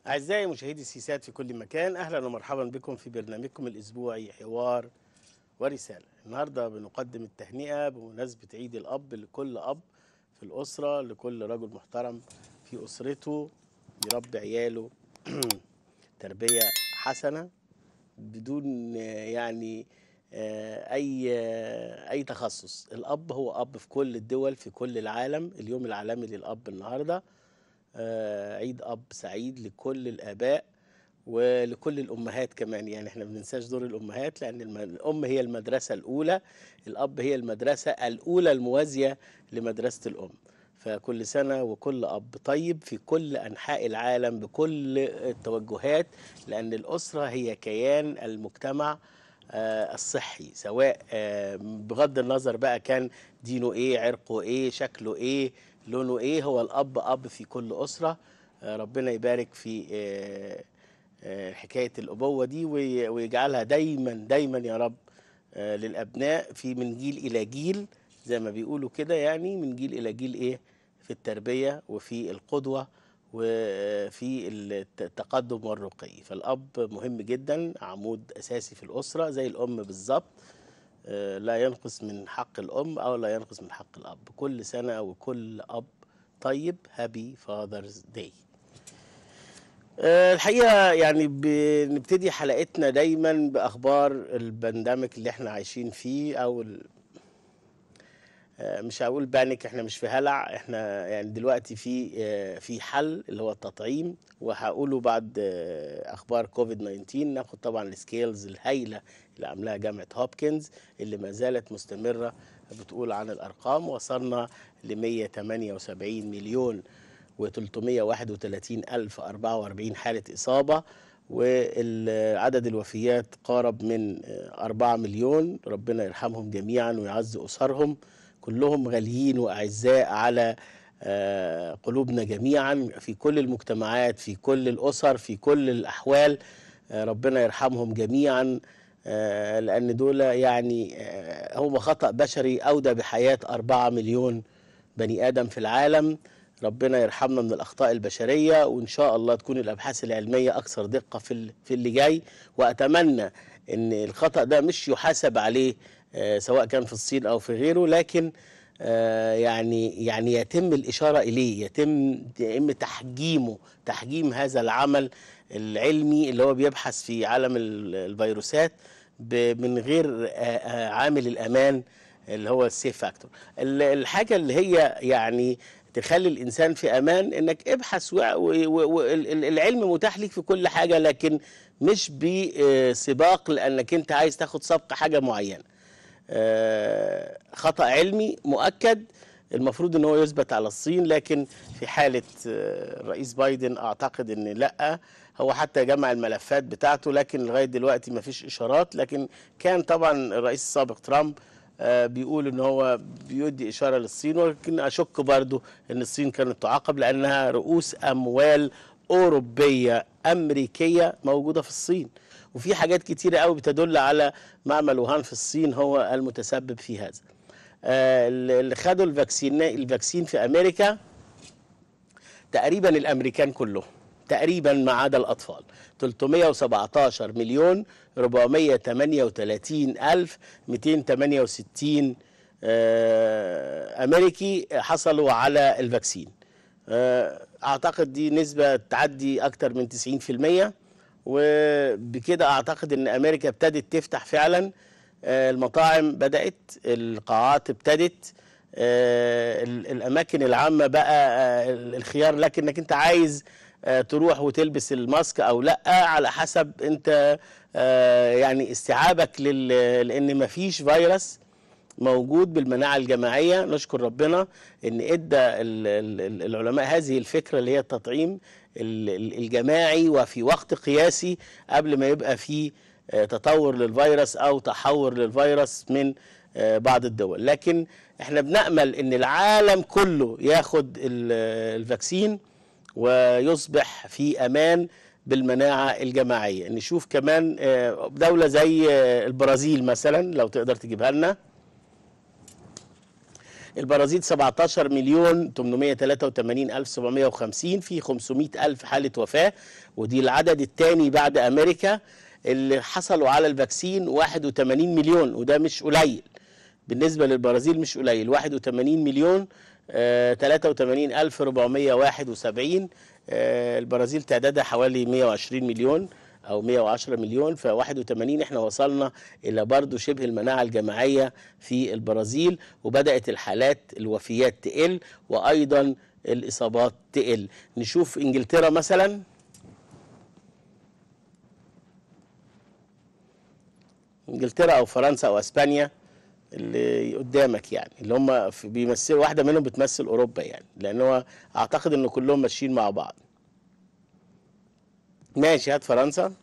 أعزائي مشاهدي السيسات في كل مكان أهلا ومرحبا بكم في برنامجكم الأسبوعي حوار ورسالة النهاردة بنقدم التهنئة بمناسبة عيد الأب لكل أب في الأسرة لكل رجل محترم في أسرته يربي عياله تربية حسنة بدون آه، يعني آه، أي آه، أي تخصص الأب هو أب في كل الدول في كل العالم اليوم العالمي للأب النهارده آه، عيد اب سعيد لكل الاباء ولكل الامهات كمان يعني احنا ما بننساش دور الامهات لان الم- الام هي المدرسه الاولى الاب هي المدرسه الاولى الموازيه لمدرسه الام فكل سنه وكل اب طيب في كل انحاء العالم بكل التوجهات لان الاسره هي كيان المجتمع آه، الصحي سواء آه، بغض النظر بقى كان دينه ايه عرقه ايه شكله ايه لونه ايه هو الاب اب في كل اسره آه، ربنا يبارك في آه، آه، حكايه الابوه دي وي- ويجعلها دايما دايما يا رب آه، للابناء في من جيل الى جيل زي ما بيقولوا كده يعني من جيل الى جيل ايه في التربيه وفي القدوه وفي الت- التقدم والرقي فالاب مهم جدا عمود اساسي في الاسره زي الام بالظبط آه، لا ينقص من حق الام او لا ينقص من حق الاب كل سنه وكل اب طيب هابي فاذرز داي الحقيقه يعني بنبتدي حلقتنا دايما باخبار البانديميك اللي احنا عايشين فيه او ال- آه، مش هقول بانيك احنا مش في هلع احنا يعني دلوقتي في آه، في حل اللي هو التطعيم وهقوله بعد آه، اخبار كوفيد 19 ناخد طبعا السكيلز الهائله اللي عاملاها جامعه هوبكنز اللي ما زالت مستمره بتقول عن الارقام وصلنا ل 178 مليون و331 ألف 44 حالة إصابة وعدد الوفيات قارب من آه، 4 مليون ربنا يرحمهم جميعا ويعز أسرهم كلهم غاليين وأعزاء على آه، قلوبنا جميعا في كل المجتمعات في كل الأسر في كل الأحوال آه، ربنا يرحمهم جميعا آه، لأن دول يعني آه، هو خطأ بشري أودى بحياة أربعة مليون بني آدم في العالم ربنا يرحمنا من الأخطاء البشرية وإن شاء الله تكون الأبحاث العلمية أكثر دقة في ال- في اللي جاي وأتمنى إن الخطأ ده مش يحاسب عليه آه، سواء كان في الصين أو في غيره لكن آه، يعني يعني يتم الإشارة إليه يتم يتم تحجيمه تحجيم هذا العمل العلمي اللي هو بيبحث في عالم ال- الفيروسات ب- من غير آه، آه، عامل الأمان اللي هو السيف فاكتور الحاجة اللي هي يعني تخلي الإنسان في أمان إنك ابحث والعلم متاح ليك في كل حاجة لكن مش بسباق لأنك أنت عايز تاخد سبق حاجة معينة آه، خطأ علمي مؤكد المفروض ان هو يثبت على الصين لكن في حالة آه، الرئيس بايدن اعتقد ان لا هو حتى جمع الملفات بتاعته لكن لغاية دلوقتي ما فيش اشارات لكن كان طبعا الرئيس السابق ترامب آه، بيقول ان هو بيدي اشاره للصين ولكن اشك برضو ان الصين كانت تعاقب لانها رؤوس اموال اوروبيه امريكيه موجوده في الصين وفي حاجات كتيره قوي بتدل على معمل وهان في الصين هو المتسبب في هذا آه، اللي خدوا الفاكسين الفاكسين في امريكا تقريبا الامريكان كلهم تقريبا ما عدا الاطفال 317 مليون 438 الف 268 آه، امريكي حصلوا على الفاكسين آه، اعتقد دي نسبه تعدي اكتر من 90% وبكده اعتقد ان امريكا ابتدت تفتح فعلا آه، المطاعم بدات القاعات ابتدت آه، ال- الاماكن العامه بقى آه، الخيار لك انك انت عايز آه، تروح وتلبس الماسك او لا على حسب انت آه، يعني استيعابك لل... لان مفيش فيروس موجود بالمناعه الجماعيه نشكر ربنا ان ادى ال- ال- ال- العلماء هذه الفكره اللي هي التطعيم ال- ال- الجماعي وفي وقت قياسي قبل ما يبقى في آه، تطور للفيروس او تحور للفيروس من آه، بعض الدول لكن احنا بنامل ان العالم كله ياخد ال- الفاكسين ويصبح في امان بالمناعه الجماعيه نشوف كمان آه، دوله زي آه، البرازيل مثلا لو تقدر تجيبها لنا البرازيل 17 مليون 883 ألف 750 في 500 ألف حالة وفاة ودي العدد الثاني بعد أمريكا اللي حصلوا على الفاكسين 81 مليون وده مش قليل بالنسبة للبرازيل مش قليل 81 مليون آه 83 ألف 471 آه البرازيل تعدادها حوالي 120 مليون او 110 مليون ف 81 احنا وصلنا الى برضه شبه المناعه الجماعيه في البرازيل وبدات الحالات الوفيات تقل وايضا الاصابات تقل نشوف انجلترا مثلا انجلترا او فرنسا او اسبانيا اللي قدامك يعني اللي هم في- بيمثلوا واحده منهم بتمثل اوروبا يعني لان هو اعتقد ان كلهم ماشيين مع بعض ماشي هات فرنسا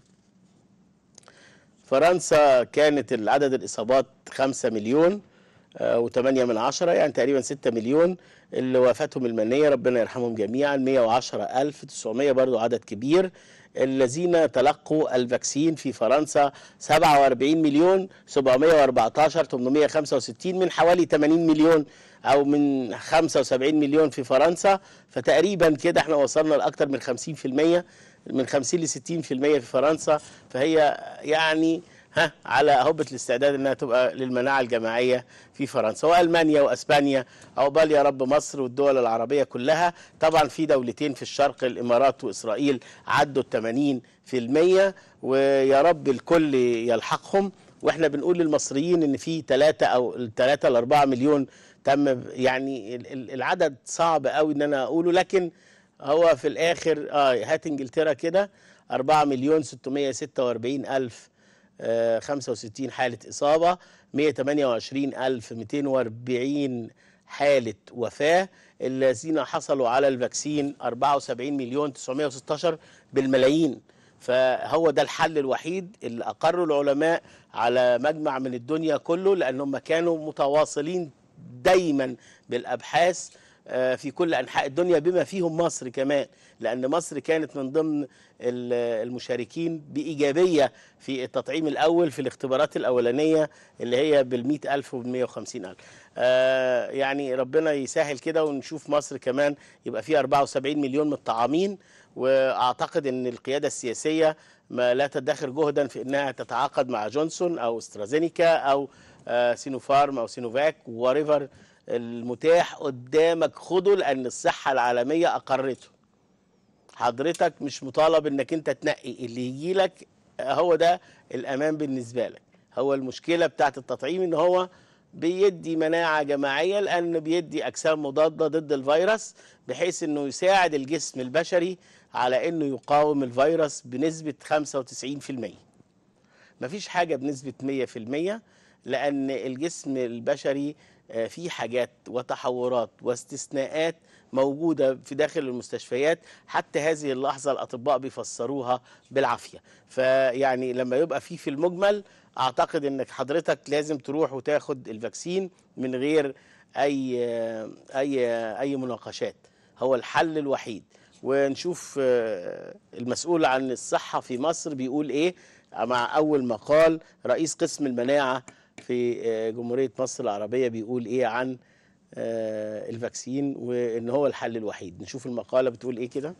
فرنسا كانت العدد الإصابات 5 مليون و8 من عشرة يعني تقريبا 6 مليون اللي وفاتهم المنية ربنا يرحمهم جميعا 110 ألف 900 برضو عدد كبير الذين تلقوا الفاكسين في فرنسا 47 مليون 714 865 من حوالي 80 مليون او من 75 مليون في فرنسا فتقريبا كده احنا وصلنا لاكثر من 50% من 50 ل 60% في فرنسا فهي يعني ها على هبة الاستعداد انها تبقى للمناعة الجماعية في فرنسا والمانيا واسبانيا عقبال يا رب مصر والدول العربية كلها طبعا في دولتين في الشرق الامارات واسرائيل عدوا ال 80% ويا رب الكل يلحقهم واحنا بنقول للمصريين ان في 3 او 3 ل 4 مليون تم يعني ال- ال- العدد صعب قوي ان انا اقوله لكن هو في الاخر اه هات انجلترا كده 4 مليون 646 الف آه 65 حالة إصابة 128 ألف 240 حالة وفاة الذين حصلوا على الفاكسين 74 مليون 916 بالملايين فهو ده الحل الوحيد اللي أقروا العلماء على مجمع من الدنيا كله لأنهم كانوا متواصلين دايما بالأبحاث آه، في كل انحاء الدنيا بما فيهم مصر كمان لان مصر كانت من ضمن ال- المشاركين بايجابيه في التطعيم الاول في الاختبارات الاولانيه اللي هي بال ألف وبال ألف آه يعني ربنا يسهل كده ونشوف مصر كمان يبقى فيها 74 مليون متطعمين واعتقد ان القياده السياسيه ما لا تدخر جهدا في انها تتعاقد مع جونسون او استرازينيكا او آه سينوفارم او سينوفاك وريفر المتاح قدامك خده لان الصحه العالميه اقرته حضرتك مش مطالب انك انت تنقي اللي يجي لك هو ده الامان بالنسبه لك هو المشكله بتاعت التطعيم ان هو بيدي مناعه جماعيه لان بيدي اجسام مضاده ضد الفيروس بحيث انه يساعد الجسم البشري على انه يقاوم الفيروس بنسبه 95% مفيش حاجة بنسبة 100% لأن الجسم البشري آه، فيه حاجات وتحورات واستثناءات موجودة في داخل المستشفيات حتى هذه اللحظة الأطباء بيفسروها بالعافية فيعني لما يبقى فيه في المجمل أعتقد أنك حضرتك لازم تروح وتاخد الفاكسين من غير أي أي أي مناقشات هو الحل الوحيد ونشوف آه، المسؤول عن الصحة في مصر بيقول إيه مع أول مقال رئيس قسم المناعة في آه، جمهورية مصر العربية بيقول إيه عن آه، الفاكسين وإن هو الحل الوحيد نشوف المقالة بتقول إيه كده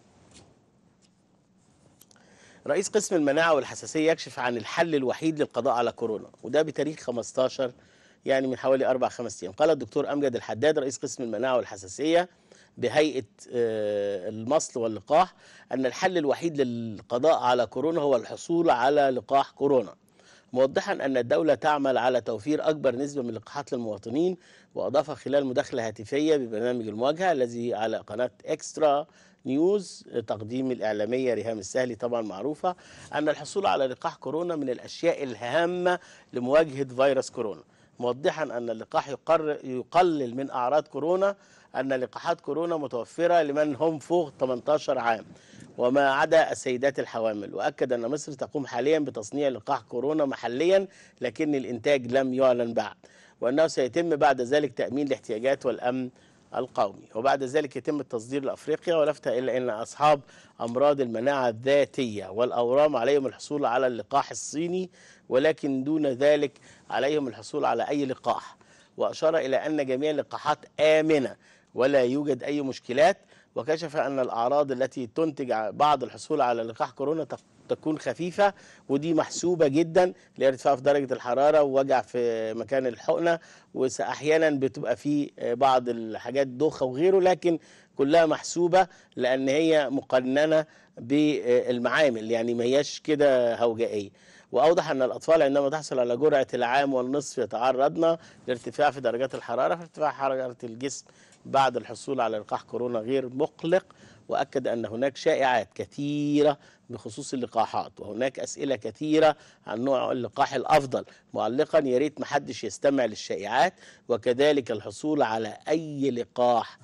رئيس قسم المناعة والحساسية يكشف عن الحل الوحيد للقضاء على كورونا وده بتاريخ 15 يعني من حوالي أربع خمس أيام قال الدكتور أمجد الحداد رئيس قسم المناعة والحساسية بهيئة آه، المصل واللقاح أن الحل الوحيد للقضاء على كورونا هو الحصول على لقاح كورونا موضحا أن الدولة تعمل على توفير أكبر نسبة من اللقاحات للمواطنين وأضاف خلال مداخلة هاتفية ببرنامج المواجهة الذي على قناة إكسترا نيوز تقديم الإعلامية ريهام السهلي طبعا معروفة أن الحصول على لقاح كورونا من الأشياء الهامة لمواجهة فيروس كورونا موضحا أن اللقاح يقر يقلل من أعراض كورونا أن لقاحات كورونا متوفرة لمن هم فوق 18 عام وما عدا السيدات الحوامل وأكد أن مصر تقوم حاليا بتصنيع لقاح كورونا محليا لكن الإنتاج لم يعلن بعد وأنه سيتم بعد ذلك تأمين الاحتياجات والأمن القومي وبعد ذلك يتم التصدير لأفريقيا ولفت إلا أن أصحاب أمراض المناعة الذاتية والأورام عليهم الحصول على اللقاح الصيني ولكن دون ذلك عليهم الحصول على أي لقاح وأشار إلى أن جميع اللقاحات آمنة ولا يوجد أي مشكلات وكشف أن الأعراض التي تنتج بعد الحصول على لقاح كورونا تق- تكون خفيفة ودي محسوبة جدا لارتفاع في درجة الحرارة ووجع في مكان الحقنة وأحيانا بتبقى في بعض الحاجات دوخة وغيره لكن كلها محسوبة لأن هي مقننة بالمعامل يعني ما هياش كده هوجائية واوضح ان الاطفال عندما تحصل على جرعه العام والنصف يتعرضن لارتفاع في درجات الحراره فارتفاع حراره الجسم بعد الحصول على لقاح كورونا غير مقلق واكد ان هناك شائعات كثيره بخصوص اللقاحات وهناك اسئله كثيره عن نوع اللقاح الافضل معلقا يا ريت محدش يستمع للشائعات وكذلك الحصول على اي لقاح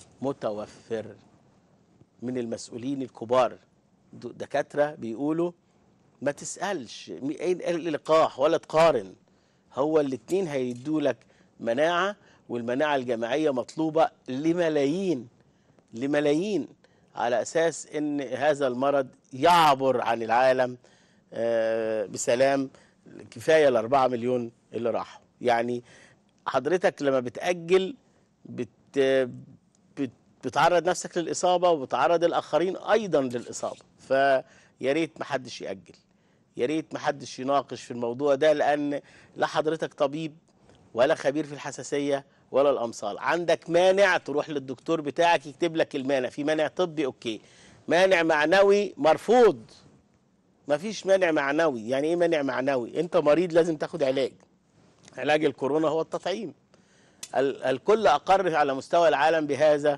متوفر من المسؤولين الكبار د- دكاتره بيقولوا ما تسالش مي- ايه اللقاح ولا تقارن هو الاتنين هيدوا لك مناعه والمناعه الجماعيه مطلوبه لملايين لملايين على اساس ان هذا المرض يعبر عن العالم آه، بسلام كفايه الأربعة مليون اللي راحوا يعني حضرتك لما بتأجل بت بت بتعرض نفسك للإصابة وبتعرض الآخرين أيضا للإصابة فيا ريت محدش يأجل يا ريت محدش يناقش في الموضوع ده لأن لا حضرتك طبيب ولا خبير في الحساسية ولا الأمصال عندك مانع تروح للدكتور بتاعك يكتب لك المانع في مانع طبي أوكي مانع معنوي مرفوض مفيش مانع معنوي يعني ايه مانع معنوي انت مريض لازم تاخد علاج علاج الكورونا هو التطعيم ال- الكل اقر على مستوى العالم بهذا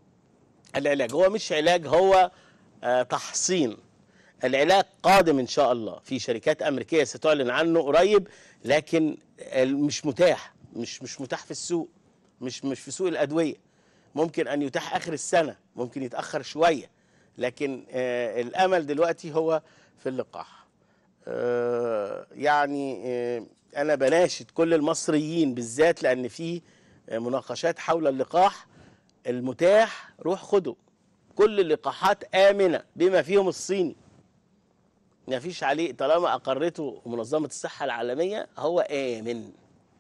العلاج هو مش علاج هو آه، تحصين العلاج قادم ان شاء الله في شركات امريكيه ستعلن عنه قريب لكن ال- مش متاح مش مش متاح في السوق مش مش في سوق الادويه ممكن ان يتاح اخر السنه ممكن يتاخر شويه لكن آه الامل دلوقتي هو في اللقاح آه يعني آه انا بناشد كل المصريين بالذات لان في آه، مناقشات حول اللقاح المتاح روح خده كل اللقاحات امنه بما فيهم الصيني ما فيش عليه طالما اقرته منظمه الصحه العالميه هو امن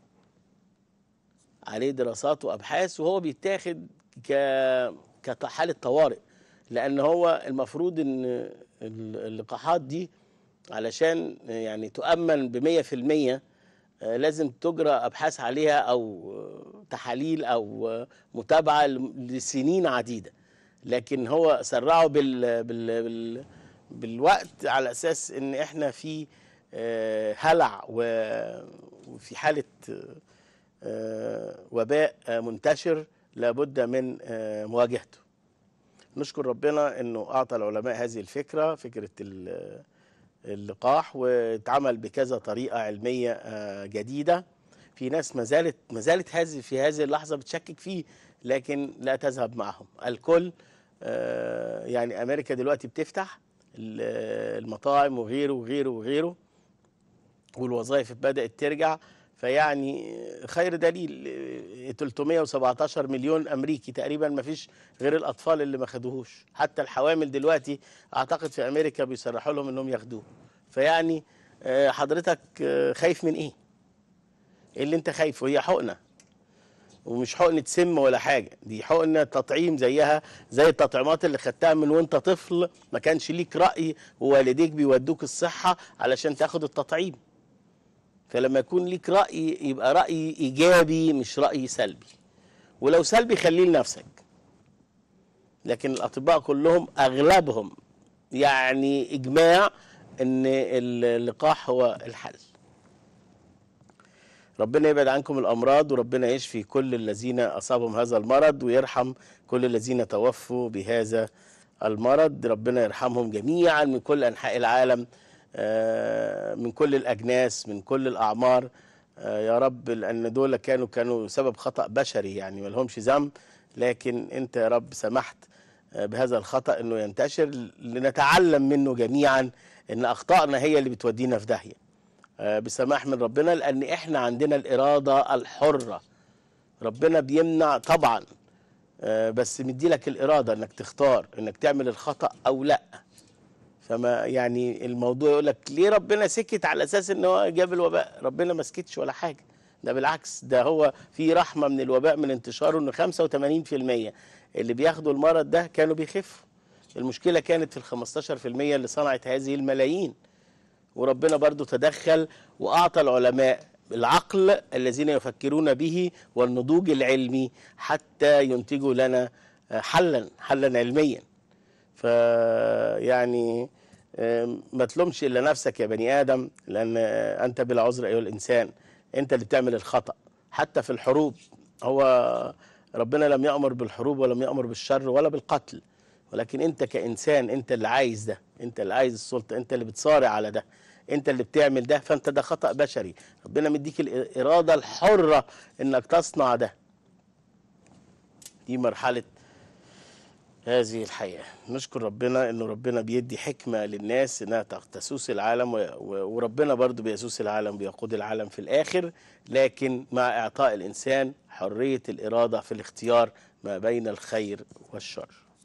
عليه دراسات وابحاث وهو بيتاخد ك كحاله طوارئ لان هو المفروض ان اللقاحات دي علشان يعني تؤمن ب 100% آه، لازم تجرى ابحاث عليها او آه، تحاليل او آه، متابعه ل- لسنين عديده لكن هو سرعوا بال بال بال بالوقت على اساس ان احنا في آه، هلع و- وفي حاله آه، وباء آه، منتشر لابد من آه، مواجهته نشكر ربنا انه اعطى العلماء هذه الفكره فكره ال- اللقاح واتعمل بكذا طريقه علميه آه، جديده في ناس ما زالت ما زالت هذه في هذه اللحظه بتشكك فيه لكن لا تذهب معهم الكل آه، يعني امريكا دلوقتي بتفتح ال- المطاعم وغيره وغيره وغيره والوظائف بدات ترجع فيعني خير دليل آه، 317 مليون امريكي تقريبا ما فيش غير الاطفال اللي ما خدوهوش حتى الحوامل دلوقتي اعتقد في امريكا بيسرحوا لهم انهم ياخدوه فيعني آه، حضرتك آه، خايف من ايه ايه اللي انت خايفه هي حقنه ومش حقنه سم ولا حاجه دي حقنه تطعيم زيها زي التطعيمات اللي خدتها من وانت طفل ما كانش ليك راي ووالديك بيودوك الصحه علشان تاخد التطعيم فلما يكون ليك راي يبقى راي ايجابي مش راي سلبي ولو سلبي خليه لنفسك لكن الاطباء كلهم اغلبهم يعني اجماع ان اللقاح هو الحل ربنا يبعد عنكم الامراض وربنا يشفي كل الذين اصابهم هذا المرض ويرحم كل الذين توفوا بهذا المرض ربنا يرحمهم جميعا من كل انحاء العالم آه، من كل الاجناس من كل الاعمار آه، يا رب لان دول كانوا كانوا سبب خطا بشري يعني ما لهمش ذنب لكن انت يا رب سمحت آه، بهذا الخطا انه ينتشر لنتعلم منه جميعا ان اخطائنا هي اللي بتودينا في داهيه آه، بسماح من ربنا لان احنا عندنا الاراده الحره ربنا بيمنع طبعا آه، بس مديلك الاراده انك تختار انك تعمل الخطا او لا فما يعني الموضوع يقول لك ليه ربنا سكت على اساس ان هو جاب الوباء ربنا ما سكتش ولا حاجه ده بالعكس ده هو في رحمه من الوباء من انتشاره ان 85% اللي بياخدوا المرض ده كانوا بيخفوا المشكله كانت في ال 15% اللي صنعت هذه الملايين وربنا برضو تدخل واعطى العلماء العقل الذين يفكرون به والنضوج العلمي حتى ينتجوا لنا حلا حلا علميا فيعني ما تلومش الا نفسك يا بني ادم لان انت بلا عذر ايها الانسان انت اللي بتعمل الخطا حتى في الحروب هو ربنا لم يامر بالحروب ولم يامر بالشر ولا بالقتل ولكن انت كانسان انت اللي عايز ده انت اللي عايز السلطه انت اللي بتصارع على ده انت اللي بتعمل ده فانت ده خطا بشري ربنا مديك الاراده الحره انك تصنع ده دي مرحله هذه الحياة نشكر ربنا انه ربنا بيدي حكمة للناس انها تسوس العالم وربنا برضو بيسوس العالم بيقود العالم في الاخر لكن مع اعطاء الانسان حرية الارادة في الاختيار ما بين الخير والشر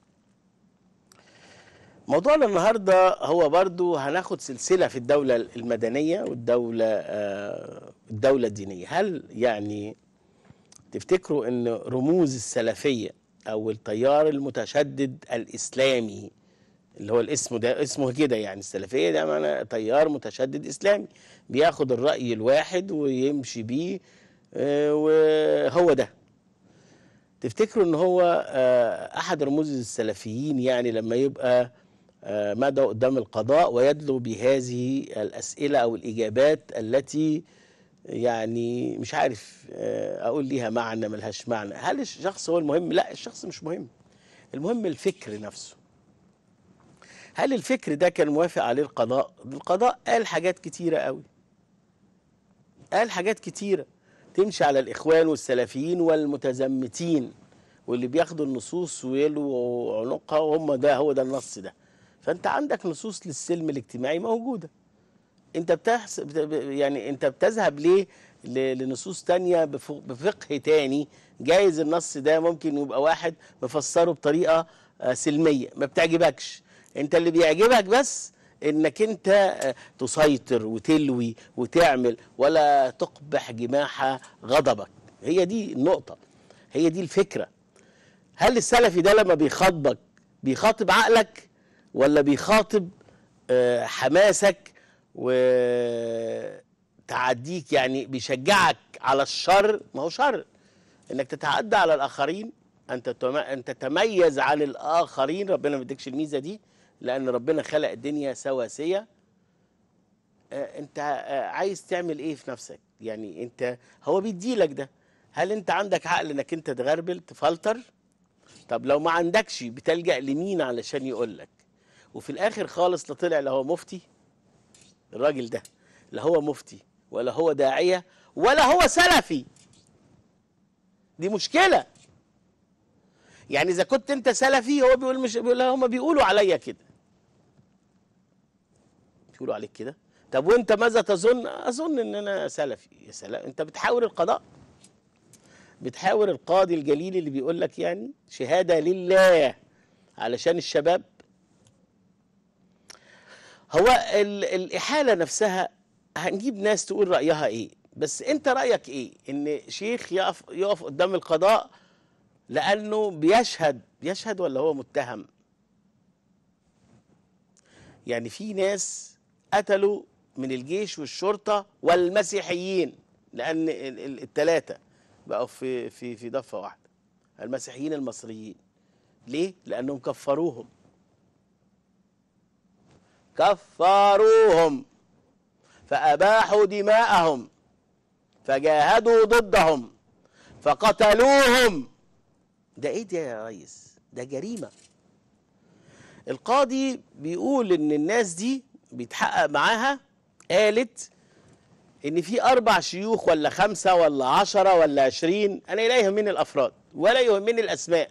موضوعنا النهاردة هو برضو هناخد سلسلة في الدولة المدنية والدولة آه الدولة الدينية هل يعني تفتكروا ان رموز السلفية او التيار المتشدد الاسلامي اللي هو الاسم ده اسمه كده يعني السلفيه ده معنى تيار متشدد اسلامي بياخد الراي الواحد ويمشي بيه آه وهو ده تفتكروا ان هو آه احد رموز السلفيين يعني لما يبقى آه مدى قدام القضاء ويدلو بهذه الاسئله او الاجابات التي يعني مش عارف اقول ليها معنى ملهاش معنى هل الشخص هو المهم لا الشخص مش مهم المهم الفكر نفسه هل الفكر ده كان موافق عليه القضاء القضاء قال حاجات كتيرة قوي قال حاجات كتيرة تمشي على الإخوان والسلفيين والمتزمتين واللي بياخدوا النصوص ويلوا عنقها وهم ده هو ده النص ده فأنت عندك نصوص للسلم الاجتماعي موجودة انت بتحسب يعني انت بتذهب ليه لنصوص تانية بفقه تاني جايز النص ده ممكن يبقى واحد مفسره بطريقة سلمية ما بتعجبكش انت اللي بيعجبك بس انك انت تسيطر وتلوي وتعمل ولا تقبح جماح غضبك هي دي النقطة هي دي الفكرة هل السلفي ده لما بيخاطبك بيخاطب عقلك ولا بيخاطب حماسك وتعديك يعني بيشجعك على الشر ما هو شر انك تتعدى على الاخرين انت ان تتميز عن الاخرين ربنا ما يديكش الميزه دي لان ربنا خلق الدنيا سواسيه انت عايز تعمل ايه في نفسك يعني انت هو بيديلك ده هل انت عندك عقل انك انت تغربل تفلتر طب لو ما عندكش بتلجأ لمين علشان يقول لك وفي الاخر خالص لا طلع لا هو مفتي الراجل ده لا هو مفتي ولا هو داعية ولا هو سلفي دي مشكلة يعني إذا كنت أنت سلفي هو بيقول مش بيقول هم بيقولوا عليا كده بيقولوا عليك كده طب وأنت ماذا تظن؟ أظن إن أنا سلفي يا سلام أنت بتحاور القضاء بتحاور القاضي الجليل اللي بيقول لك يعني شهادة لله علشان الشباب هو الإحالة نفسها هنجيب ناس تقول رأيها إيه بس أنت رأيك إيه إن شيخ يقف, يقف قدام القضاء لأنه بيشهد بيشهد ولا هو متهم يعني في ناس قتلوا من الجيش والشرطة والمسيحيين لأن الثلاثة بقوا في في في ضفة واحدة المسيحيين المصريين ليه؟ لأنهم كفروهم كفروهم فأباحوا دماءهم فجاهدوا ضدهم فقتلوهم ده ايه ده يا ريس ده جريمة القاضي بيقول ان الناس دي بيتحقق معاها قالت ان في اربع شيوخ ولا خمسة ولا عشرة ولا عشرين انا لا يهمني الافراد ولا يهمني الاسماء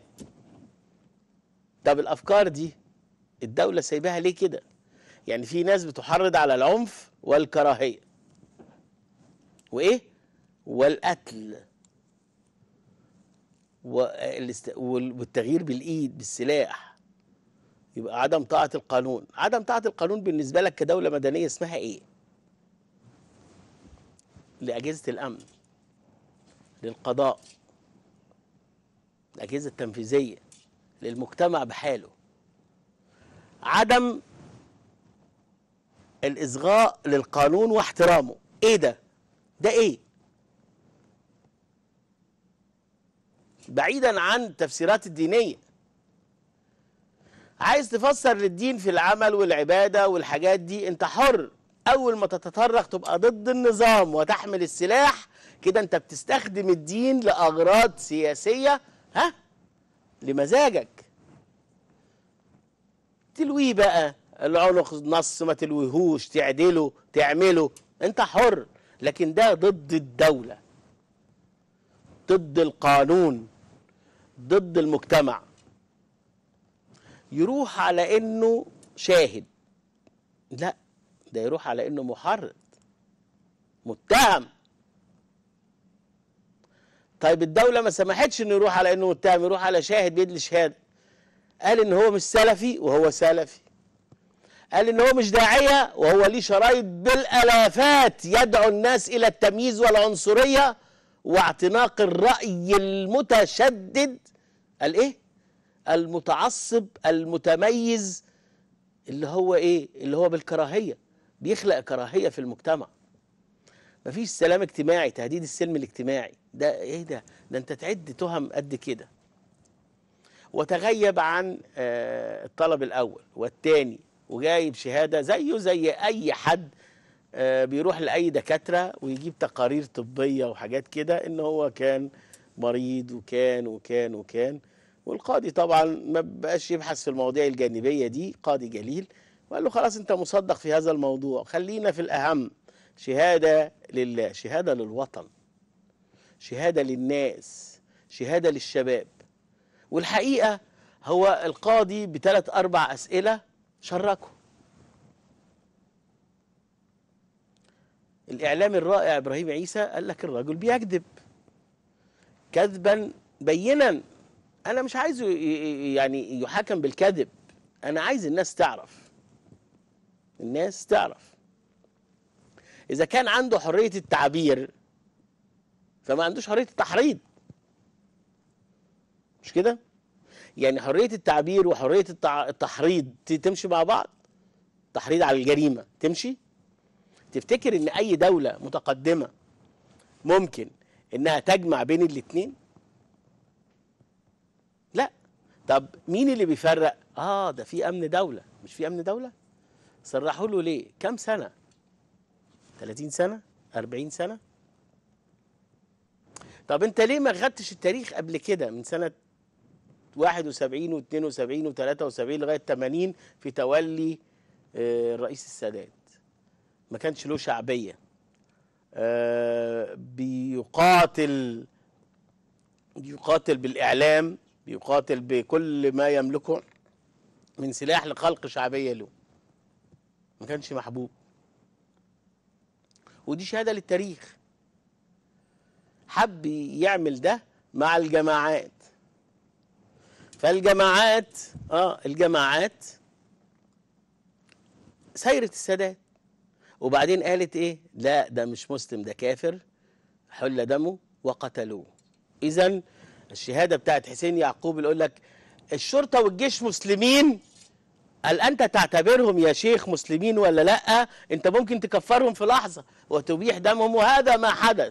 طب الافكار دي الدولة سايباها ليه كده يعني في ناس بتحرض على العنف والكراهية وإيه؟ والقتل والتغيير بالإيد بالسلاح يبقى عدم طاعة القانون عدم طاعة القانون بالنسبة لك كدولة مدنية اسمها إيه؟ لأجهزة الأمن للقضاء الأجهزة التنفيذية للمجتمع بحاله عدم الإصغاء للقانون واحترامه إيه ده؟ ده إيه؟ بعيدا عن التفسيرات الدينية عايز تفسر للدين في العمل والعبادة والحاجات دي انت حر اول ما تتطرق تبقى ضد النظام وتحمل السلاح كده انت بتستخدم الدين لاغراض سياسية ها لمزاجك تلويه بقى العنق نص ما تلويهوش تعدله تعمله انت حر لكن ده ضد الدولة ضد القانون ضد المجتمع يروح على انه شاهد لا ده يروح على انه محرض متهم طيب الدولة ما سمحتش انه يروح على انه متهم يروح على شاهد بيدلي شهادة قال ان هو مش سلفي وهو سلفي قال ان هو مش داعية وهو ليه شرايط بالالافات يدعو الناس الى التمييز والعنصرية واعتناق الرأي المتشدد قال ايه المتعصب المتميز اللي هو ايه اللي هو بالكراهية بيخلق كراهية في المجتمع مفيش سلام اجتماعي تهديد السلم الاجتماعي ده ايه ده ده انت تعد تهم قد كده وتغيب عن آه، الطلب الاول والتاني وجايب شهاده زيه زي اي حد آه، بيروح لاي دكاتره ويجيب تقارير طبيه وحاجات كده ان هو كان مريض وكان وكان وكان والقاضي طبعا ما بقاش يبحث في المواضيع الجانبيه دي قاضي جليل وقال له خلاص انت مصدق في هذا الموضوع خلينا في الاهم شهاده لله شهاده للوطن شهاده للناس شهاده للشباب والحقيقه هو القاضي بثلاث اربع اسئله شركه الاعلام الرائع ابراهيم عيسى قال لك الرجل بيكذب كذبا بينا انا مش عايزه ي- ي- يعني يحاكم بالكذب انا عايز الناس تعرف الناس تعرف اذا كان عنده حريه التعبير فما عندوش حريه التحريض مش كده يعني حريه التعبير وحريه التع- التحريض ت- تمشي مع بعض تحريض على الجريمه تمشي تفتكر ان اي دوله متقدمه ممكن انها تجمع بين الاثنين لا طب مين اللي بيفرق اه ده في امن دوله مش في امن دوله صرحوا له ليه كام سنه 30 سنه 40 سنه طب انت ليه ما خدتش التاريخ قبل كده من سنه 71 و72 و73 لغايه 80 في تولي آه، الرئيس السادات ما كانش له شعبيه آه، بيقاتل بيقاتل بالاعلام بيقاتل بكل ما يملكه من سلاح لخلق شعبيه له ما كانش محبوب ودي شهاده للتاريخ حب يعمل ده مع الجماعات فالجماعات اه الجماعات سيرة السادات وبعدين قالت ايه لا ده مش مسلم ده كافر حل دمه وقتلوه اذا الشهاده بتاعت حسين يعقوب اللي يقول لك الشرطه والجيش مسلمين هل انت تعتبرهم يا شيخ مسلمين ولا لا انت ممكن تكفرهم في لحظه وتبيح دمهم وهذا ما حدث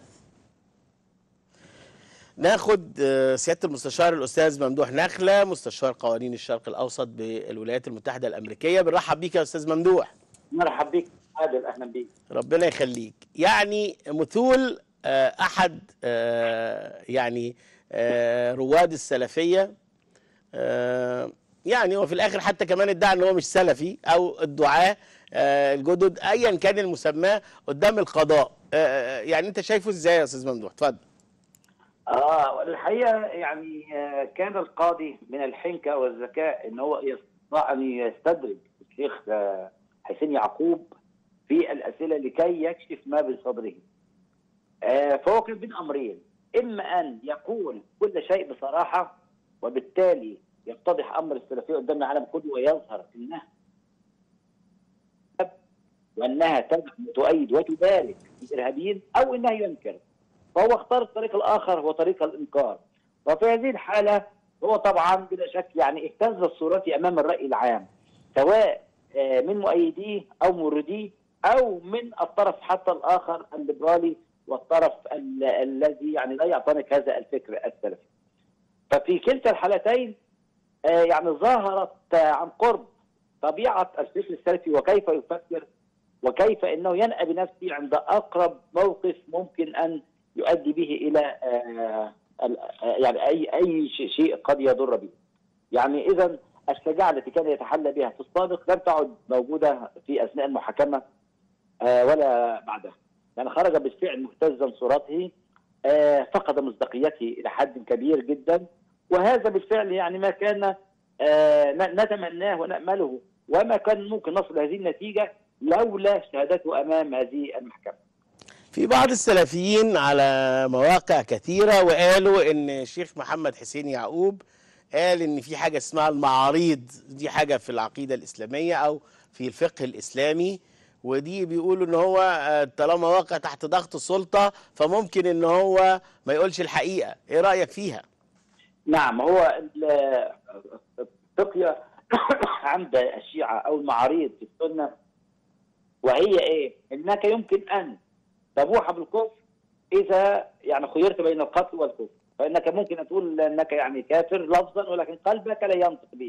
ناخد آه، سياده المستشار الاستاذ ممدوح نخله مستشار قوانين الشرق الاوسط بالولايات المتحده الامريكيه بنرحب بيك يا استاذ ممدوح مرحب بك عادل اهلا بك ربنا يخليك يعني مثول آه، احد آه، يعني آه، رواد السلفيه آه، يعني هو في الاخر حتى كمان ادعى ان هو مش سلفي او الدعاه آه، الجدد ايا كان المسماه قدام القضاء آه، آه، يعني انت شايفه ازاي يا استاذ ممدوح اتفضل اه الحقيقه يعني آه، كان القاضي من الحنكه والذكاء ان هو يستطيع ان يستدرج الشيخ آه، حسين يعقوب في الاسئله لكي يكشف ما بصدره. آه، فهو كان بين امرين اما ان يقول كل شيء بصراحه وبالتالي يتضح امر السلفيه قدام العالم كله ويظهر انها وانها تدعم وتؤيد وتبارك الارهابيين او انها ينكر فهو اختار الطريق الاخر هو طريق الانكار وفي هذه الحاله هو طبعا بلا شك يعني اهتز صورته امام الراي العام سواء آه، من مؤيديه او مورديه او من الطرف حتى الاخر الليبرالي والطرف ال- الذي يعني لا يعتنق هذا الفكر السلفي. ففي كلتا الحالتين آه، يعني ظهرت آه، عن قرب طبيعه الفكر السلفي وكيف يفكر وكيف انه ينأى بنفسه عند اقرب موقف ممكن ان يؤدي به الى آه، ال- آه، يعني اي اي شيء- شيء قد يضر به. يعني اذا الشجاعه التي كان يتحلى بها في السابق لم تعد موجوده في اثناء المحاكمه آه، ولا بعدها. يعني خرج بالفعل مهتزا صورته آه، فقد مصداقيته الى حد كبير جدا وهذا بالفعل يعني ما كان آه، ن- نتمناه ونامله وما كان ممكن نصل هذه النتيجه لولا شهادته امام هذه المحكمه. في بعض السلفيين على مواقع كثيرة وقالوا ان الشيخ محمد حسين يعقوب قال ان في حاجة اسمها المعاريض دي حاجة في العقيدة الإسلامية او في الفقه الإسلامي ودي بيقولوا ان هو آه، طالما واقع تحت ضغط السلطة فممكن ان هو ما يقولش الحقيقة ايه رأيك فيها نعم هو ال- التقية عند الشيعة أو المعاريض في السنة وهي إيه؟ أنك يمكن أن تبوح بالكفر إذا يعني خيرت بين القتل والكفر فإنك ممكن أن تقول أنك يعني كافر لفظا ولكن قلبك لا ينطق به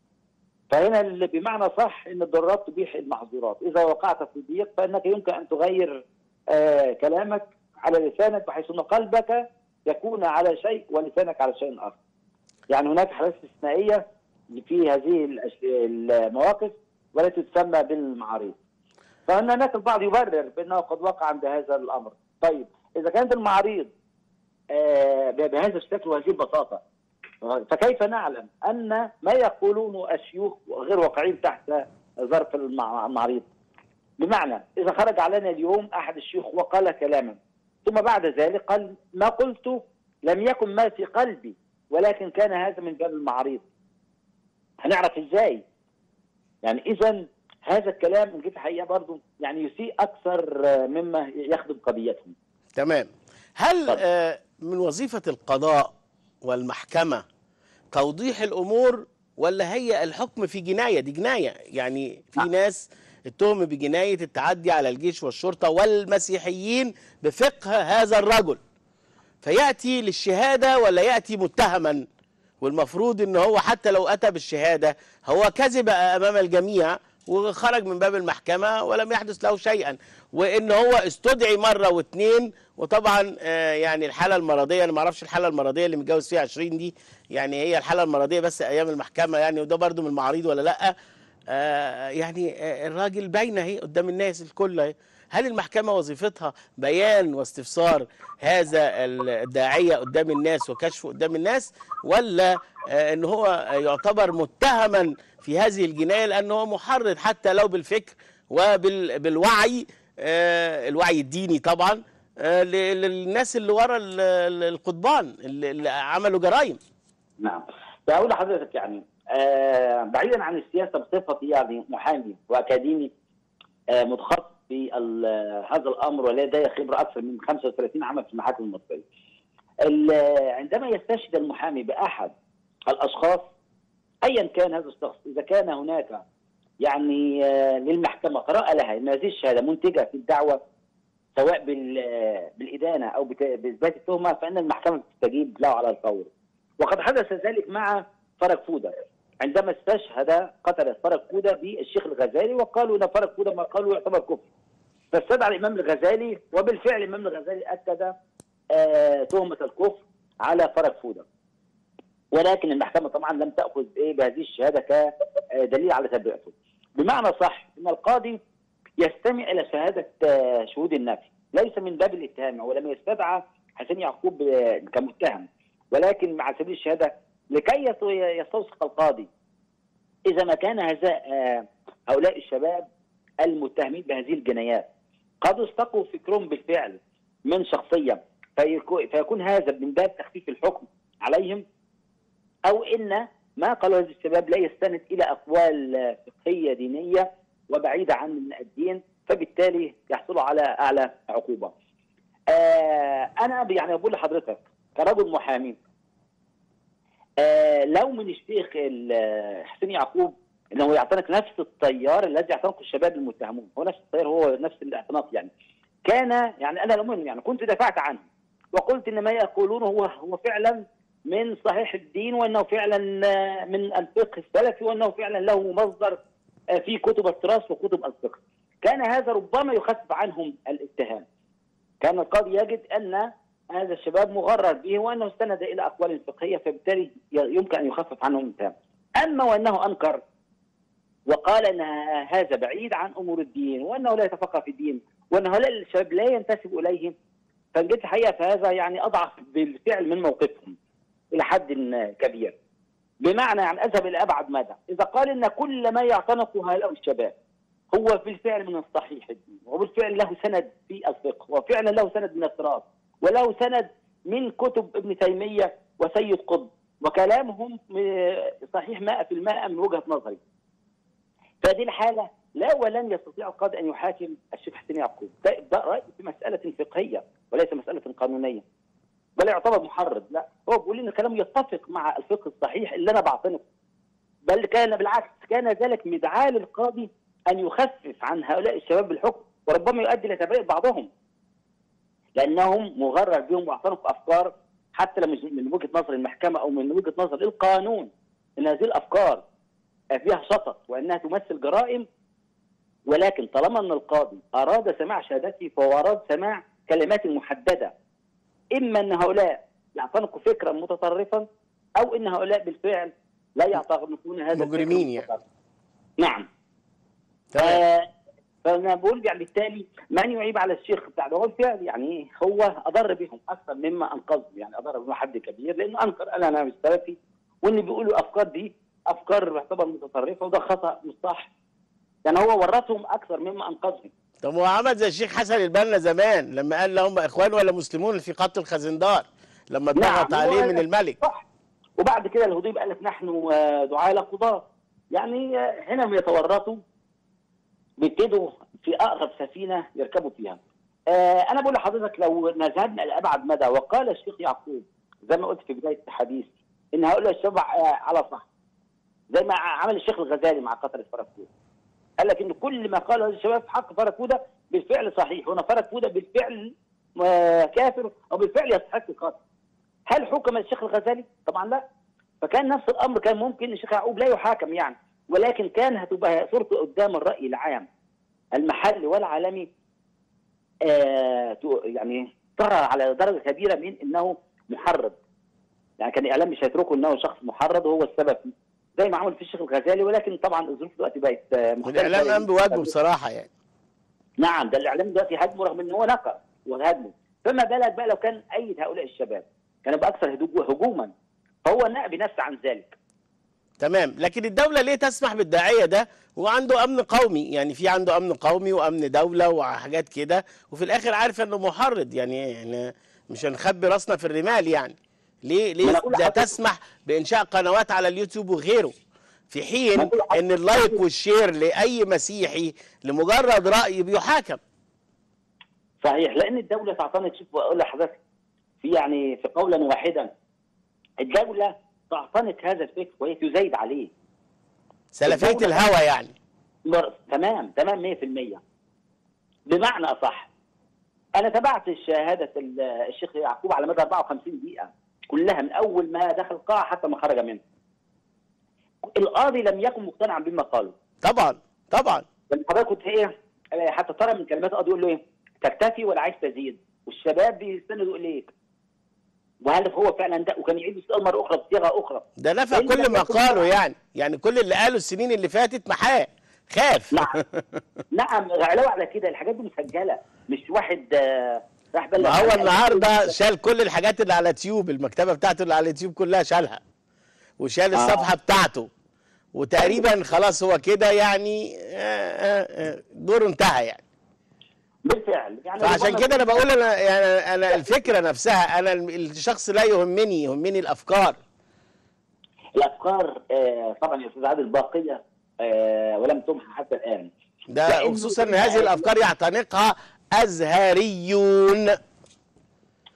فهنا اللي بمعنى صح ان الضرورات تبيح المحظورات، اذا وقعت في ضيق فانك يمكن ان تغير آه كلامك على لسانك بحيث ان قلبك يكون على شيء ولسانك على شيء اخر. يعني هناك حالات استثنائيه في هذه الأش- المواقف والتي تسمى بالمعاريض. فان هناك البعض يبرر بانه قد وقع عند هذا الامر. طيب اذا كانت المعاريض آه بهذا الشكل وهذه البساطه فكيف نعلم ان ما يقولونه الشيوخ غير واقعين تحت ظرف المع- المعريض بمعنى اذا خرج علينا اليوم احد الشيوخ وقال كلاما ثم بعد ذلك قال ما قلت لم يكن ما في قلبي ولكن كان هذا من باب المعاريض هنعرف ازاي يعني اذا هذا الكلام من جهه الحقيقه برضه يعني يسيء اكثر آه، مما يخدم قضيتهم تمام هل طب. آه، من وظيفة القضاء والمحكمة توضيح الأمور ولا هي الحكم في جناية دي جناية يعني في نعم. ناس اتهم بجناية التعدي على الجيش والشرطة والمسيحيين بفقه هذا الرجل فيأتي للشهادة ولا يأتي متهما والمفروض ان هو حتى لو اتى بالشهاده هو كذب امام الجميع وخرج من باب المحكمه ولم يحدث له شيئا وان هو استدعي مره واثنين وطبعا آه، يعني الحاله المرضيه انا ما اعرفش الحاله المرضيه اللي متجوز فيها 20 دي يعني هي الحاله المرضيه بس ايام المحكمه يعني وده برضو من المعاريض ولا لا آه، يعني آه، الراجل باينه اهي قدام الناس الكل اهي هل المحكمة وظيفتها بيان واستفسار هذا الداعية قدام الناس وكشفه قدام الناس ولا آه، ان هو يعتبر متهما في هذه الجناية لأنه هو محرض حتى لو بالفكر وبالوعي الوعي الديني طبعا آه، ل- للناس اللي ورا ال- ال- القضبان اللي اللي عملوا جرائم نعم بقول لحضرتك يعني آه بعيدا عن السياسه بصفتي يعني محامي واكاديمي آه متخصص في ال- هذا الامر ولدي خبره اكثر من 35 عاما في المحاكم المصريه. ال- عندما يستشهد المحامي باحد الاشخاص ايا كان هذا الشخص اذا كان هناك يعني آه للمحكمه قراءه لها ان هذه الشهاده منتجه في الدعوه سواء بال- بالادانه او بت- باثبات التهمه فان المحكمه تستجيب له على الفور. وقد حدث ذلك مع فرج فوده عندما استشهد قتل فرج فوده بالشيخ الغزالي وقالوا ان فرج فوده ما قالوا يعتبر كفر. فاستدعى الامام الغزالي وبالفعل الامام الغزالي اكد آه تهمه الكفر على فرج فوده. ولكن المحكمه طبعا لم تاخذ ايه بهذه الشهاده كدليل على تبرئته. بمعنى صح ان القاضي يستمع الى شهاده آه، شهود النفي ليس من باب الاتهام ولم يستدعى حسين يعقوب آه، كمتهم ولكن على سبيل الشهاده لكي يت- يستوثق القاضي اذا ما كان هذا آه، هؤلاء الشباب المتهمين بهذه الجنايات قد استقوا فكرهم بالفعل من شخصيه فيكو- فيكون هذا من باب تخفيف الحكم عليهم او ان ما قاله هذا الشباب لا يستند الى اقوال آه، فقهيه دينيه وبعيده عن الدين فبالتالي يحصلوا على اعلى عقوبه. آه انا يعني بقول لحضرتك كرجل محامي آه لو من الشيخ ال- حسين يعقوب انه يعتنق نفس التيار الذي يعتنقه الشباب المتهمون هو نفس التيار هو نفس الاعتناق يعني كان يعني انا لو منه يعني كنت دافعت عنه وقلت ان ما يقولونه هو هو فعلا من صحيح الدين وانه فعلا آه، من الفقه السلفي وانه فعلا له مصدر آه، في كتب التراث وكتب الفقه كان هذا ربما يخفف عنهم الاتهام كان القاضي يجد ان هذا الشباب مغرر به وانه استند الى اقوال فقهيه فبالتالي يمكن ان يخفف عنهم الاتهام اما وانه انكر وقال ان هذا بعيد عن امور الدين وانه لا يتفقه في الدين وان هؤلاء الشباب لا ينتسب اليه فجيت الحقيقه فهذا يعني اضعف بالفعل من موقفهم الى حد كبير بمعنى يعني اذهب الى ابعد مدى اذا قال ان كل ما يعتنقه هؤلاء الشباب هو بالفعل من الصحيح الدين وبالفعل له سند في الفقه وفعلا له سند من التراث وله سند من كتب ابن تيميه وسيد قطب وكلامهم آه، صحيح 100% من وجهه نظري فهذه الحاله لا ولن يستطيع القاضي ان يحاكم الشيخ حسين يعقوب ده, ده راي في مساله فقهيه وليس مساله قانونيه بل يعتبر محرض لا هو بيقول ان كلامه يتفق مع الفقه الصحيح اللي انا بعتنقه بل كان بالعكس كان ذلك مدعاة للقاضي ان يخفف عن هؤلاء الشباب بالحكم وربما يؤدي الى تبرئه بعضهم لانهم مغرر بهم واعتنقوا افكار حتى لو مش من وجهه نظر المحكمه او من وجهه نظر القانون ان هذه الافكار فيها شطط وانها تمثل جرائم ولكن طالما ان القاضي اراد سماع شهادته فهو اراد سماع كلمات محدده اما ان هؤلاء يعتنقوا فكرا متطرفا او ان هؤلاء بالفعل لا يعتنقون هذا الفكر مجرمين يعني. المتطرف. نعم تمام آه، فانا بقول يعني بالتالي من يعيب على الشيخ بتاع ده هو الفعل يعني هو اضر بهم اكثر مما انقذهم يعني اضر بهم حد كبير لانه انكر قال انا مش سلفي وان بيقولوا الافكار دي افكار تعتبر متطرفه وده خطا مش صح يعني هو ورطهم اكثر مما انقذهم طب هو عمل زي الشيخ حسن البنا زمان لما قال لهم اخوان ولا مسلمون في قتل خزندار لما ضغط نعم، عليه هو- من الملك صح وبعد كده الهضيب قال لك نحن آه، دعاة قضاة يعني آه، هنا بيتورطوا بيبتدوا في اقرب سفينه يركبوا فيها. آه انا بقول لحضرتك لو ذهبنا لابعد مدى وقال الشيخ يعقوب زي ما قلت في بدايه الحديث ان هؤلاء الشباب آه، على صح زي ما عمل الشيخ الغزالي مع قطر فركوده. قال لك ان كل ما قاله هذا الشباب في حق فركوده بالفعل صحيح هنا فركوده بالفعل آه، كافر او بالفعل يستحق القتل. هل حكم الشيخ الغزالي؟ طبعا لا. فكان نفس الامر كان ممكن الشيخ يعقوب لا يحاكم يعني ولكن كان هتبقى صورته قدام الراي العام المحلي والعالمي آه تو- يعني ترى على درجه كبيره من انه محرض يعني كان الاعلام مش هيتركه انه شخص محرض وهو السبب فيه. زي ما عمل في الشيخ الغزالي ولكن طبعا الظروف دلوقتي بقت آه، مختلفه الاعلام قام بواجبه بصراحه يعني نعم ده الاعلام دلوقتي هاجمه رغم ان هو نقر وهاجمه فما بالك بقى لو كان ايد هؤلاء الشباب كان يبقى اكثر هدوء- هجوما فهو نأى بنفسه عن ذلك تمام لكن الدولة ليه تسمح بالداعية ده وعنده أمن قومي يعني في عنده أمن قومي وأمن دولة وحاجات كده وفي الآخر عارف إنه محرض يعني إحنا مش هنخبي راسنا في الرمال يعني ليه ما ليه أنا أقول لا لحضرتك- تسمح بإنشاء قنوات على اليوتيوب وغيره في حين ما أقول لحضرتك- إن اللايك والشير لأي مسيحي لمجرد رأي بيحاكم صحيح لان الدوله تعتنق شوف اقول لحضرتك في يعني في قولا واحدا الدوله تعتنق هذا الفكر وهي تزايد عليه سلفية الدولة- الهوى يعني مر- تمام تمام 100% بمعنى اصح انا تابعت شهاده ال- الشيخ يعقوب على مدى 54 دقيقه كلها من اول ما دخل القاعه حتى ما خرج منها القاضي لم يكن مقتنعا بما قاله طبعا طبعا لما حضرتك كنت ايه حتى ترى من كلمات القاضي يقول له ايه تكتفي ولا عايز تزيد والشباب بيستندوا اليك وهل هو فعلا ده وكان يعيد السؤال مره اخرى بصيغه اخرى ده نفى لأن كل لم ما يكن قاله مقتنع. يعني يعني كل اللي قاله السنين اللي فاتت محاه خاف نعم نعم علاوه على كده الحاجات دي مسجله مش واحد آه، راح بلغ ما هو عنها. النهارده شال كل الحاجات اللي على تيوب المكتبه بتاعته اللي على اليوتيوب كلها شالها وشال آه. الصفحه بتاعته وتقريبا خلاص هو كده يعني آه، آه، آه، دوره انتهى يعني بالفعل يعني فعشان ربما كده انا بقول انا يعني انا الفكره نفسها انا الشخص لا يهمني يهمني الافكار الافكار آه، طبعا يا استاذ عادل باقيه آه، ولم تمحى حتى الان ده لأنه وخصوصا ان كل هذه هذه- الافكار يعتنقها ازهريون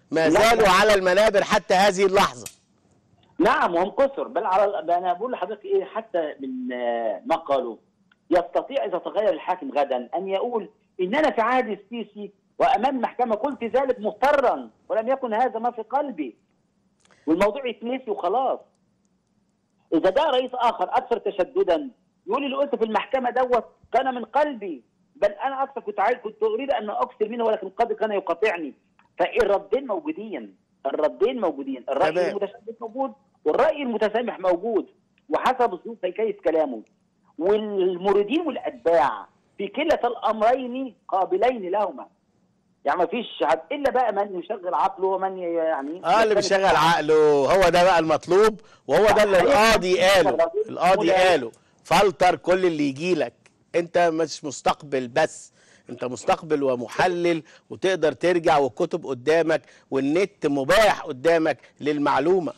ما لا. زالوا على المنابر حتى هذه اللحظه نعم وهم كثر بل على انا بقول لحضرتك ايه حتى من آه، ما قالوا يستطيع اذا تغير الحاكم غدا ان يقول ان انا في عهد السيسي وامام المحكمه قلت ذلك مضطرا ولم يكن هذا ما في قلبي والموضوع يتنسي وخلاص اذا جاء رئيس اخر اكثر تشددا يقول اللي قلت في المحكمه دوت كان من قلبي بل انا اكثر كنت عايز كنت اريد ان اكثر منه ولكن القاضي كان يقاطعني فالردين موجودين الردين موجودين الراي تمام. المتشدد موجود والراي المتسامح موجود وحسب الظروف هيكيف كلامه والمريدين والاتباع في كلا الامرين قابلين لهما يعني ما فيش حد الا بقى من يشغل عقله ومن يعني اه اللي بيشغل عقله هو ده بقى المطلوب وهو ده اللي القاضي قاله القاضي قاله فلتر كل اللي يجي لك انت مش مستقبل بس انت مستقبل ومحلل وتقدر ترجع والكتب قدامك والنت مباح قدامك للمعلومه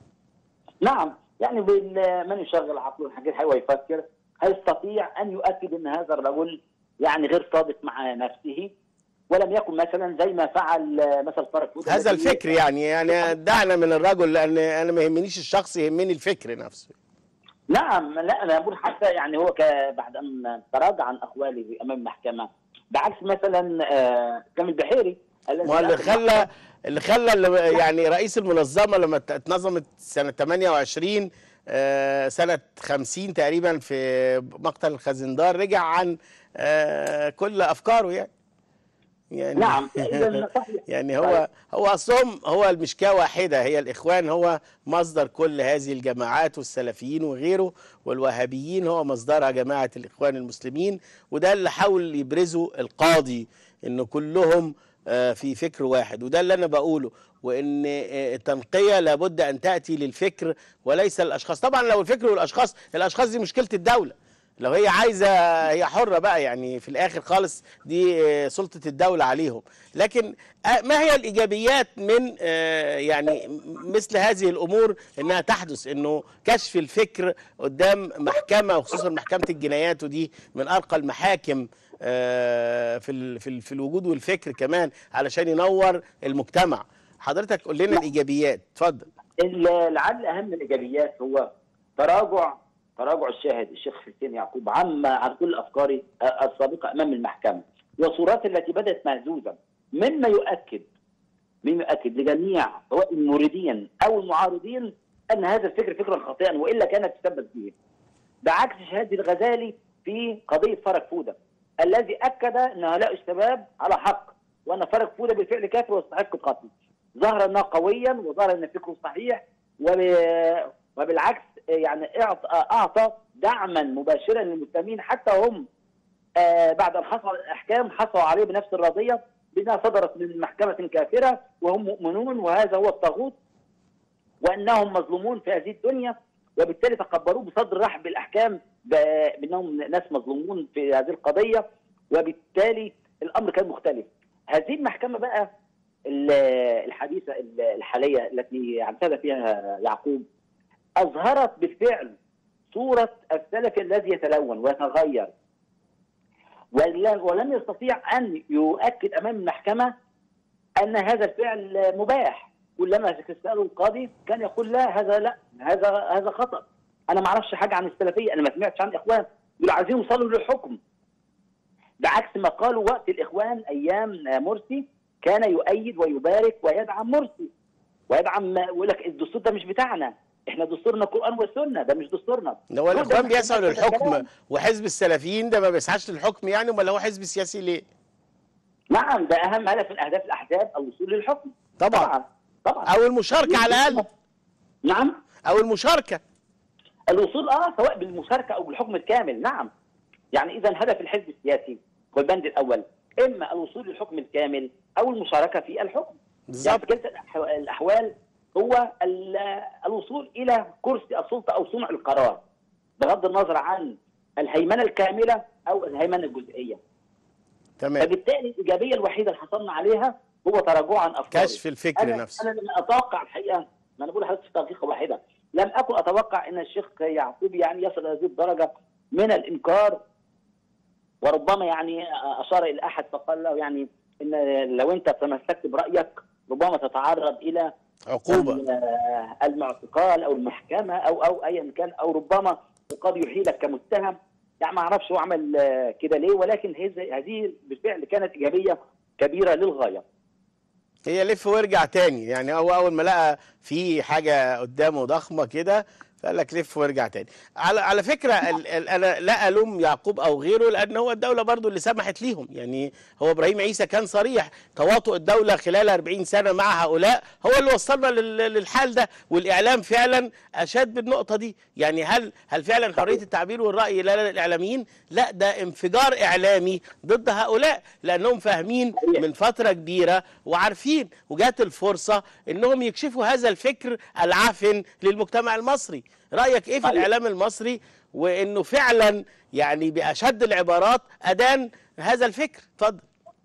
نعم يعني بال- من يشغل عقله الحاجات هو يفكر هيستطيع ان يؤكد ان هذا الرجل يعني غير صادق مع نفسه ولم يكن مثلا زي ما فعل آه، مثل طارق فوده هذا الذي- الفكر يعني يعني دعنا من الرجل لان انا ما يهمنيش الشخص يهمني الفكر نفسه نعم لا انا بقول حتى يعني هو ك- بعد ان تراجع عن اقواله امام المحكمه بعكس مثلا آه، كامل بحيري الذي ما هو اللي أخذ خلى اللي خلى اللي يعني رئيس المنظمه لما ات- اتنظمت سنه 28 آه، سنه 50 تقريبا في مقتل الخزندار رجع عن آه، كل افكاره يعني يعني نعم إذن صحيح. يعني هو هو اصلهم هو المشكاه واحده هي الاخوان هو مصدر كل هذه الجماعات والسلفيين وغيره والوهابيين هو مصدرها جماعه الاخوان المسلمين وده اللي حاول يبرزه القاضي ان كلهم آه، في فكر واحد وده اللي انا بقوله وان آه، التنقيه لابد ان تاتي للفكر وليس الاشخاص طبعا لو الفكر والاشخاص الاشخاص دي مشكله الدوله لو هي عايزه هي حره بقى يعني في الاخر خالص دي آه، سلطه الدوله عليهم لكن آه، ما هي الايجابيات من آه، يعني م- مثل هذه الامور انها تحدث انه كشف الفكر قدام محكمه وخصوصا محكمه الجنايات ودي من ارقى المحاكم آه، في ال- في ال- في الوجود والفكر كمان علشان ينور المجتمع حضرتك قول لنا الايجابيات اتفضل ال- لعل اهم الايجابيات هو تراجع تراجع الشاهد الشيخ حسين يعقوب عما عن كل افكاره السابقه امام المحكمه والصورات التي بدات مهزوزه مما يؤكد مما يؤكد لجميع سواء المريدين او المعارضين ان هذا الفكر فكرا خاطئا والا كانت تسبب فيه. بعكس شهاده الغزالي في قضيه فرج فوده الذي اكد ان هؤلاء الشباب على حق وان فرج فوده بالفعل كافر ويستحق القتل. ظهر انه قويا وظهر ان فكره صحيح وب- وبالعكس يعني اعطى اعطى دعما مباشرا للمسلمين حتى هم آه، بعد ان حصل الاحكام حصلوا عليه بنفس الرضيه بانها صدرت من محكمه كافره وهم مؤمنون وهذا هو الطاغوت وانهم مظلومون في هذه الدنيا وبالتالي تقبلوه بصدر رحب بالاحكام ب- بانهم ناس مظلومون في هذه القضيه وبالتالي الامر كان مختلف. هذه المحكمه بقى ال- الحديثه ال- الحاليه التي اعتاد فيها يعقوب اظهرت بالفعل صوره السلف الذي يتلون ويتغير ولم ولم يستطيع ان يؤكد امام المحكمه ان هذا الفعل مباح كلما تساله القاضي كان يقول لا هذا لا هذا هذا خطا انا ما اعرفش حاجه عن السلفيه انا ما سمعتش عن الاخوان دول عايزين يوصلوا للحكم بعكس ما قالوا وقت الاخوان ايام مرسي كان يؤيد ويبارك ويدعم مرسي ويدعم يقول لك الدستور ده مش بتاعنا احنا دستورنا القران والسنه ده مش دستورنا هو الاخوان ده بيسعوا ده للحكم كلام. وحزب السلفيين ده ما بيسعاش للحكم يعني امال هو حزب سياسي ليه؟ نعم ده اهم هدف من اهداف الاحزاب الوصول للحكم طبعا طبعا طبعا او المشاركه على الاقل نعم او المشاركه الوصول اه سواء بالمشاركه او بالحكم الكامل نعم يعني اذا هدف الحزب السياسي هو البند الاول اما الوصول للحكم الكامل او المشاركه في الحكم يعني بالظبط في كلتا الأح- الاحوال هو ال- الوصول الى كرسي السلطه او صنع القرار بغض النظر عن الهيمنه الكامله او الهيمنه الجزئيه تمام فبالتالي الايجابيه الوحيده اللي حصلنا عليها هو تراجع عن افكاره كشف الفكر انا نفسه انا لم اتوقع الحقيقه ما انا بقول لحضرتك في دقيقه واحده لم اكن اتوقع ان الشيخ يعقوب يعني يصل هذه الدرجه من الانكار وربما يعني اشار الى احد فقال له يعني ان لو انت تمسكت برايك ربما تتعرض الى عقوبه آه، المعتقال او المحكمه او او ايا كان او ربما القاضي يحيلك كمتهم يعني ما اعرفش هو عمل آه، كده ليه ولكن هذه هذه بالفعل كانت ايجابيه كبيره للغايه هي لف وارجع تاني يعني هو اول ما لقى في حاجه قدامه ضخمه كده فقال لك لف وارجع تاني على على فكره ال ال انا لا الوم يعقوب او غيره لان هو الدوله برضو اللي سمحت ليهم يعني هو ابراهيم عيسى كان صريح تواطؤ الدوله خلال 40 سنه مع هؤلاء هو اللي وصلنا لل- للحال ده والاعلام فعلا اشاد بالنقطه دي يعني هل هل فعلا حريه التعبير والراي لا للاعلاميين لا ده انفجار اعلامي ضد هؤلاء لانهم فاهمين من فتره كبيره وعارفين وجات الفرصه انهم يكشفوا هذا الفكر العافن للمجتمع المصري رايك ايه في طيب. الاعلام المصري وانه فعلا يعني باشد العبارات ادان هذا الفكر اتفضل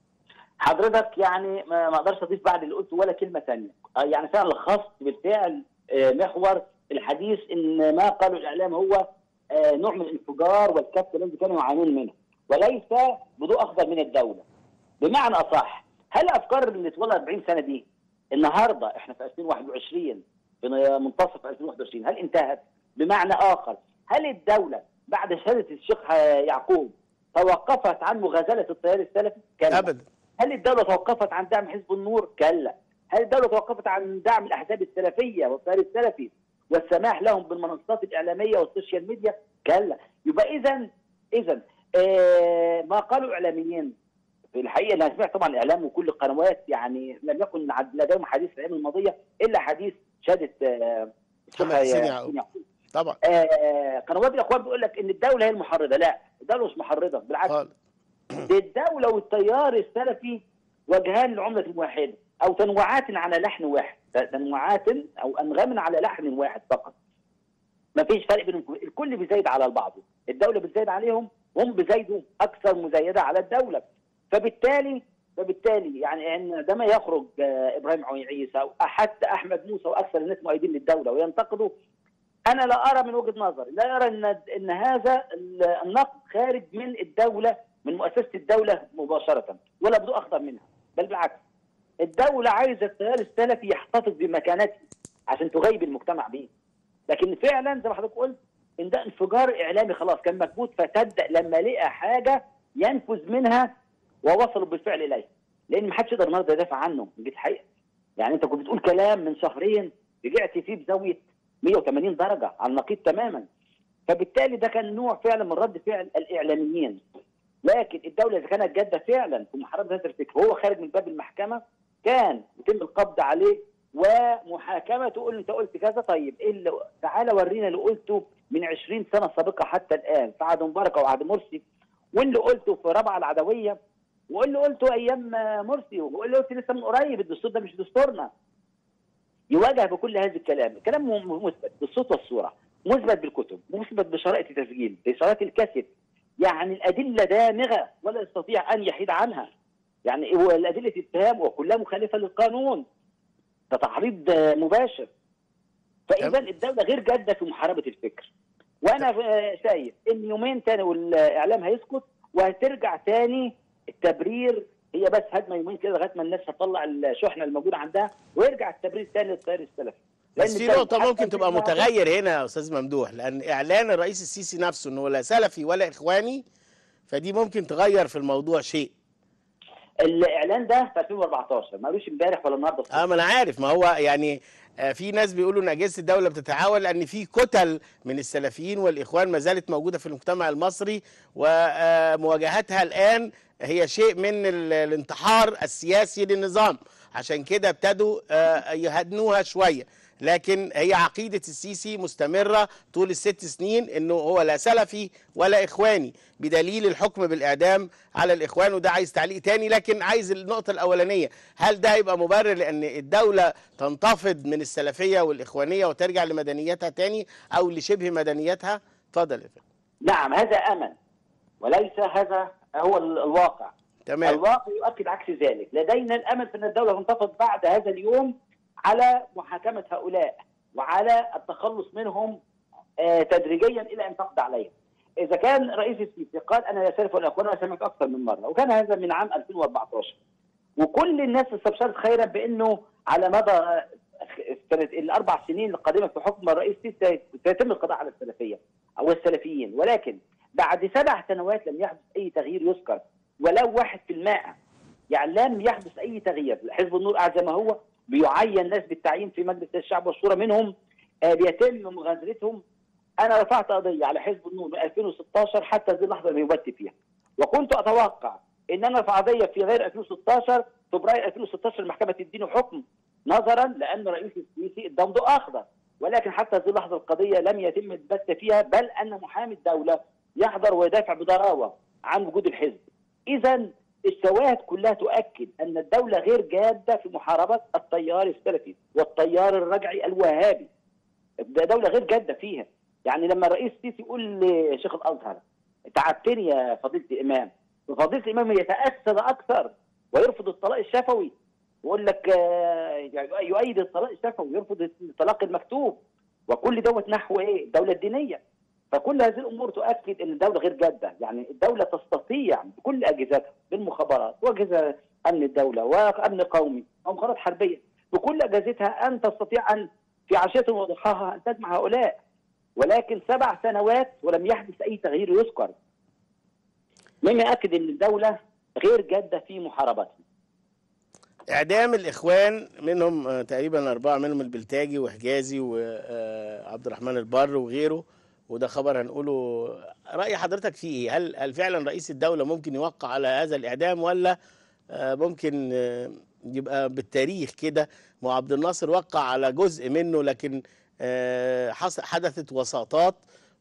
حضرتك يعني ما ما اقدرش اضيف بعد اللي قلته ولا كلمه ثانيه يعني فعلا لخصت بالفعل آه، محور الحديث ان ما قاله الاعلام هو آه، نوع من الانفجار والكبت الذي كانوا يعانون منه وليس بضوء اخضر من الدوله بمعنى اصح هل الافكار اللي اتولد 40 سنه دي النهارده احنا في 2021 في منتصف 2021 هل انتهت؟ بمعنى اخر هل الدوله بعد شهاده الشيخ يعقوب توقفت عن مغازله التيار السلفي؟ كلا. ابدا هل الدولة توقفت عن دعم حزب النور؟ كلا. هل الدولة توقفت عن دعم الأحزاب السلفية والتيار السلفي والسماح لهم بالمنصات الإعلامية والسوشيال ميديا؟ كلا. يبقى إذا إذا آه ما قالوا إعلاميين في الحقيقة أنا سمعت طبعا الإعلام وكل القنوات يعني لم يكن عد- لديهم حديث في الأيام الماضية إلا حديث شهادة آه الشيخ محمد حسين ياسين يعقوب. يعقوب. طبعا آه قنوات الإخوان بيقول لك إن الدولة هي المحرضة، لا الدولة مش محرضة بالعكس خالص دي الدولة والتيار السلفي وجهان للعملة الواحدة أو تنوعات على لحن واحد تنوعات أو أنغام على لحن واحد فقط ما فيش فرق بينهم الكل بيزايد على بعضه الدولة بتزايد عليهم وهم بيزايدوا أكثر مزايدة على الدولة فبالتالي فبالتالي يعني عندما يخرج آه، ابراهيم عيسى او حتى احمد موسى واكثر الناس مؤيدين للدوله وينتقدوا انا لا ارى من وجهه نظري لا ارى ان ان هذا النقد خارج من الدوله من مؤسسه الدوله مباشره ولا بضوء اخطر منها بل بالعكس الدوله عايزه التيار السلفي يحتفظ بمكانته عشان تغيب المجتمع بيه لكن فعلا زي ما حضرتك قلت ان ده انفجار اعلامي خلاص كان مكبوت فصدق لما لقى حاجه ينفذ منها ووصلوا بالفعل اليه لان ما حدش يقدر النهارده يدافع عنه دي الحقيقه يعني انت كنت بتقول كلام من شهرين رجعت فيه بزاويه 180 درجه على النقيض تماما فبالتالي ده كان نوع فعلا من رد فعل الاعلاميين لكن الدوله اذا كانت جاده فعلا في محاربه هذا الفكر وهو خارج من باب المحكمه كان يتم القبض عليه ومحاكمه تقول انت قلت كذا طيب ايه اللي تعالى ورينا اللي قلته من 20 سنه سابقه حتى الان في عهد مبارك وعهد مرسي واللي قلته في رابعه العدويه واللي قلته ايام مرسي واللي قلت لسه من قريب الدستور ده مش دستورنا يواجه بكل هذا الكلام الكلام م- مثبت بالصوت والصوره مثبت بالكتب مثبت بشرائط التسجيل بشرائط الكاسيت يعني الادله دامغه ولا يستطيع ان يحيد عنها يعني هو الادله اتهام وكلها مخالفه للقانون ده تعريض آه، مباشر فاذا تمام. الدوله غير جاده في محاربه الفكر وانا آه، شايف ان يومين تاني والاعلام هيسكت وهترجع تاني التبرير هي بس هدمه يومين كده لغايه ما الناس هتطلع الشحنه الموجوده عندها ويرجع التبرير تاني للتيار السلفي بس في لأن نقطة حتى ممكن تبقى الفكرة- متغير هنا يا أستاذ ممدوح لأن إعلان الرئيس السيسي نفسه إنه لا سلفي ولا إخواني فدي ممكن تغير في الموضوع شيء الاعلان ده في 2014 ما قالوش امبارح ولا النهارده اه ما انا عارف ما هو يعني آه، في ناس بيقولوا ان اجهزه الدوله بتتعاون لان في كتل من السلفيين والاخوان ما زالت موجوده في المجتمع المصري ومواجهتها الان هي شيء من ال- الانتحار السياسي للنظام عشان كده ابتدوا آه، يهدنوها شويه لكن هي عقيده السيسي مستمره طول الست سنين انه هو لا سلفي ولا اخواني بدليل الحكم بالاعدام على الاخوان وده عايز تعليق تاني لكن عايز النقطه الاولانيه هل ده هيبقى مبرر لان الدوله تنتفض من السلفيه والاخوانيه وترجع لمدنيتها تاني او لشبه مدنيتها اتفضل يا فندم نعم هذا امل وليس هذا هو ال- الواقع تمام الواقع يؤكد عكس ذلك لدينا الامل في ان الدوله تنتفض بعد هذا اليوم على محاكمه هؤلاء وعلى التخلص منهم آه، تدريجيا الى ان تقضي عليهم اذا كان رئيس السيسي قال انا لا سلف ولا اخوان انا سمعت اكثر من مره وكان هذا من عام 2014 وكل الناس استبشرت خيرا بانه على مدى السنة الاربع سنين القادمه في حكم الرئيس السيسي سيتم القضاء على السلفيه او السلفيين ولكن بعد سبع سنوات لم يحدث اي تغيير يذكر ولو واحد في المائة يعني لم يحدث اي تغيير حزب النور قاعد زي ما هو بيعين ناس بالتعيين في مجلس الشعب والشورى منهم آه بيتم مغادرتهم انا رفعت قضيه على حزب النور من 2016 حتى هذه اللحظه اللي بيبت فيها وكنت اتوقع ان انا ارفع قضيه في غير 2016 فبراير 2016 المحكمه تديني حكم نظرا لان رئيس السيسي قدام ضوء اخضر ولكن حتى هذه اللحظه القضيه لم يتم البت فيها بل ان محامي الدوله يحضر ويدافع بضراوه عن وجود الحزب. اذا الشواهد كلها تؤكد ان الدوله غير جاده في محاربه التيار السلفي والتيار الرجعي الوهابي. الدوله غير جاده فيها. يعني لما الرئيس السيسي يقول لشيخ الازهر تعبتني يا فضيله الامام فضيله الامام يتاثر اكثر ويرفض الطلاق الشفوي ويقول لك يؤيد الطلاق الشفوي ويرفض الطلاق المكتوب وكل دوت نحو ايه؟ الدوله الدينيه فكل هذه الامور تؤكد ان الدوله غير جاده، يعني الدوله تستطيع بكل اجهزتها بالمخابرات واجهزه امن الدوله وامن قومي ومخابرات حربيه بكل اجهزتها ان تستطيع ان في عشيه وضحاها ان تجمع هؤلاء ولكن سبع سنوات ولم يحدث اي تغيير يذكر. مما يؤكد ان الدوله غير جاده في محاربتها. اعدام الاخوان منهم تقريبا اربعه منهم البلتاجي وحجازي وعبد الرحمن البر وغيره وده خبر هنقوله راي حضرتك فيه ايه هل هل فعلا رئيس الدوله ممكن يوقع على هذا الاعدام ولا ممكن يبقى بالتاريخ كده ما عبد الناصر وقع على جزء منه لكن حدثت وساطات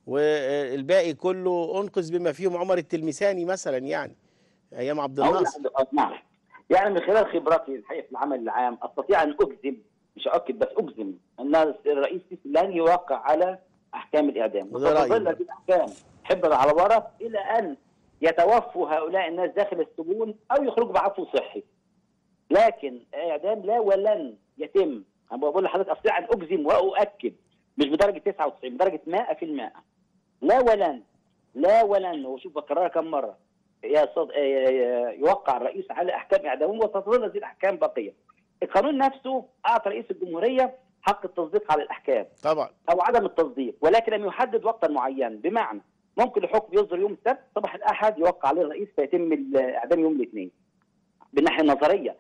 والباقي كله انقذ بما فيهم عمر التلمساني مثلا يعني ايام عبد الناصر نعم يعني من خلال خبرتي الحقيقه في العمل العام استطيع ان اجزم مش اؤكد بس اجزم ان الرئيس لن يوقع على احكام الاعدام وتظل هذه الاحكام حبر على ورق الى ان يتوفوا هؤلاء الناس داخل السجون او يخرجوا بعفو صحي لكن اعدام لا ولن يتم انا بقول لحضرتك استطيع ان اجزم واؤكد مش بدرجه 99 بدرجه 100% لا ولن لا ولن وشوف بكررها كم مره صد... يوقع الرئيس على احكام اعدامهم وتظل هذه الاحكام باقيه. القانون نفسه اعطى رئيس الجمهوريه حق التصديق على الاحكام طبعا او عدم التصديق ولكن لم يحدد وقتا معينا بمعنى ممكن الحكم يصدر يوم السبت صباح الاحد يوقع عليه الرئيس فيتم الاعدام يوم الاثنين بالناحيه النظريه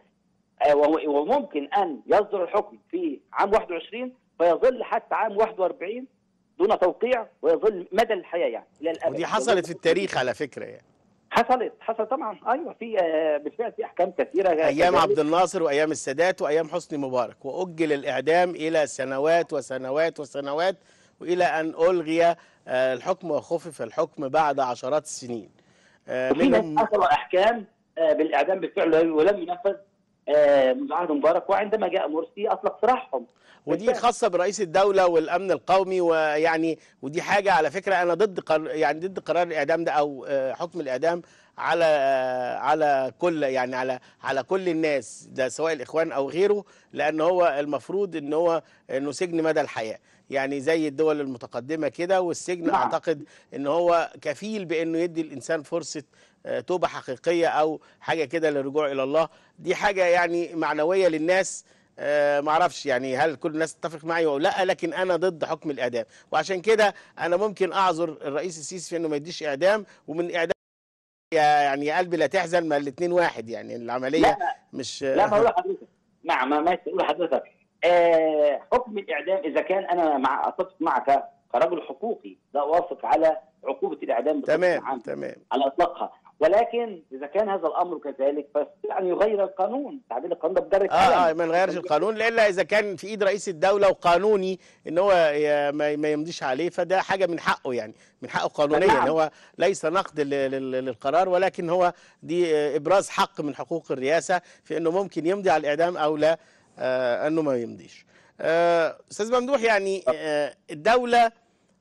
وممكن ان يصدر الحكم في عام 21 فيظل حتى عام 41 دون توقيع ويظل مدى الحياه يعني الى الابد ودي حصلت في التاريخ على فكره يعني حصلت حصل طبعا ايوه في بالفعل في احكام كثيره ايام عبد الناصر وايام السادات وايام حسني مبارك واجل الاعدام الى سنوات وسنوات وسنوات والى ان الغي الحكم وخفف الحكم بعد عشرات السنين في ناس حصل احكام بالاعدام بالفعل ولم ينفذ منذ عهد مبارك وعندما جاء مرسي اطلق سراحهم ودي خاصه برئيس الدوله والامن القومي ويعني ودي حاجه على فكره انا ضد قر يعني ضد قرار الاعدام ده او حكم الاعدام على على كل يعني على على كل الناس ده سواء الاخوان او غيره لان هو المفروض ان هو انه سجن مدى الحياه يعني زي الدول المتقدمه كده والسجن نعم. اعتقد ان هو كفيل بانه يدي الانسان فرصه توبه حقيقيه او حاجه كده للرجوع الى الله دي حاجه يعني معنويه للناس أه معرفش يعني هل كل الناس تتفق معي او لا لكن انا ضد حكم الاعدام وعشان كده انا ممكن اعذر الرئيس السيسي في انه ما يديش اعدام ومن اعدام يعني يا قلبي لا تحزن ما الاثنين واحد يعني العمليه لا مش لا ما اقول لحضرتك مع ما ما اقول لحضرتك آه حكم الاعدام اذا كان انا مع اتفق معك كرجل حقوقي لا اوافق على عقوبه الاعدام تمام تمام على اطلاقها ولكن اذا كان هذا الامر كذلك فيستطيع ان يغير القانون تعديل القانون ده بدرجه اه اه ما نغيرش القانون الا اذا كان في ايد رئيس الدوله وقانوني ان هو ما يمضيش عليه فده حاجه من حقه يعني من حقه قانونيا نعم. هو ليس نقد للقرار ولكن هو دي ابراز حق من حقوق الرئاسه في انه ممكن يمضي على الاعدام او لا آه انه ما يمضيش آه استاذ ممدوح يعني آه الدوله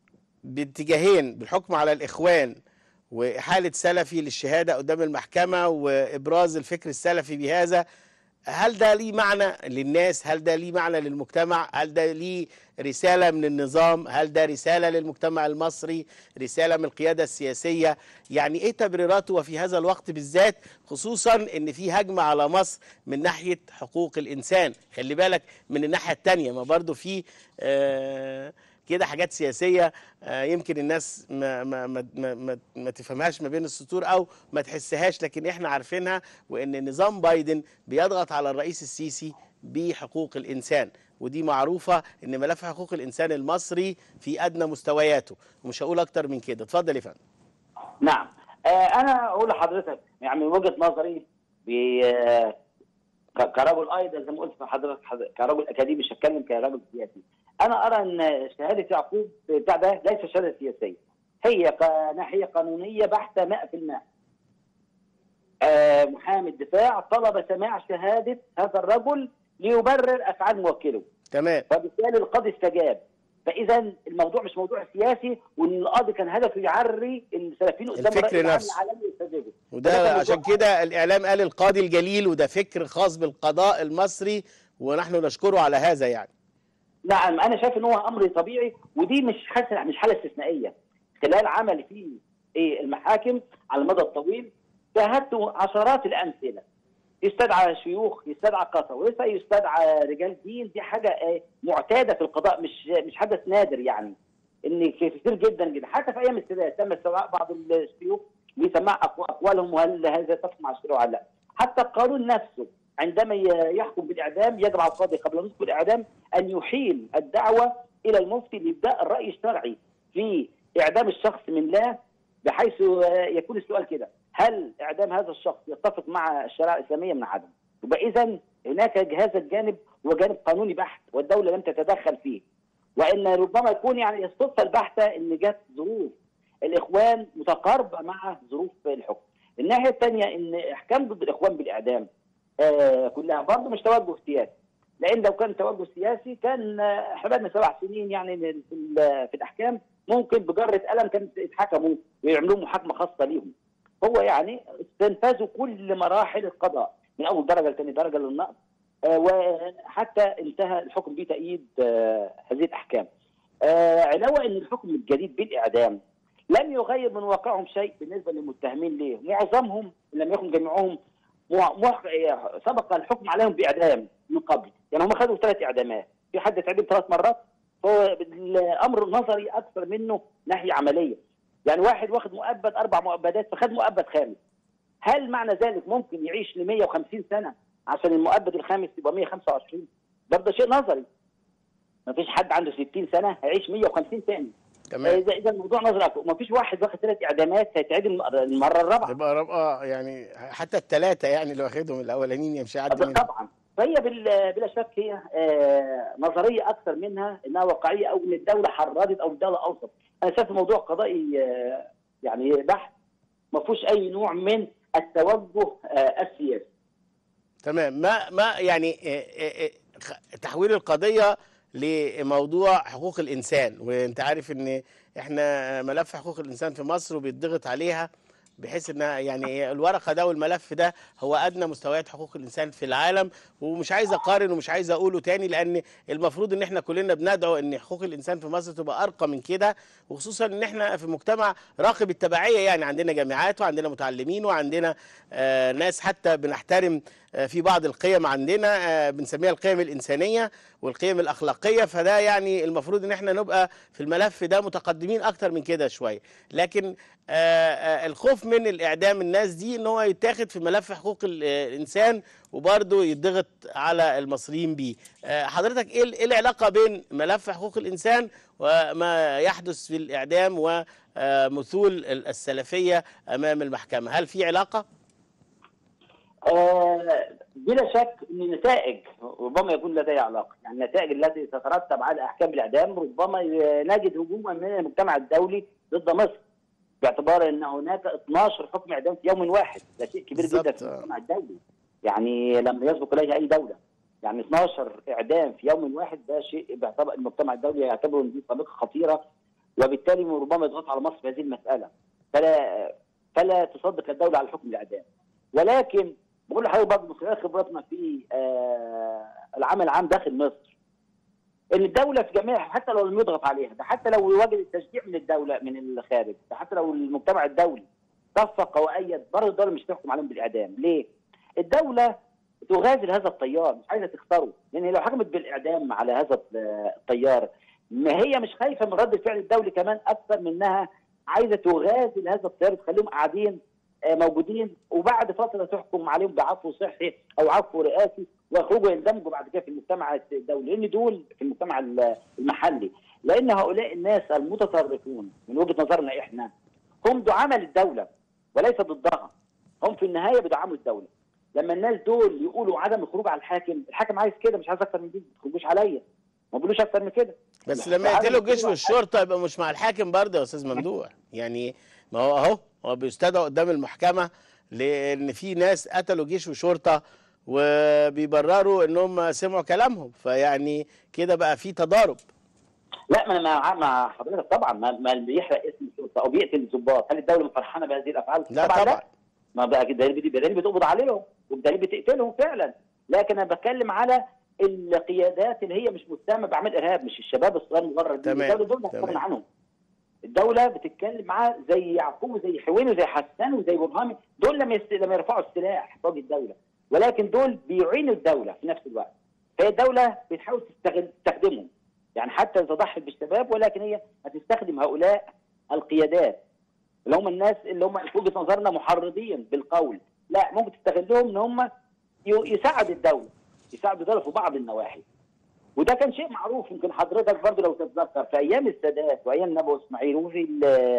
باتجاهين بالحكم على الاخوان وإحالة سلفي للشهادة قدام المحكمة وإبراز الفكر السلفي بهذا هل ده ليه معنى للناس هل ده ليه معنى للمجتمع هل ده ليه رسالة من النظام هل ده رسالة للمجتمع المصري رسالة من القيادة السياسية يعني ايه تبريراته وفي هذا الوقت بالذات خصوصا ان في هجمة على مصر من ناحية حقوق الانسان خلي بالك من الناحية التانية ما برضو في آه كده حاجات سياسيه آه، يمكن الناس ما ما ما ما, ما, ما تفهمهاش ما بين السطور او ما تحسهاش لكن احنا عارفينها وان نظام بايدن بيضغط على الرئيس السيسي بحقوق الانسان ودي معروفه ان ملف حقوق الانسان المصري في ادنى مستوياته ومش هقول اكتر من كده اتفضل يا فندم نعم آه انا اقول لحضرتك يعني من وجهه نظري ب- آه، ك- كرجل ايضا زي ما قلت لحضرتك حض- كرجل اكاديمي مش هتكلم كرجل سياسي انا ارى ان شهاده يعقوب بتاع ده ليس شهاده سياسيه هي ق- ناحيه قانونيه بحته 100% آه محامي الدفاع طلب سماع شهاده هذا الرجل ليبرر افعال موكله تمام فبالتالي القاضي استجاب فاذا الموضوع مش موضوع سياسي وان القاضي كان هدفه يعري السلفيين قدام الفكر الرأي العام نفسه. العالمي يستجيبوا وده ولكن عشان الموضوع- كده الاعلام قال القاضي الجليل وده فكر خاص بالقضاء المصري ونحن نشكره على هذا يعني نعم انا شايف ان هو امر طبيعي ودي مش حاله مش حاله استثنائيه خلال عمل في ايه المحاكم على المدى الطويل شاهدت عشرات الامثله يستدعى شيوخ يستدعى قساوسه يستدعى رجال دين دي حاجه آه، معتاده في القضاء مش مش حدث نادر يعني ان كتير جدا جدا حتى في ايام السادات تم استدعاء بعض الشيوخ لسماع أقو- اقوالهم وهل هذا يتفق مع الشريعه ولا لا حتى القانون نفسه عندما ي- يحكم بالاعدام يجب على القاضي قبل نطق الاعدام ان يحيل الدعوه الى المفتي لابداء الراي الشرعي في اعدام الشخص من لا بحيث آه، يكون السؤال كده هل اعدام هذا الشخص يتفق مع الشريعه الاسلاميه من عدم يبقى اذا هناك هذا الجانب هو جانب قانوني بحت والدوله لم تتدخل فيه وان ربما يكون يعني الصدفه البحته ان جت ظروف الاخوان متقاربه مع ظروف الحكم. الناحيه الثانيه ان احكام ضد الاخوان بالاعدام آه كلها برضه مش توجه سياسي لان لو كان توجه سياسي كان آه، احنا بقالنا سبع سنين يعني في ال- في الاحكام ممكن بجره قلم كانوا يتحكموا ويعملوا محاكمه خاصه ليهم. هو يعني استنفذوا كل مراحل القضاء من اول درجه لثاني درجه للنقض آه، وحتى انتهى الحكم بتأييد آه، هذه الأحكام آه، علاوة أن الحكم الجديد بالإعدام لم يغير من واقعهم شيء بالنسبة للمتهمين ليه معظمهم إن لم يكن جميعهم مع- مح- آه، سبق الحكم عليهم بإعدام من قبل يعني هم خدوا ثلاث إعدامات في حد اتعدم ثلاث مرات هو الأمر نظري أكثر منه ناحية عملية يعني واحد واخد مؤبد أربع مؤبدات فخد مؤبد خامس هل معنى ذلك ممكن يعيش ل 150 سنة عشان المؤبد الخامس يبقى 125 برضه شيء نظري ما فيش حد عنده 60 سنه هيعيش 150 تاني تمام اذا اذا الموضوع نظري أكبر. ما فيش واحد واخد ثلاث اعدامات هيتعدم المره الرابعه يبقى رب... اه يعني حتى الثلاثه يعني اللي واخدهم الاولانيين يمشي عدى منهم طبعا فهي بال- بلا شك هي آه، نظريه اكثر منها انها واقعيه او ان الدوله حرضت او الدوله اوصت انا شايف الموضوع قضائي آه، يعني بحت ما فيهوش اي نوع من التوجه آه، السياسي تمام ما ما يعني آه، آه، آه، خ- تحويل القضيه لموضوع حقوق الانسان وانت عارف ان احنا ملف حقوق الانسان في مصر وبيتضغط عليها بحيث ان يعني الورقه ده والملف ده هو ادنى مستويات حقوق الانسان في العالم ومش عايز اقارن ومش عايز اقوله تاني لان المفروض ان احنا كلنا بندعو ان حقوق الانسان في مصر تبقى ارقى من كده وخصوصا ان احنا في مجتمع راقب التبعيه يعني عندنا جامعات وعندنا متعلمين وعندنا آه ناس حتى بنحترم آه في بعض القيم عندنا آه بنسميها القيم الانسانيه والقيم الاخلاقيه فده يعني المفروض ان احنا نبقى في الملف ده متقدمين اكتر من كده شويه لكن آه آه الخوف من الاعدام الناس دي ان هو يتاخد في ملف حقوق ال- آه، الانسان وبرضه يضغط على المصريين بيه آه حضرتك ايه ال- إيه العلاقه بين ملف حقوق الانسان وما يحدث في الاعدام ومثول السلفيه امام المحكمه هل في علاقه آه، بلا شك ان النتائج ربما يكون لديها علاقه، يعني النتائج التي تترتب على احكام الاعدام ربما ي- نجد هجوما من المجتمع الدولي ضد مصر باعتبار ان هناك 12 حكم اعدام في يوم واحد، ده شيء كبير جدا بالظبط، في آه. المجتمع الدولي. يعني لم يسبق اليه اي دوله. يعني 12 اعدام في يوم واحد ده شيء باعتبار المجتمع الدولي يعتبره ان دي سابقه خطيره وبالتالي ربما يضغط على مصر في هذه المساله. فلا فلا تصدق الدوله على حكم الاعدام. ولكن بقول لحضرتك برضه من خلال خبراتنا في آه العمل العام داخل مصر ان الدوله في جميع حتى لو لم يضغط عليها ده حتى لو وجد التشجيع من الدوله من الخارج ده حتى لو المجتمع الدولي صفق وايد برضه الدوله مش تحكم عليهم بالاعدام ليه؟ الدوله تغازل هذا التيار مش عايزه تخسره لان لو حكمت بالاعدام على هذا التيار ما هي مش خايفه من رد الفعل الدولي كمان اكثر منها عايزه تغازل هذا التيار تخليهم قاعدين موجودين وبعد فتره تحكم عليهم بعفو صحي او عفو رئاسي ويخرجوا يندمجوا بعد كده في المجتمع الدولي لان دول في المجتمع المحلي لان هؤلاء الناس المتطرفون من وجهه نظرنا احنا هم دعامه للدوله وليس ضدها هم في النهايه بيدعموا الدوله لما الناس دول يقولوا عدم الخروج على الحاكم الحاكم عايز كده مش عايز اكتر من دي ما تخرجوش عليا ما بيقولوش اكتر من كده بس لما يقتلوا الجيش والشرطه يبقى مش مع الحاكم برضه يا استاذ ممدوح يعني ما هو اهو هو بيستدعوا قدام المحكمه لان في ناس قتلوا جيش وشرطه وبيبرروا انهم سمعوا كلامهم فيعني كده بقى في تضارب لا ما انا مع حضرتك طبعا ما, ما اللي بيحرق اسم الشرطه او بيقتل الضباط هل الدوله فرحانه بهذه الافعال؟ لا طبعا, طبعا. ما بقى بدليل بدليل بتقبض عليهم وبدليل بتقتلهم فعلا لكن انا بتكلم على القيادات اللي هي مش متهمه باعمال ارهاب مش الشباب الصغير مجرد تمام الدوله دول بتتكلم عنهم الدوله بتتكلم معاه زي يعقوب وزي حوين وزي حسان وزي برهامي دول لما يست... لما يرفعوا السلاح فوق الدوله ولكن دول بيعينوا الدوله في نفس الوقت فهي الدوله بتحاول تستغل تستخدمهم يعني حتى تضحي بالشباب ولكن هي هتستخدم هؤلاء القيادات اللي هم الناس اللي هم في وجهه نظرنا محرضين بالقول لا ممكن تستغلهم ان هم يساعدوا الدوله يساعدوا الدوله في بعض النواحي وده كان شيء معروف يمكن حضرتك برضه لو تتذكر في ايام السادات وايام نبوي اسماعيل وفي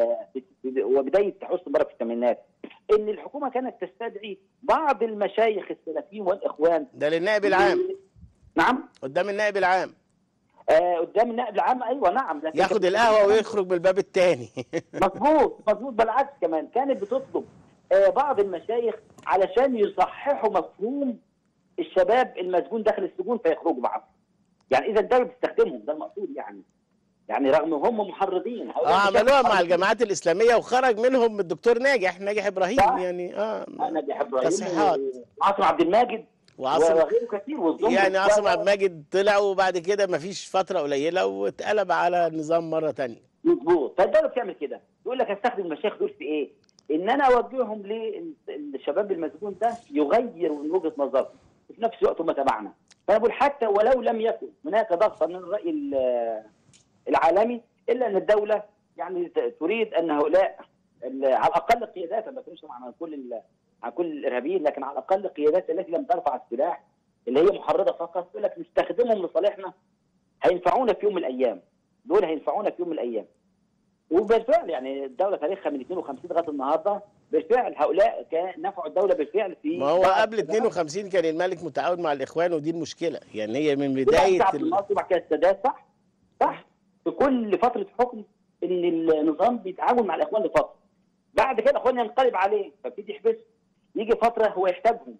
وبدايه حسني مبارك في الثمانينات ان الحكومه كانت تستدعي بعض المشايخ السلفيين والاخوان ده للنائب العام نعم قدام النائب العام آه قدام النائب العام ايوه نعم لكن ياخد القهوه ويخرج بالباب الثاني مظبوط مظبوط بالعكس كمان كانت بتطلب آه بعض المشايخ علشان يصححوا مفهوم الشباب المسجون داخل السجون فيخرجوا بعض يعني اذا الدوله بتستخدمهم ده المقصود يعني يعني رغم هم محرضين اه عملوها مع الجماعات الاسلاميه وخرج منهم الدكتور ناجح ناجح ابراهيم يعني اه ناجح ابراهيم تصحيحات عاصم عبد الماجد وعاصم وغيره كتير والظلم يعني عاصم عبد الماجد طلع وبعد كده ما فيش فتره قليله واتقلب على النظام مره ثانيه مظبوط فالدوله بتعمل كده يقول لك هستخدم المشايخ دول في ايه؟ ان انا اوجههم للشباب المسجون ده يغير من وجهه نظرهم وفي نفس الوقت هم تبعنا فانا بقول حتى ولو لم يكن هناك ضغط من الراي العالمي الا ان الدوله يعني تريد ان هؤلاء على الاقل قيادات ما بتكلمش عن كل عن كل الارهابيين لكن على الاقل القيادات التي لم ترفع السلاح اللي هي محرضه فقط تقول لك نستخدمهم لصالحنا هينفعونا في يوم من الايام دول هينفعونا في يوم من الايام وبالفعل يعني الدوله تاريخها من 52 لغايه النهارده بالفعل هؤلاء كان نفعوا الدوله بالفعل في ما هو قبل 52 كان الملك متعاون مع الاخوان ودي المشكله يعني هي من بدايه عبد الناصر وبعد كده السادات صح صح في كل فتره حكم ان النظام بيتعاون مع الاخوان لفتره بعد كده الاخوان ينقلب عليه فبتيجي يحبسه يجي فتره هو يحتاجهم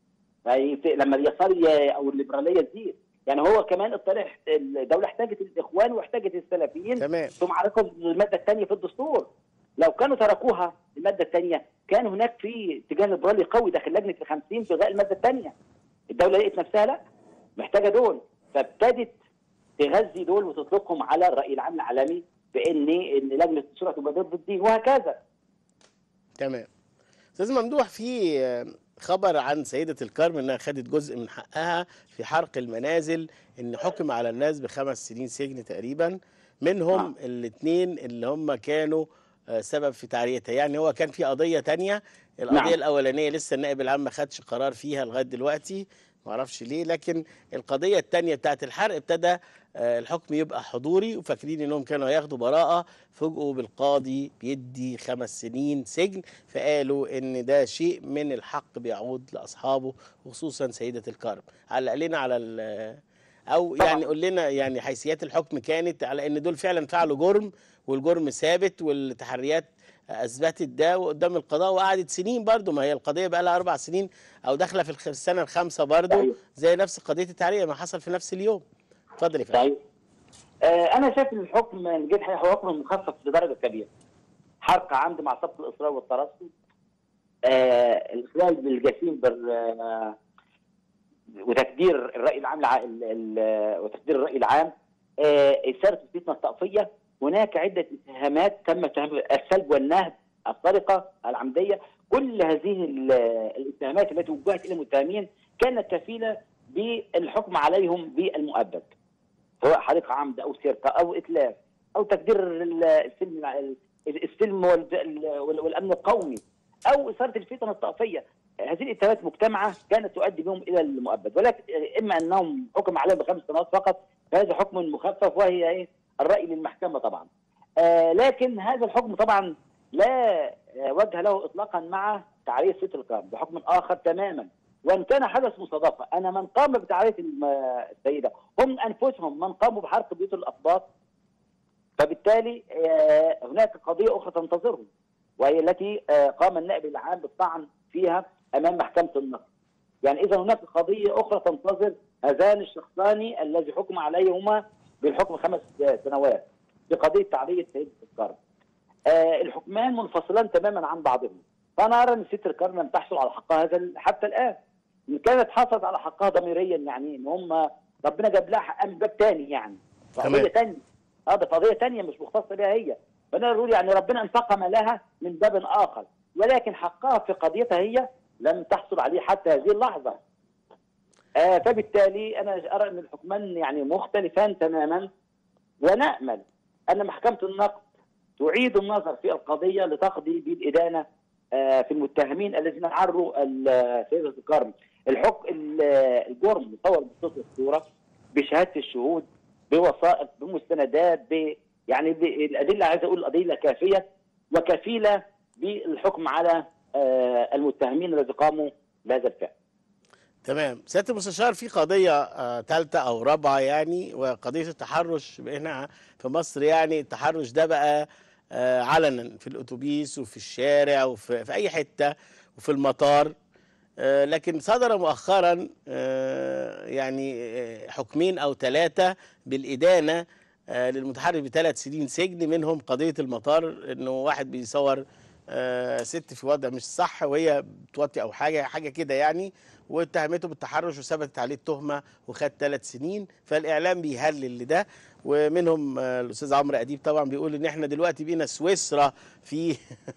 لما اليسار او الليبراليه تزيد يعني هو كمان اطلع الدوله احتاجت الاخوان واحتاجت السلفيين تمام في معركه الماده الثانيه في الدستور لو كانوا تركوها الماده الثانيه كان هناك في اتجاه ليبرالي قوي داخل لجنه ال 50 في غاء الماده الثانيه الدوله لقيت نفسها لا محتاجه دول فابتدت تغذي دول وتطلقهم على الراي العام العالمي بان ان لجنه الشورى تبقى ضد الدين وهكذا تمام استاذ ممدوح في خبر عن سيدة الكرم انها خدت جزء من حقها في حرق المنازل ان حكم على الناس بخمس سنين سجن تقريبا منهم نعم. الاثنين اللي هم كانوا سبب في تعريتها يعني هو كان في قضية تانية القضية نعم. الأولانية لسه النائب العام ما خدش قرار فيها لغاية دلوقتي ما اعرفش ليه لكن القضية التانية بتاعت الحرق ابتدى الحكم يبقى حضوري وفاكرين انهم كانوا هياخدوا براءة فوجئوا بالقاضي بيدي خمس سنين سجن فقالوا ان ده شيء من الحق بيعود لاصحابه وخصوصا سيدة الكرم علق لنا على او طبعا. يعني قول لنا يعني حيثيات الحكم كانت على ان دول فعلا فعلوا جرم والجرم ثابت والتحريات اثبتت ده وقدام القضاء وقعدت سنين برضو ما هي القضيه بقى لها اربع سنين او داخله في السنه الخامسه برضو أيوة. زي نفس قضيه التحريه ما حصل في نفس اليوم اتفضل يا فندم طيب آه انا شايف ان الحكم من جهه هو حكم مخفف لدرجه كبيره حرق عمد مع سبق الاصرار والترصد آه الاخلال بالجسيم بال آه وتكدير الراي العام الع... ال... ال... وتكدير الراي العام آه اثاره الفتنه الطائفيه هناك عده اتهامات تم اتهام السلب والنهب السرقه العمديه كل هذه ال- الاتهامات التي وجهت الى المتهمين كانت كفيله بالحكم عليهم بالمؤبد سواء حريق عمد او سرقه او اتلاف او تكدير ال- السلم السلم وال- وال- والامن القومي او اثاره الفتن الطائفيه هذه الاتهامات مجتمعه كانت تؤدي بهم الى المؤبد ولكن اما انهم حكم عليهم بخمس سنوات فقط فهذا حكم مخفف وهي ايه الراي للمحكمه طبعا آه لكن هذا الحكم طبعا لا آه، وجه له اطلاقا مع تعريف ست القرن بحكم اخر تماما وان كان حدث مصادفه انا من قام بتعريف الم- السيده هم انفسهم من قاموا بحرق بيوت الاسباط فبالتالي آه، هناك قضيه اخرى تنتظرهم وهي التي آه، قام النائب العام بالطعن فيها امام محكمه النقد. يعني اذا هناك قضيه اخرى تنتظر هذان الشخصان الذي حكم عليهما بالحكم خمس آه، سنوات في قضيه تعريه سيده القرن. آه، الحكمان منفصلان تماما عن بعضهم. فانا ارى ان ست القرن لم تحصل على حقها هذا ال- حتى الان. ان كانت حصلت على حقها ضميريا يعني ان هم ربنا جاب لها حقها من باب تاني يعني. تمام. قضيه تانيه. اه ده قضيه تانيه مش مختصه بها هي. فانا اقول يعني ربنا انتقم لها من باب اخر ولكن حقها في قضيتها هي لم تحصل عليه حتى هذه اللحظه. آه فبالتالي انا ارى ان الحكمان يعني مختلفان تماما ونامل ان محكمه النقد تعيد النظر في القضيه لتقضي بالادانه آه في المتهمين الذين عروا ال- سيده الكرم. الحكم ال- الجرم مصور بصوت الصوره بشهاده الشهود بوثائق بمستندات ب يعني ب- الادله عايز اقول الادله كافيه وكفيله بالحكم على آه، المتهمين الذين قاموا بهذا الفعل. تمام سياده المستشار في قضيه ثالثه او رابعه يعني وقضيه التحرش هنا في مصر يعني التحرش ده بقى آه، علنا في الاتوبيس وفي الشارع وفي في اي حته وفي المطار آه، لكن صدر مؤخرا آه، يعني آه، حكمين او ثلاثه بالادانه آه، للمتحرش بثلاث سنين سجن منهم قضيه المطار انه واحد بيصور آه، ست في وضع مش صح وهي بتوطي او حاجه حاجه كده يعني واتهمته بالتحرش وثبتت عليه التهمه وخد ثلاث سنين فالاعلام بيهلل لده ومنهم آه، الاستاذ عمرو اديب طبعا بيقول ان احنا دلوقتي بقينا سويسرا في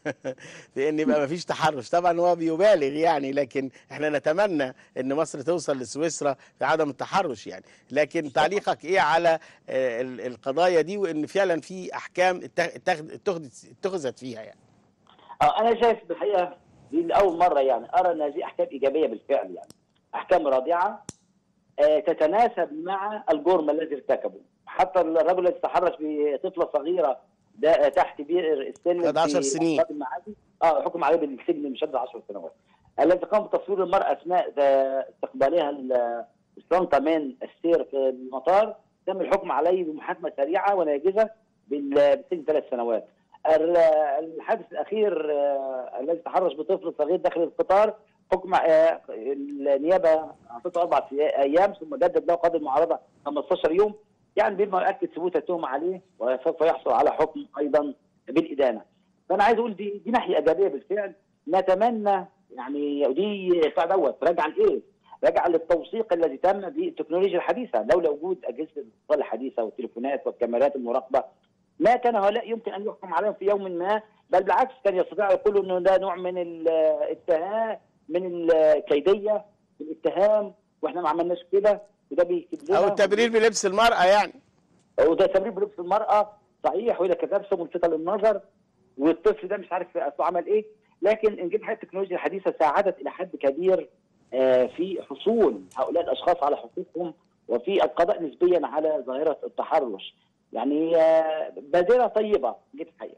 في ان يبقى ما فيش تحرش طبعا هو بيبالغ يعني لكن احنا نتمنى ان مصر توصل لسويسرا في عدم التحرش يعني لكن تعليقك ايه على آه، ال- القضايا دي وان فعلا في احكام اتخ- اتخذ- اتخذت اتخذت فيها يعني آه، انا شايف بالحقيقه دي لاول مره يعني ارى ان هذه احكام ايجابيه بالفعل يعني احكام رادعه آه، تتناسب مع الجرم الذي ارتكبه حتى الرجل الذي تحرش بطفله صغيره ده آه، تحت بئر السلم خد 10 في سنين. أحفاد المعادي اه حكم عليه بالسجن مش 10 سنوات الذي قام بتصوير المراه اثناء آه، استقبالها ال- الشنطه من السير في المطار تم الحكم عليه بمحاكمه سريعه وناجزه بال- بالسجن ثلاث سنوات ال- الحادث الاخير آه، الذي تحرش بطفل صغير داخل القطار حكم آه، النيابه اعطته اربع ايام ثم جدد له قاضي المعارضه 15 يوم يعني بما يؤكد ثبوت التهمه عليه وسوف يحصل على حكم ايضا بالادانه. فانا عايز اقول دي دي ناحيه ايجابيه بالفعل نتمنى يعني ودي بتاع دوت راجع لايه؟ راجع للتوثيق الذي تم بالتكنولوجيا الحديثه لولا وجود اجهزه الاتصال الحديثه والتليفونات والكاميرات المراقبه ما كان هؤلاء يمكن ان يحكم عليهم في يوم ما بل بالعكس كان يستطيع يقولوا انه ده نوع من الاتهام من الكيديه الاتهام واحنا ما عملناش كده وده بيكذب او التبرير بلبس المراه يعني وده تبرير بلبس المراه صحيح وهي كانت لابسه ملفته للنظر والطفل ده مش عارف اصله عمل ايه لكن ان جيت حاجه التكنولوجيا الحديثه ساعدت الى حد كبير آه، في حصول هؤلاء الاشخاص على حقوقهم وفي القضاء نسبيا على ظاهره التحرش يعني آه، بادره طيبه جيت الحقيقه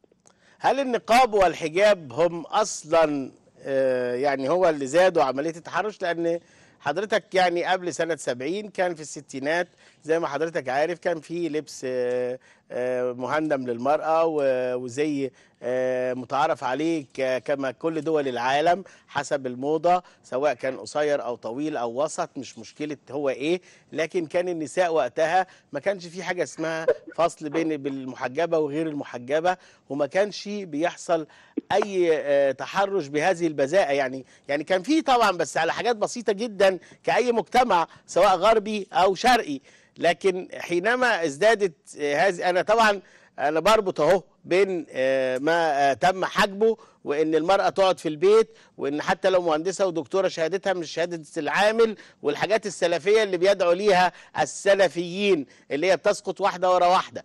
هل النقاب والحجاب هم اصلا آه، يعني هو اللي زادوا عمليه التحرش لان حضرتك يعني قبل سنة 70 كان في الستينات زي ما حضرتك عارف كان في لبس آه، آه، مهندم للمرأة و- وزي آه، متعارف عليه ك- كما كل دول العالم حسب الموضة سواء كان قصير أو طويل أو وسط مش مشكلة هو إيه لكن كان النساء وقتها ما كانش في حاجة اسمها فصل بين بالمحجبة وغير المحجبة وما كانش بيحصل أي آه، تحرش بهذه البذاءة يعني يعني كان في طبعا بس على حاجات بسيطة جدا كأي مجتمع سواء غربي أو شرقي لكن حينما ازدادت آه، هذه انا طبعا انا بربط اهو بين آه، ما آه، تم حجبه وان المراه تقعد في البيت وان حتى لو مهندسه ودكتوره شهادتها مش شهاده العامل والحاجات السلفيه اللي بيدعو ليها السلفيين اللي هي بتسقط واحده ورا واحده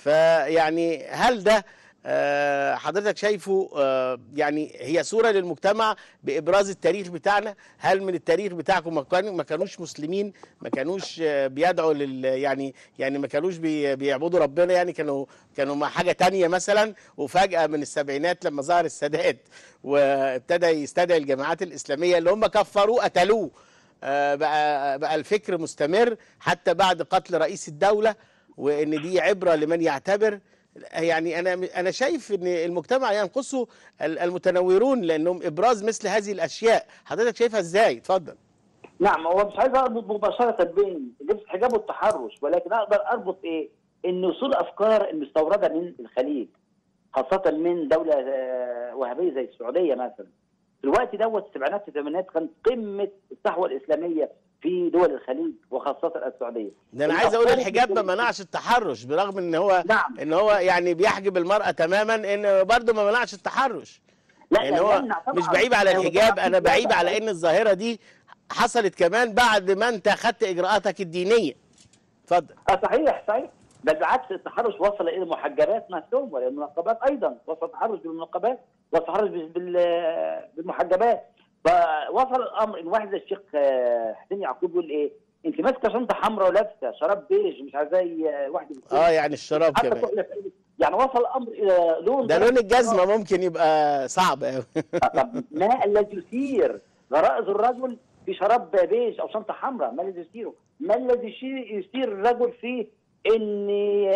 فيعني هل ده آه، حضرتك شايفه آه، يعني هي صورة للمجتمع بإبراز التاريخ بتاعنا هل من التاريخ بتاعكم ما كانوا- ما كانوش مسلمين ما كانوش آه، بيدعوا لل يعني يعني ما كانوش بي- بيعبدوا ربنا يعني كانوا كانوا مع حاجة تانية مثلا وفجأة من السبعينات لما ظهر السادات وابتدى يستدعي الجماعات الإسلامية اللي هم كفروه قتلوه آه، بقى بقى الفكر مستمر حتى بعد قتل رئيس الدولة وان دي عبره لمن يعتبر يعني انا انا شايف ان المجتمع ينقصه ال- المتنورون لانهم ابراز مثل هذه الاشياء حضرتك شايفها ازاي اتفضل نعم هو مش عايز اربط مباشره بين لبس الحجاب والتحرش ولكن اقدر اربط ايه؟ ان وصول افكار المستورده من الخليج خاصه من دوله آه، وهابيه زي السعوديه مثلا. في الوقت دوت السبعينات والثمانينات كانت قمه الصحوه الاسلاميه في دول الخليج وخاصه السعوديه. ده انا عايز اقول الأفكار الحجاب ما اللي- منعش التحرش برغم ان هو نعم. ان هو يعني بيحجب المراه تماما ان برضه ما منعش التحرش لا ان لا هو يمنع طبعاً. مش بعيب على هو الحجاب طبعاً انا في بعيب وضع- على ان الظاهره دي حصلت كمان بعد ما انت خدت اجراءاتك الدينيه اتفضل اه صحيح صحيح بل بالعكس التحرش وصل الى المحجبات نفسهم والى المنقبات ايضا وصل التحرش بالمنقبات والتحرش بال- بال- بالمحجبات فوصل الامر ان واحد زي الشيخ آه، حسين يعقوب يقول ايه انت ماسكه شنطه حمراء ولابسه شراب بيج مش عايزاه ي- واحد يبص اه يعني الشراب حتى كمان تقول لك إيه؟ يعني وصل الامر الى لون ده لون الجزمه ممكن يبقى صعب قوي طب ما الذي يثير غرائز الرجل في شراب بيج او شنطه حمراء ما الذي يثيره؟ ما الذي يشي- يثير الرجل في ان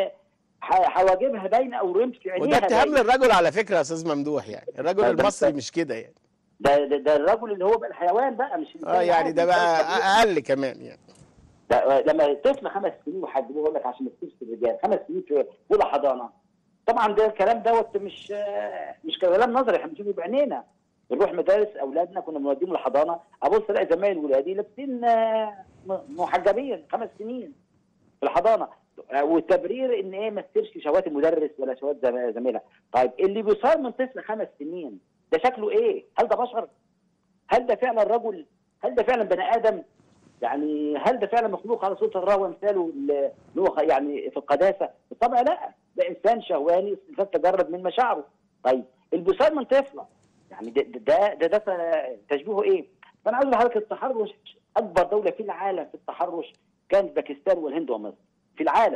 ح- حواجبها باينه او رمش عينيها وده اتهام باين؟ للرجل على فكره يا استاذ ممدوح يعني الرجل ده- ده- المصري مش كده يعني ده, ده, ده الرجل اللي هو بقى الحيوان بقى مش الإنسان اه يعني العادي. ده بقى اقل كمان يعني ده لما طفل خمس سنين وحجبوه يقول لك عشان ما تسيبش الرجال خمس سنين في اولى حضانه طبعا ده الكلام دوت مش مش كلام نظري احنا بنشوفه بعينينا بنروح مدارس اولادنا كنا بنوديهم الحضانه ابص الاقي زمايل ولادي لابسين آه، م- محجبين خمس سنين في الحضانه آه، والتبرير ان ايه ما تسيرش شهوات المدرس ولا شهوات زم- زميلها طيب اللي بيصار من طفل خمس سنين ده شكله ايه؟ هل ده بشر؟ هل ده فعلا رجل؟ هل ده فعلا بني ادم؟ يعني هل ده فعلا مخلوق على صوره الله وامثاله اللي هو يعني في القداسه؟ بالطبع لا ده انسان شهواني انسان تجرد من مشاعره طيب البسار من طفله يعني ده ده ده, ده تشبيهه ايه؟ فانا عاوز لحضرتك التحرش اكبر دوله في العالم في التحرش كانت باكستان والهند ومصر في العالم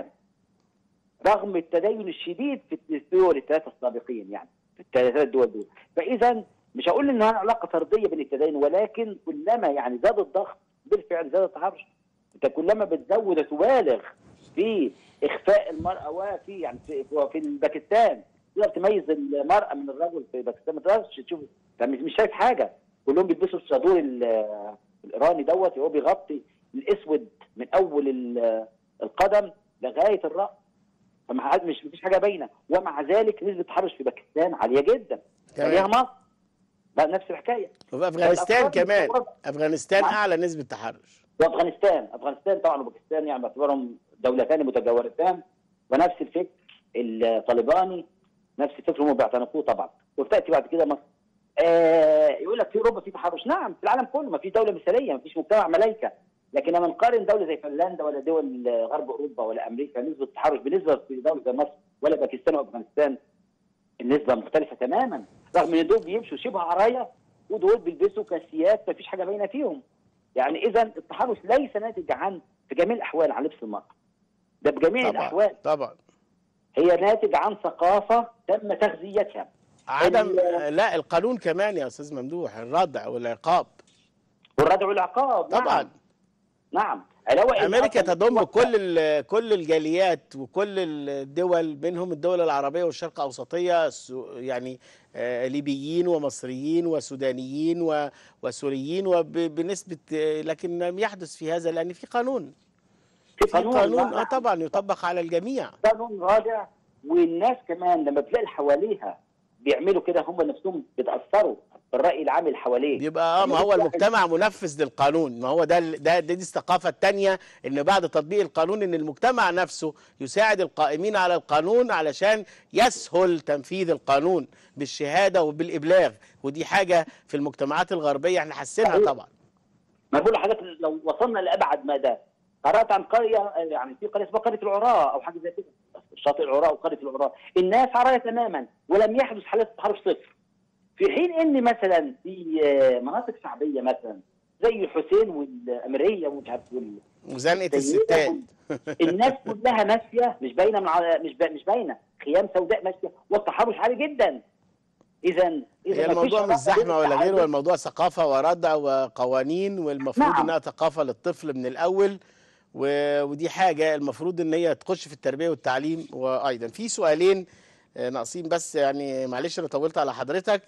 رغم التدين الشديد في الدول الثلاثه السابقين يعني في الثلاث دول دول فاذا مش هقول انها علاقه طرديه بين التدين ولكن كلما يعني زاد الضغط بالفعل زاد التحرش انت كلما بتزود وتبالغ في اخفاء المراه وفي يعني في, في باكستان تقدر تميز المراه من الرجل في باكستان ما تقدرش تشوف انت مش مش شايف حاجه كلهم بيلبسوا الصدور ال- الايراني دوت هو بيغطي الاسود من اول ال- القدم لغايه الراس فما حد- مش مفيش حاجه باينه ومع ذلك نسبه التحرش في باكستان عاليه جدا تمام. عليها مصر بقى نفس الحكايه وفي افغانستان الأفكار كمان المستوردة. افغانستان نعم. اعلى نسبه تحرش وافغانستان افغانستان طبعا وباكستان يعني باعتبارهم دولتان متجاورتان ونفس الفكر الطالباني نفس الفكر هم بيعتنقوه طبعا وبتاتي بعد كده مصر آه يقول لك في اوروبا في تحرش نعم في العالم كله ما في دوله مثاليه ما فيش مجتمع ملائكه لكن لما نقارن دوله زي فنلندا ولا دول غرب اوروبا ولا امريكا نسبه التحرش بالنسبه في دوله زي مصر ولا باكستان وافغانستان النسبه مختلفه تماما رغم ان دول بيمشوا شبه عرايا ودول بيلبسوا كاسيات ما فيش حاجه باينه فيهم يعني اذا التحرش ليس ناتج عن في جميع الاحوال عن لبس المراه ده بجميع طبعا الاحوال طبعا هي ناتج عن ثقافه تم تغذيتها عدم ال- لا القانون كمان يا استاذ ممدوح الردع والعقاب والردع والعقاب طبعا نعم, نعم. علاوه إن امريكا أصلاً تضم الوقت- كل ال- كل الجاليات وكل الدول منهم الدول العربيه والشرق الاوسطيه سو- يعني آه، ليبيين ومصريين وسودانيين و- وسوريين وبنسبه لكن لم يحدث في هذا لان في قانون في في قانون اه نعم. طبعا يطبق على الجميع قانون رادع والناس كمان لما بتلاقي اللي حواليها بيعملوا كده هم نفسهم بيتاثروا بالراي العام اللي حواليه بيبقى اه ما لما هو بتلاقي- المجتمع منفذ للقانون ما هو ده ال- ده دي, دي الثقافه الثانيه ان بعد تطبيق القانون ان المجتمع نفسه يساعد القائمين على القانون علشان يسهل تنفيذ القانون بالشهاده وبالابلاغ ودي حاجه في المجتمعات الغربيه احنا حاسينها صحيح. طبعا ما بقول لحضرتك لو وصلنا لابعد مدى قرات عن قريه يعني في قريه اسمها قريه العراء او حاجه زي كده شاطئ العراء وقريه العراء الناس عرايا تماما ولم يحدث حالات تحرش صفر في حين ان مثلا في آه، مناطق شعبيه مثلا زي الحسين والاميريه ومش عارف وال- وزنقه زي الستات الناس كلها ماشيه مش باينه من على مش با... مش باينه خيام سوداء ماشيه والتحرش عالي جدا اذا هي اذا مفيش الموضوع مش علاقة بين زحمه ولا غيره التعلم- والموضوع ثقافه وردع وقوانين والمفروض نعم. انها ثقافه للطفل من الاول و- ودي حاجه المفروض ان هي تخش في التربيه والتعليم وايضا في سؤالين آه، ناقصين بس يعني معلش انا طولت على حضرتك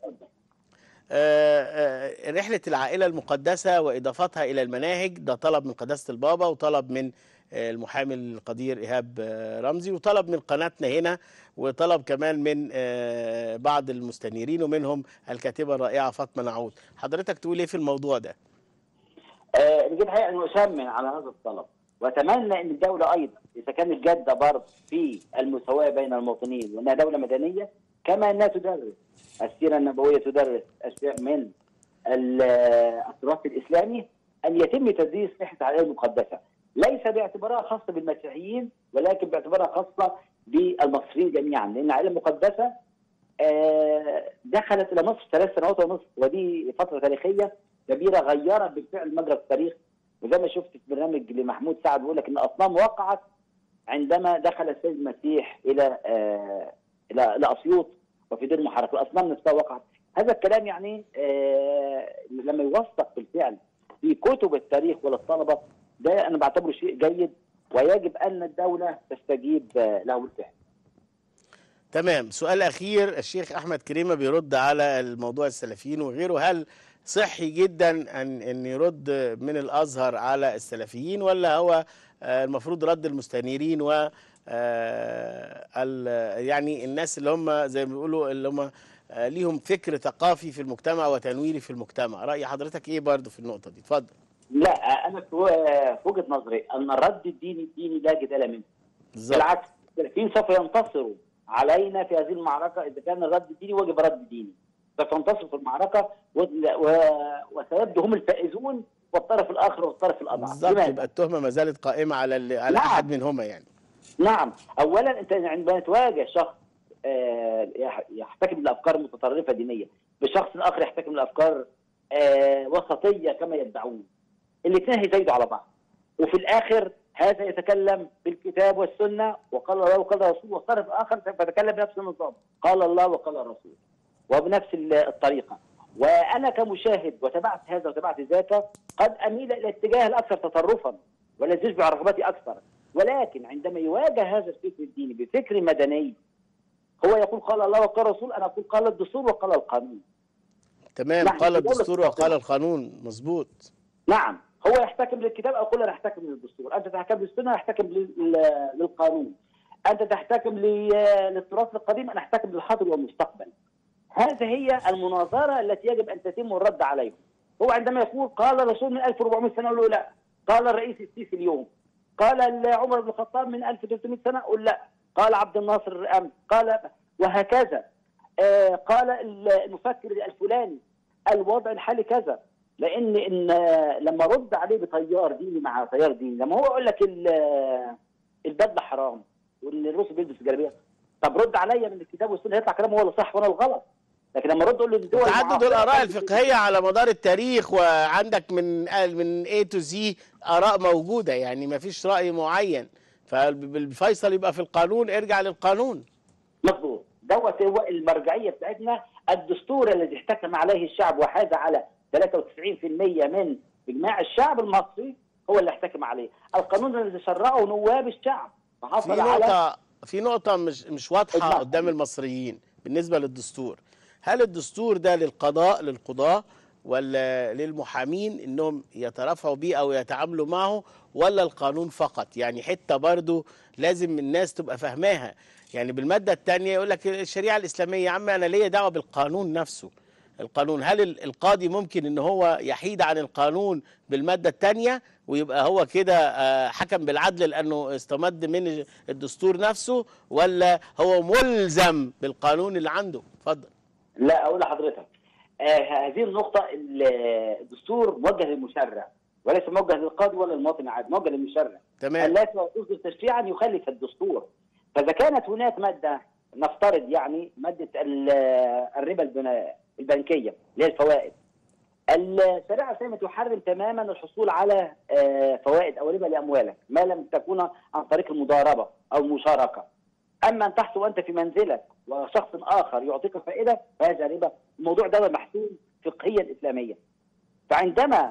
آه، آه، رحله العائله المقدسه واضافتها الى المناهج ده طلب من قداسه البابا وطلب من آه، المحامي القدير ايهاب آه، رمزي وطلب من قناتنا هنا وطلب كمان من آه، بعض المستنيرين ومنهم الكاتبه الرائعه فاطمه نعود حضرتك تقول ايه في الموضوع ده آه، نجيب حقيقة أن أسمن على هذا الطلب وأتمنى أن الدولة أيضا إذا كانت جادة برضه في المساواة بين المواطنين وأنها دولة مدنية كما أنها تدرس السيرة النبوية تدرس أشياء من ال- التراث الإسلامي أن يتم تدريس رحلة العائلة المقدسة ليس باعتبارها خاصة بالمسيحيين ولكن باعتبارها خاصة بالمصريين جميعا لأن العائلة المقدسة آه، دخلت إلى مصر ثلاث سنوات ونصف ودي فترة تاريخية كبيره غيرت بالفعل مجرى التاريخ وزي ما شفت في برنامج لمحمود سعد بيقول لك ان اصنام وقعت عندما دخل السيد المسيح الى آه الى الى اسيوط وفي دير محرك الاصنام نفسها وقعت هذا الكلام يعني آه لما يوثق بالفعل في كتب التاريخ وللطلبه ده انا بعتبره شيء جيد ويجب ان الدوله تستجيب آه له بالفعل تمام سؤال اخير الشيخ احمد كريمه بيرد على الموضوع السلفيين وغيره هل صحي جدا ان ان يرد من الازهر على السلفيين ولا هو آه، المفروض رد المستنيرين و آه، ال- يعني الناس اللي هم زي ما بيقولوا اللي هم آه، ليهم فكر ثقافي في المجتمع وتنويري في المجتمع راي حضرتك ايه برضه في النقطه دي اتفضل لا آه، انا في في وجهه نظري ان الرد الديني الديني لا جدال منه بالظبط بالعكس السلفيين سوف ينتصروا علينا في هذه المعركه اذا كان الرد الديني وجب رد ديني سوف ينتصروا في المعركه و... و... وسيبدو هم الفائزون والطرف الاخر والطرف الاضعف بالظبط لماذا؟ يبقى التهمه ما زالت قائمه على ال- على نعم. احد منهما يعني نعم اولا انت عندما تواجه شخص آه، يح- يحتكم لافكار متطرفه دينيه بشخص اخر يحتكم لافكار آه، وسطيه كما يدعون الاثنين هيزايدوا على بعض وفي الاخر هذا يتكلم بالكتاب والسنه وقال الله وقال الرسول والطرف الاخر سوف يتكلم بنفس النظام قال الله وقال الرسول وبنفس ال- الطريقه وانا كمشاهد وتبعت هذا وتبعت ذاك قد اميل الى الاتجاه الاكثر تطرفا والذي يشبع رغبتي اكثر ولكن عندما يواجه هذا الفكر الديني بفكر مدني هو يقول قال الله وقال الرسول انا اقول قال الدستور وقال القانون تمام نعم، قال في دولة الدستور وقال مستقلة. القانون مظبوط نعم هو يحتكم للكتاب اقول انا احتكم للدستور انت تحتكم للسنه احتكم لل- للقانون انت تحتكم ل- للتراث القديم انا احتكم للحاضر والمستقبل هذه هي المناظره التي يجب ان تتم الرد عليها هو عندما يقول قال الرسول من 1400 سنه اقول له لا قال الرئيس السيسي اليوم قال عمر بن الخطاب من 1300 سنه اقول لا قال عبد الناصر امس قال وهكذا آه، قال المفكر الفلاني الوضع الحالي كذا لان ان لما رد عليه بتيار ديني مع تيار ديني لما هو يقول لك ال- البدله حرام وان الروس بيلبس جلابيه طب رد عليا من الكتاب والسنه يطلع كلامه هو اللي صح وانا الغلط لكن لما ارد اقول له الدول تعدد المعاصرة- الاراء الفقهيه على مدار التاريخ وعندك من من A تو Z اراء موجوده يعني ما فيش راي معين فالفيصل يبقى في القانون ارجع للقانون مظبوط دوت هو المرجعيه بتاعتنا الدستور الذي احتكم عليه الشعب وحاز على 93% من اجماع الشعب المصري هو اللي يحتكم عليه القانون الذي شرعه نواب الشعب في فحصل على نقطة في نقطة مش مش واضحة اتفضل. قدام المصريين بالنسبة للدستور هل الدستور ده للقضاء للقضاة ولا للمحامين انهم يترافعوا بيه او يتعاملوا معه ولا القانون فقط يعني حتة برضو لازم الناس تبقى فاهماها يعني بالمادة الثانية يقول لك الشريعة الإسلامية يا عم أنا ليا دعوة بالقانون نفسه القانون هل ال- القاضي ممكن ان هو يحيد عن القانون بالمادة الثانية ويبقى هو كده آه، حكم بالعدل لأنه استمد من الدستور نفسه ولا هو ملزم بالقانون اللي عنده اتفضل لا اقول لحضرتك آه هذه النقطه ال- الدستور موجه للمشرع وليس موجه للقاضي ولا للمواطن العادي موجه للمشرع تمام التي تصدر تشريعا يخالف الدستور فاذا كانت هناك ماده نفترض يعني ماده ال- الربا البنا- البنكيه اللي هي الفوائد الشريعه الاسلاميه تحرم تماما الحصول على آه، فوائد او ربا لاموالك ما لم تكون عن طريق المضاربه او المشاركه اما ان تحصل وانت في منزلك وشخص اخر يعطيك فائده فهذا ربا الموضوع ده محسوم فقهيا اسلاميا فعندما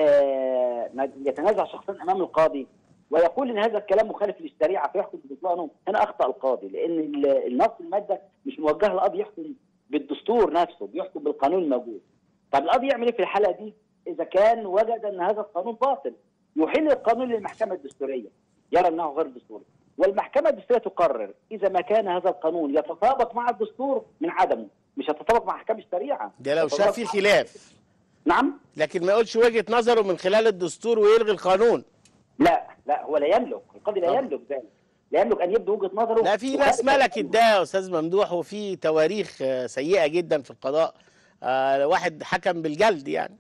آه، يتنازع شخصان امام القاضي ويقول ان هذا الكلام مخالف للشريعه فيحكم ببطلانه هنا اخطا القاضي لان ال- النص الماده مش موجهه للقاضي يحكم بالدستور نفسه بيحكم بالقانون الموجود طب القاضي يعمل ايه في الحاله دي اذا كان وجد ان هذا القانون باطل يحيل القانون للمحكمه الدستوريه يرى انه غير دستوري والمحكمه الدستوريه تقرر اذا ما كان هذا القانون يتطابق مع الدستور من عدمه مش يتطابق مع احكام الشريعه ده لو يتطابق شاف فيه مع- خلاف نعم لكن ما يقولش وجهة نظره من خلال الدستور ويلغي القانون لا لا هو لا يملك القاضي لا طبعا. يملك ذلك لا يملك ان يبدو وجهه نظره لا في تخالف ناس ملكت القانون. ده يا استاذ ممدوح وفي تواريخ آه، سيئة جدا في القضاء آه، واحد حكم بالجلد يعني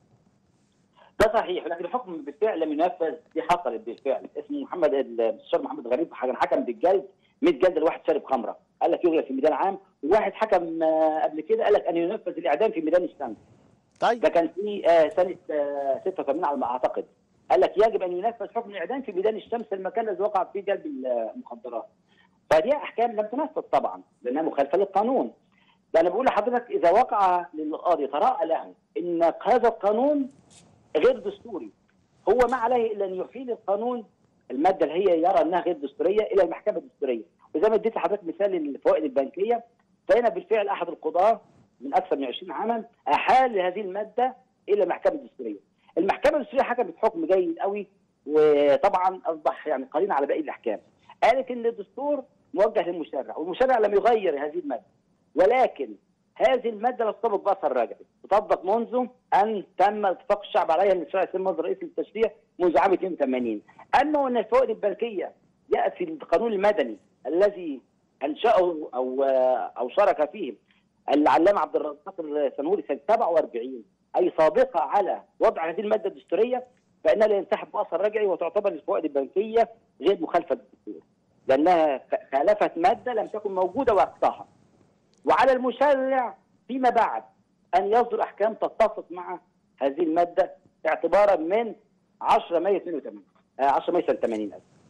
ده صحيح لكن الحكم بالفعل لم ينفذ دي حصلت بالفعل اسمه محمد المستشار محمد غريب كان حكم بالجلد 100 جلد لواحد شارب خمره قال لك يغلق في ميدان عام وواحد حكم آه، قبل كده قال لك ان ينفذ الاعدام في ميدان الشمس طيب ده كان في آه، سنه آه، 86 على ما اعتقد قال لك يجب ان ينفذ حكم الاعدام في ميدان الشمس المكان الذي وقع فيه جلب المخدرات فدي احكام لم تنفذ طبعا لانها مخالفه للقانون ده انا بقول لحضرتك اذا وقع للقاضي تراءى له ان هذا القانون غير دستوري هو ما عليه الا ان يحيل القانون الماده اللي هي يرى انها غير دستوريه الى المحكمه الدستوريه وزي ما اديت لحضرتك مثال الفوائد البنكيه فهنا بالفعل احد القضاه من اكثر من 20 عاما احال هذه الماده الى المحكمه الدستوريه. المحكمه الدستوريه حكمت حكم جيد قوي وطبعا اصبح يعني قرين على باقي الاحكام. قالت ان الدستور موجه للمشرع والمشرع لم يغير هذه الماده ولكن هذه الماده لا تطبق باثر راجع تطبق منذ ان تم اتفاق الشعب عليها ان الشرع يتم مصدر رئيس للتشريع منذ عام 82 اما ان الفوائد البنكيه جاءت في القانون المدني الذي انشاه او او شارك فيه العلامه عبد الرزاق السنهوري سنه 47 اي سابقه على وضع هذه الماده الدستوريه فانها لا ينسحب باثر رجعي وتعتبر الفوائد البنكيه غير مخالفه للدستور لانها خالفت ماده لم تكن موجوده وقتها وعلى المشرع فيما بعد ان يصدر احكام تتفق مع هذه الماده اعتبارا من 10 مايو 82 آه 10 مايو سنه 80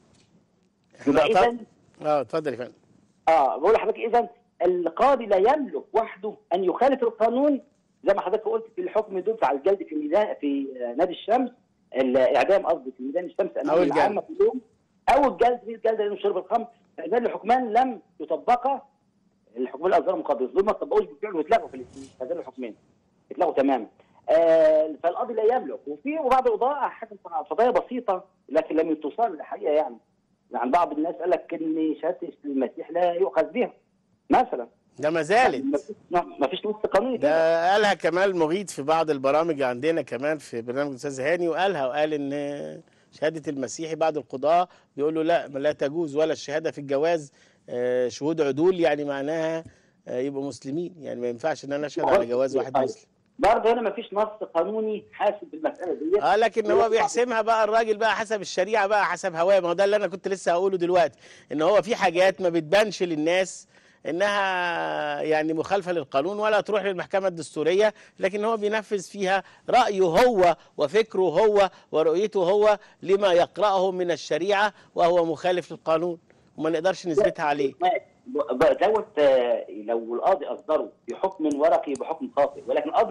يبقى احنا اذا اه اتفضل يا فندم اه بقول لحضرتك اذا القاضي لا يملك وحده ان يخالف القانون زي ما حضرتك قلت في الحكم دول على الجلد في ميدان في آه، نادي الشمس الاعدام قصدي في ميدان الشمس أو امام الجلد. العامه كلهم او الجلد في الجلد لانه شرب الخمر هذان الحكمان لم يطبقا الحكمان الاصغر المقدس دول ما طبقوش بالفعل واتلغوا في الاثنين هذين الحكمين اتلغوا تماما آه فالقاضي لا يملك وفي وبعض القضاء حكم قضايا بسيطه لكن لم توصل الحقيقه يعني يعني بعض الناس قال لك ان شهاده المسيح لا يؤخذ بها مثلا ده ما زالت ما فيش نص قانوني كده ده قالها كمال مغيث في بعض البرامج عندنا كمان في برنامج الاستاذ هاني وقالها وقال ان شهاده المسيحي بعض القضاه بيقولوا لا لا تجوز ولا الشهاده في الجواز آه، شهود عدول يعني معناها آه، يبقوا مسلمين يعني ما ينفعش ان انا اشهد على جواز واحد طيب. مسلم برضه هنا ما فيش نص قانوني حاسب بالمساله دي اه لكن هو بيحسمها بقى الراجل بقى حسب الشريعه بقى حسب هواه ما هو ده اللي انا كنت لسه هقوله دلوقتي ان هو في حاجات ما بتبانش للناس انها يعني مخالفه للقانون ولا تروح للمحكمه الدستوريه لكن هو بينفذ فيها رايه هو وفكره هو ورؤيته هو لما يقراه من الشريعه وهو مخالف للقانون وما نقدرش نثبتها عليه ب- دوت آه، لو القاضي اصدره بحكم ورقي بحكم خاطئ ولكن القاضي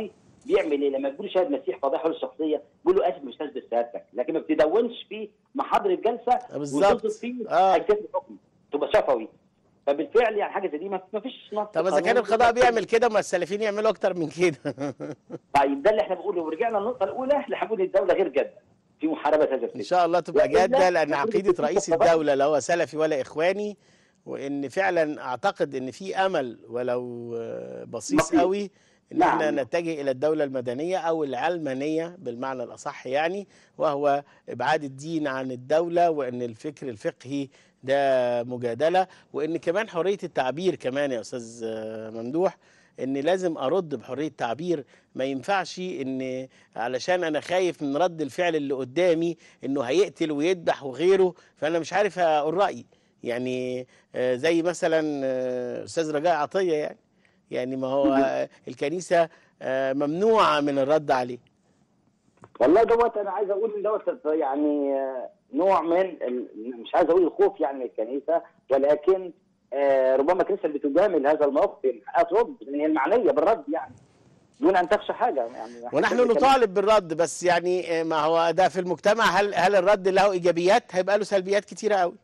بيعمل ايه لما بيقول شاهد مسيح فضيحه الشخصيه بيقول له اسف مش هثبت سيادتك لكن ما بتدونش في محاضر الجلسه بالظبط. وتثبت فيه آه. اجزاء الحكم تبقى شفوي فبالفعل يعني حاجه زي دي ما فيش نص طب اذا كان قانوني. القضاء بيعمل كده ما السلفيين يعملوا اكتر من كده طيب ده اللي احنا بنقوله ورجعنا للنقطه الاولى احنا هنقول الدوله غير جاده في محاربه هذا ان الفكر شاء الله تبقى وإلا جاده لان المفروض عقيده يكون رئيس في قضاء. الدوله لا هو سلفي ولا اخواني وان فعلا اعتقد ان في امل ولو آه، بسيط بسيط. قوي ان نعم. احنا نتجه الى الدوله المدنيه او العلمانيه بالمعنى الاصح يعني وهو ابعاد الدين عن الدوله وان الفكر الفقهي ده مجادله وان كمان حريه التعبير كمان يا استاذ آه، ممدوح ان لازم ارد بحريه تعبير ما ينفعش ان علشان انا خايف من رد الفعل اللي قدامي انه هيقتل ويذبح وغيره فانا مش عارف اقول رايي يعني آه، زي مثلا آه، استاذ رجاء عطيه يعني يعني ما هو آه، الكنيسه آه، ممنوعه من الرد عليه والله دوت انا عايز اقول ان دوت يعني آه، نوع من ال- مش عايز اقول الخوف يعني من الكنيسه ولكن آه، ربما الكنيسه اللي بتجامل هذا الموقف من حقها ترد لان هي المعنيه بالرد يعني دون ان تخشى حاجه يعني ونحن نطالب بالرد بس يعني آه، ما هو ده في المجتمع هل هل الرد له ايجابيات هيبقى له سلبيات كتيره قوي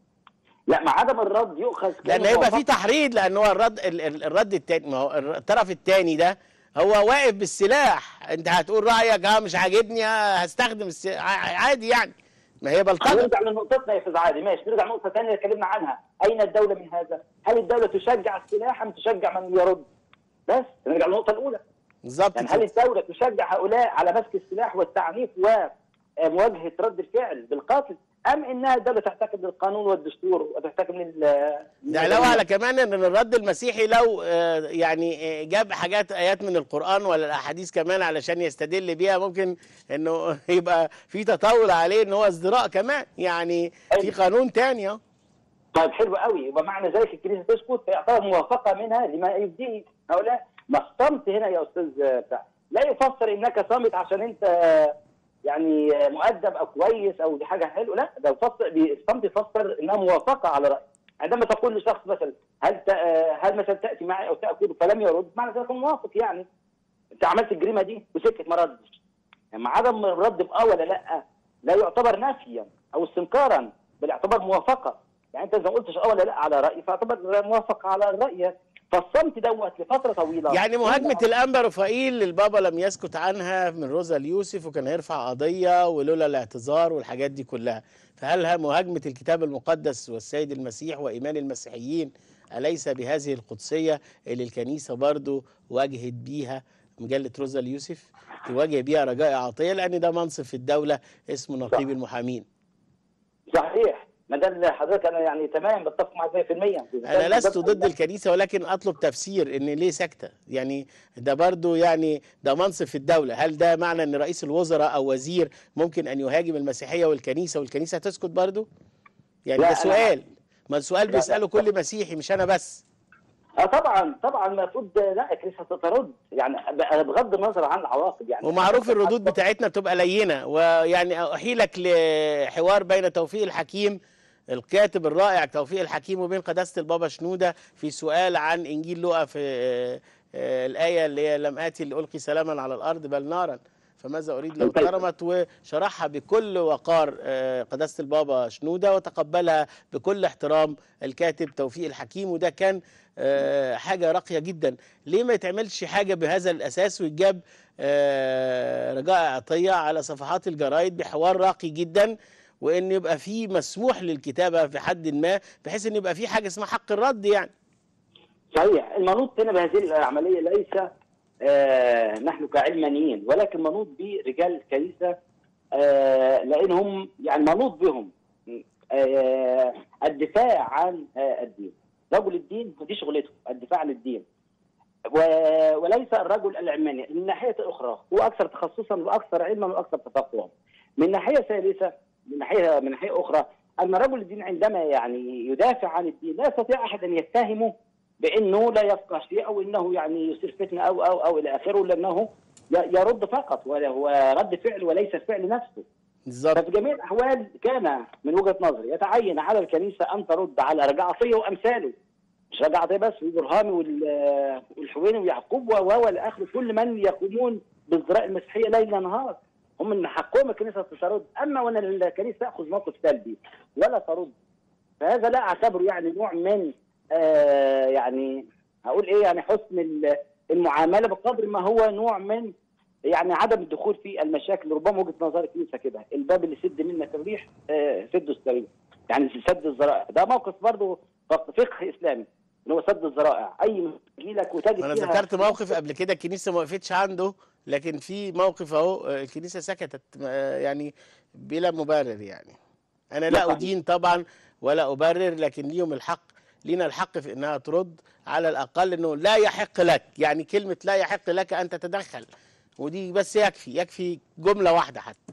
لا مع عدم الرد يؤخذ لان كأنه هيبقى في موافقة. تحريض لان هو الرد ال- ال- الرد التاني ما هو الر- الطرف التاني ده هو واقف بالسلاح انت هتقول رايك اه مش عاجبني آه هستخدم الس... ع- عادي يعني ما هي بلطجه نرجع لنقطتنا يا استاذ عادي ماشي نرجع لنقطه ثانيه اتكلمنا عنها اين الدوله من هذا؟ هل الدوله تشجع السلاح ام تشجع من يرد؟ بس نرجع للنقطه الاولى بالظبط يعني كده. هل الدولة تشجع هؤلاء على مسك السلاح والتعنيف ومواجهة رد الفعل بالقتل أم أنها الدولة تحتكم للقانون والدستور وتحتكم لل ده علاوه على كمان ان الرد المسيحي لو آه، يعني آه، جاب حاجات ايات من القران ولا الاحاديث كمان علشان يستدل بيها ممكن انه يبقى في تطاول عليه ان هو ازدراء كمان يعني في قانون تاني اه طيب حلو قوي يبقى معنى ذلك الكنيسة تسكت فيعتبر موافقة منها لما يفديه هؤلاء ما الصمت هنا يا أستاذ بتاع لا يفسر إنك صامت عشان أنت يعني مؤدب أو كويس أو دي حاجة حلوة لا ده يفسر الصمت يفسر إنها موافقة على رأي عندما تقول لشخص مثلا هل ت... هل مثلا تأتي معي أو تأكل فلم يرد معنى ذلك موافق يعني أنت عملت الجريمة دي وسكت ما ردش يعني مع عدم الرد بآه ولا لا لا يعتبر نفيا أو استنكارا بل يعتبر موافقة يعني انت اذا ما قلتش اه ولا لا على رايي فاعتبر موافق على الراي فالصمت دوت لفتره طويله يعني مهاجمة الأنبا رفائيل للبابا لم يسكت عنها من روزا اليوسف وكان هيرفع قضية ولولا الاعتذار والحاجات دي كلها فهل ها مهاجمة الكتاب المقدس والسيد المسيح وإيمان المسيحيين أليس بهذه القدسية اللي الكنيسة برضو واجهت بيها مجلة روزا اليوسف تواجه بيها رجاء عطية لأن ده منصب في الدولة اسمه نقيب صح. المحامين صحيح ما ده اللي حضرتك انا يعني تمام بتفق معاك 100% انا لست ضد الكنيسه ولكن اطلب تفسير ان ليه ساكته يعني ده برضو يعني ده منصب في الدوله هل ده معنى ان رئيس الوزراء او وزير ممكن ان يهاجم المسيحيه والكنيسه والكنيسه تسكت برضو يعني لا، ده أنا- سؤال ما السؤال لا، بيساله لا. كل مسيحي مش انا بس اه طبعا طبعا المفروض لا الكنيسه ترد يعني ب- بغض النظر عن العواقب يعني ومعروف الردود بتاعتنا بتبقى لينه ويعني احيلك لحوار بين توفيق الحكيم الكاتب الرائع توفيق الحكيم وبين قداسه البابا شنوده في سؤال عن انجيل لوقا في آه، آه، الايه اللي هي لم اتي لالقي سلاما على الارض بل نارا فماذا اريد لو طيب. اضطرمت وشرحها بكل وقار آه، قداسه البابا شنوده وتقبلها بكل احترام الكاتب توفيق الحكيم وده كان آه، حاجه راقيه جدا ليه ما يتعملش حاجه بهذا الاساس ويتجاب آه، رجاء عطيه على صفحات الجرايد بحوار راقي جدا وان يبقى في مسموح للكتابه في حد ما بحيث ان يبقى في حاجه اسمها حق الرد يعني صحيح المنوط هنا بهذه العمليه ليس آه نحن كعلمانيين ولكن منوط برجال الكنيسه آه لانهم يعني منوط بهم آه الدفاع عن آه الدين رجل الدين دي شغلته الدفاع عن الدين و- وليس الرجل العلماني من ناحيه اخرى هو اكثر تخصصا واكثر علما واكثر تفقها من ناحيه ثالثه من ناحيه من ناحيه اخرى ان رجل الدين عندما يعني يدافع عن الدين لا يستطيع احد ان يتهمه بانه لا يفقه شيء او انه يعني يصير فتنه او او او الى اخره لانه ي- يرد فقط وهو رد فعل وليس الفعل نفسه بالظبط ففي جميع الاحوال كان من وجهه نظري يتعين على الكنيسه ان ترد على رجاء عطيه وامثاله مش رجع عطيه بس والبرهامي وال- والحويني ويعقوب و و الى اخره كل من يقومون بالزراعه المسيحيه ليل نهار هم من حقهم الكنيسه ترد اما وان الكنيسه تاخذ موقف سلبي ولا ترد فهذا لا اعتبره يعني نوع من آه يعني هقول ايه يعني حسن ال- المعامله بقدر ما هو نوع من يعني عدم الدخول في المشاكل ربما وجهه نظر الكنيسه كده الباب اللي سد منك الريح آه سده السريع يعني سد الذرائع ده موقف برضه فق- فقه اسلامي ان هو سد الذرائع اي يجي لك وتجد انا فيها- ذكرت موقف قبل كده الكنيسه ما وقفتش عنده لكن في موقف اهو آه، الكنيسه سكتت آه، يعني بلا مبرر يعني انا لا صحيح. ادين طبعا ولا ابرر لكن ليهم الحق لينا الحق في انها ترد على الاقل انه لا يحق لك يعني كلمه لا يحق لك ان تتدخل ودي بس يكفي يكفي جمله واحده حتى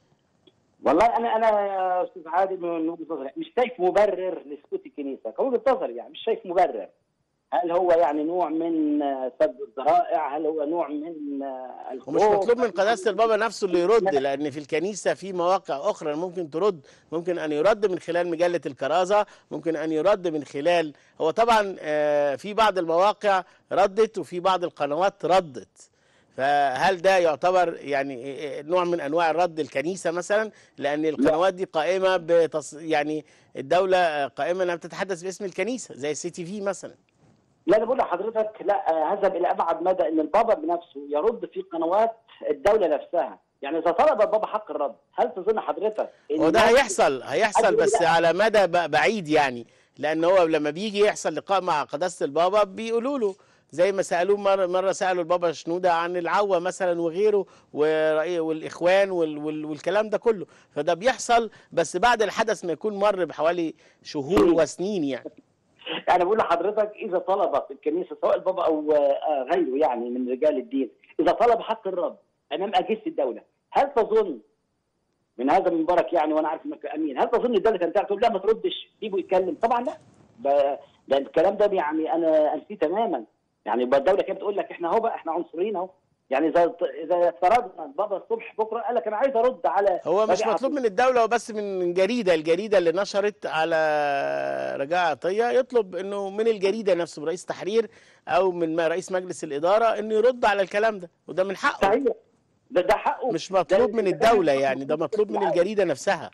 والله انا انا يا استاذ عادل من وجهه نظري مش شايف مبرر لسكوت الكنيسه كوجهه نظري يعني مش شايف مبرر هل هو يعني نوع من آه، سد الذرائع هل هو نوع من آه، ومش الخوف؟ مطلوب من قداسه البابا نفسه اللي يرد لان في الكنيسه في مواقع اخرى ممكن ترد ممكن ان يرد من خلال مجله الكرازه ممكن ان يرد من خلال هو طبعا آه، في بعض المواقع ردت وفي بعض القنوات ردت فهل ده يعتبر يعني آه، نوع من انواع الرد الكنيسه مثلا لان القنوات دي قائمه بتص... يعني الدوله آه، قائمه انها بتتحدث باسم الكنيسه زي السي تي في مثلا لا انا بقول لحضرتك لا آه، هذهب الى ابعد مدى ان البابا بنفسه يرد في قنوات الدوله نفسها يعني اذا طلب البابا حق الرد هل تظن حضرتك إن هو ده الناس- هيحصل هيحصل أيوة بس لا. على مدى ب- بعيد يعني لان هو لما بيجي يحصل لقاء مع قداسه البابا بيقولوا له زي ما سالوه مره مره سالوا البابا شنوده عن العوه مثلا وغيره ورأي- والاخوان وال وال والكلام ده كله فده بيحصل بس بعد الحدث ما يكون مر بحوالي شهور وسنين يعني يعني بقول لحضرتك اذا طلبت الكنيسه سواء البابا او آه، غيره يعني من رجال الدين اذا طلب حق الرد امام اجهزه الدوله هل تظن من هذا المبارك يعني وانا عارف انك امين هل تظن الدوله كانت تقول لا ما تردش سيبه يتكلم طبعا لا ب- ده الكلام ده يعني انا انسيه تماما يعني يبقى الدوله كانت بتقول لك احنا اهو بقى احنا عنصريين اهو يعني اذا اذا افترضنا بابا الصبح بكره قال لك انا عايز ارد على هو مش رجاء مطلوب عطية. من الدولة وبس من جريدة الجريدة اللي نشرت على رجاء عطية يطلب انه من الجريدة نفسه من رئيس تحرير او من ما- رئيس مجلس الإدارة انه يرد على الكلام ده وده من حقه صحيح ده ده حقه مش مطلوب ده- من ده- الدولة يعني ده مطلوب من الجريدة نفسها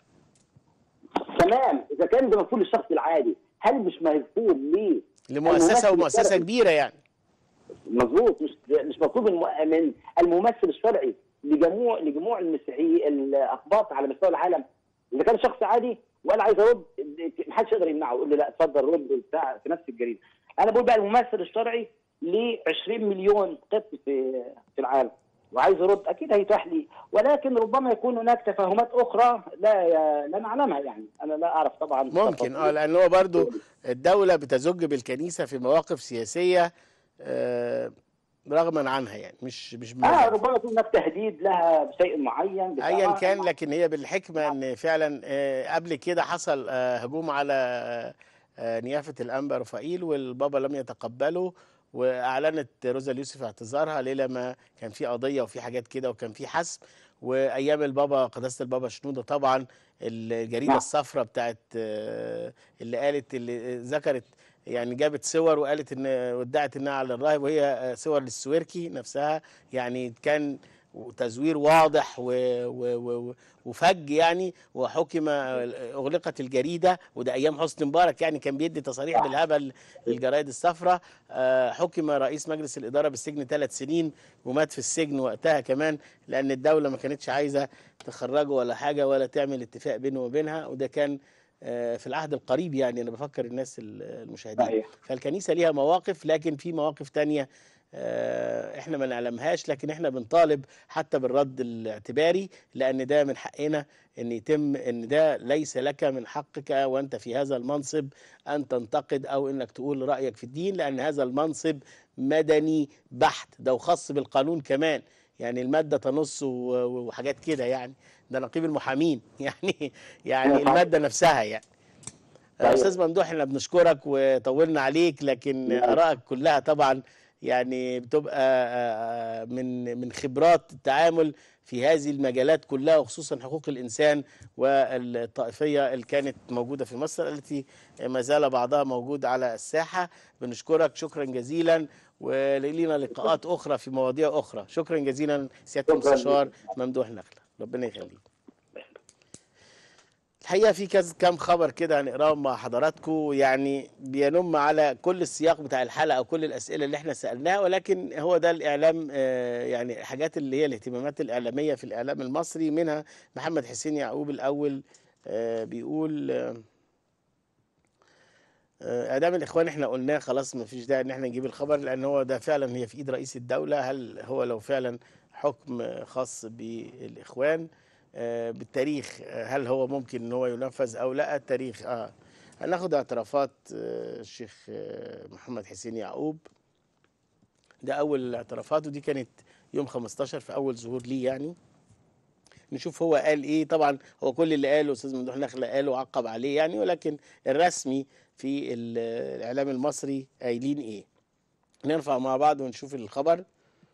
تمام اذا كان ده مفهوم الشخص العادي هل مش مفهوم ليه لمؤسسة الممثل ومؤسسة الشرعي. كبيرة يعني مظبوط مش مش مطلوب من من الممثل الشرعي لجموع لجموع المسيحيين الاقباط على مستوى العالم اذا كان شخص عادي وانا عايز ارد محدش يقدر يمنعه يقول له لا اتفضل رد وبتاع في نفس الجريده انا بقول بقى الممثل الشرعي ل 20 مليون قط في في العالم وعايز ارد اكيد هيتاح لي ولكن ربما يكون هناك تفاهمات اخرى لا لا نعلمها يعني انا لا اعرف طبعا ممكن اه لان هو برضو الدولة بتزج بالكنيسة في مواقف سياسية آه، رغما عنها يعني مش مش اه بمزاجها. ربما يكون هناك تهديد لها بشيء معين بتاع- ايا كان لكن هي بالحكمه ان فعلا آه، قبل كده حصل آه، هجوم على آه، نيافه الانبا رفائيل والبابا لم يتقبله واعلنت روزا اليوسف اعتذارها ليله ما كان في قضيه وفي حاجات كده وكان في حسم وايام البابا قداسه البابا شنوده طبعا الجريده نعم. الصفراء بتاعت آه، اللي قالت اللي ذكرت يعني جابت صور وقالت ان وادعت انها على الراهب وهي آه، صور للسويركي نفسها يعني كان تزوير واضح و و و وفج يعني وحكم اغلقت الجريده وده ايام حسني مبارك يعني كان بيدي تصاريح بالهبل للجرايد الصفراء آه، حكم رئيس مجلس الاداره بالسجن ثلاث سنين ومات في السجن وقتها كمان لان الدوله ما كانتش عايزه تخرجه ولا حاجه ولا تعمل اتفاق بينه وبينها وده كان آه، في العهد القريب يعني انا بفكر الناس المشاهدين صحيح. فالكنيسه ليها مواقف لكن في مواقف تانية آه، احنا ما نعلمهاش لكن احنا بنطالب حتى بالرد الاعتباري لان ده من حقنا ان يتم ان ده ليس لك من حقك وانت في هذا المنصب ان تنتقد او انك تقول رايك في الدين لان هذا المنصب مدني بحت ده وخاص بالقانون كمان يعني الماده تنص و- و- وحاجات كده يعني ده نقيب المحامين يعني يعني أيوة. الماده نفسها يعني أيوة. استاذ ممدوح احنا بنشكرك وطولنا عليك لكن نعم. ارائك كلها طبعا يعني بتبقى آه، من من خبرات التعامل في هذه المجالات كلها وخصوصا حقوق الانسان والطائفيه اللي كانت موجوده في مصر التي ما زال بعضها موجود على الساحه بنشكرك شكرا جزيلا ولينا لقاءات اخرى في مواضيع اخرى شكرا جزيلا سياده شكراً المستشار ممدوح نخله ربنا يخليك الحقيقه في كذا كام خبر كده هنقراهم مع حضراتكم يعني بينم على كل السياق بتاع الحلقه وكل الاسئله اللي احنا سالناها ولكن هو ده الاعلام آه، يعني الحاجات اللي هي الاهتمامات الاعلاميه في الاعلام المصري منها محمد حسين يعقوب الاول آه، بيقول آه، آه، اعدام الاخوان احنا قلناه خلاص ما فيش داعي ان احنا نجيب الخبر لان هو ده فعلا هي في ايد رئيس الدوله هل هو لو فعلا حكم خاص بالاخوان آه، بالتاريخ آه، هل هو ممكن ان هو ينفذ او لا التاريخ اه هناخد اعترافات آه، الشيخ آه، محمد حسين يعقوب ده اول اعترافات ودي كانت يوم 15 في اول ظهور ليه يعني نشوف هو قال ايه طبعا هو كل اللي قاله استاذ ممدوح نخله قاله وعقب عليه يعني ولكن الرسمي في ال- الاعلام المصري قايلين ايه نرفع مع بعض ونشوف الخبر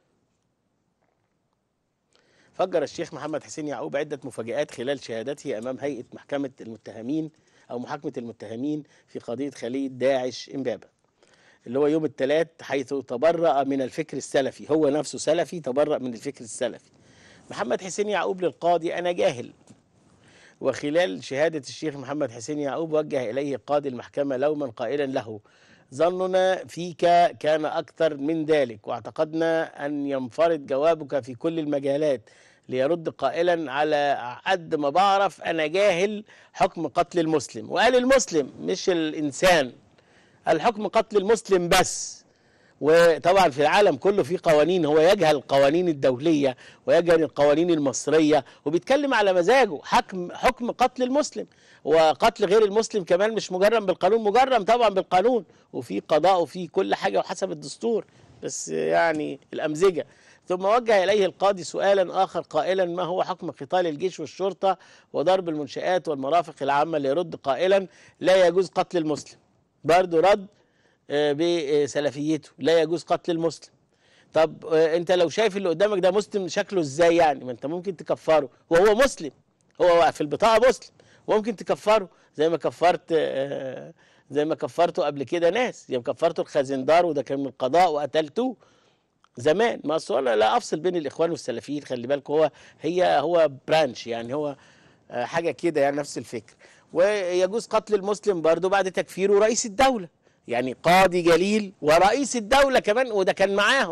فجر الشيخ محمد حسين يعقوب عدة مفاجآت خلال شهادته أمام هيئة محكمة المتهمين أو محاكمة المتهمين في قضية خلية داعش إمبابة اللي هو يوم الثلاث حيث تبرأ من الفكر السلفي هو نفسه سلفي تبرأ من الفكر السلفي محمد حسين يعقوب للقاضي أنا جاهل وخلال شهادة الشيخ محمد حسين يعقوب وجه إليه قاضي المحكمة لوما قائلا له ظننا فيك كان أكثر من ذلك واعتقدنا أن ينفرد جوابك في كل المجالات ليرد قائلا على قد ما بعرف أنا جاهل حكم قتل المسلم وقال المسلم مش الإنسان الحكم قتل المسلم بس وطبعا في العالم كله في قوانين هو يجهل القوانين الدولية ويجهل القوانين المصرية وبيتكلم على مزاجه حكم حكم قتل المسلم وقتل غير المسلم كمان مش مجرم بالقانون مجرم طبعا بالقانون وفي قضاء وفي كل حاجة وحسب الدستور بس يعني الأمزجة ثم وجه إليه القاضي سؤالا آخر قائلا ما هو حكم قتال الجيش والشرطة وضرب المنشآت والمرافق العامة ليرد قائلا لا يجوز قتل المسلم برضه رد آه، بسلفيته لا يجوز قتل المسلم طب آه، انت لو شايف اللي قدامك ده مسلم شكله ازاي يعني ما انت ممكن تكفره وهو مسلم هو في البطاقه مسلم وممكن تكفره زي ما كفرت آه، زي ما كفرته قبل كده ناس يعني كفرته الخزندار وده كان من القضاء وقتلتوه زمان ما اصل انا لا افصل بين الاخوان والسلفيين خلي بالك هو هي هو برانش يعني هو آه، حاجه كده يعني نفس الفكر ويجوز قتل المسلم برضه بعد تكفيره رئيس الدوله يعني قاضي جليل ورئيس الدوله كمان وده كان معاهم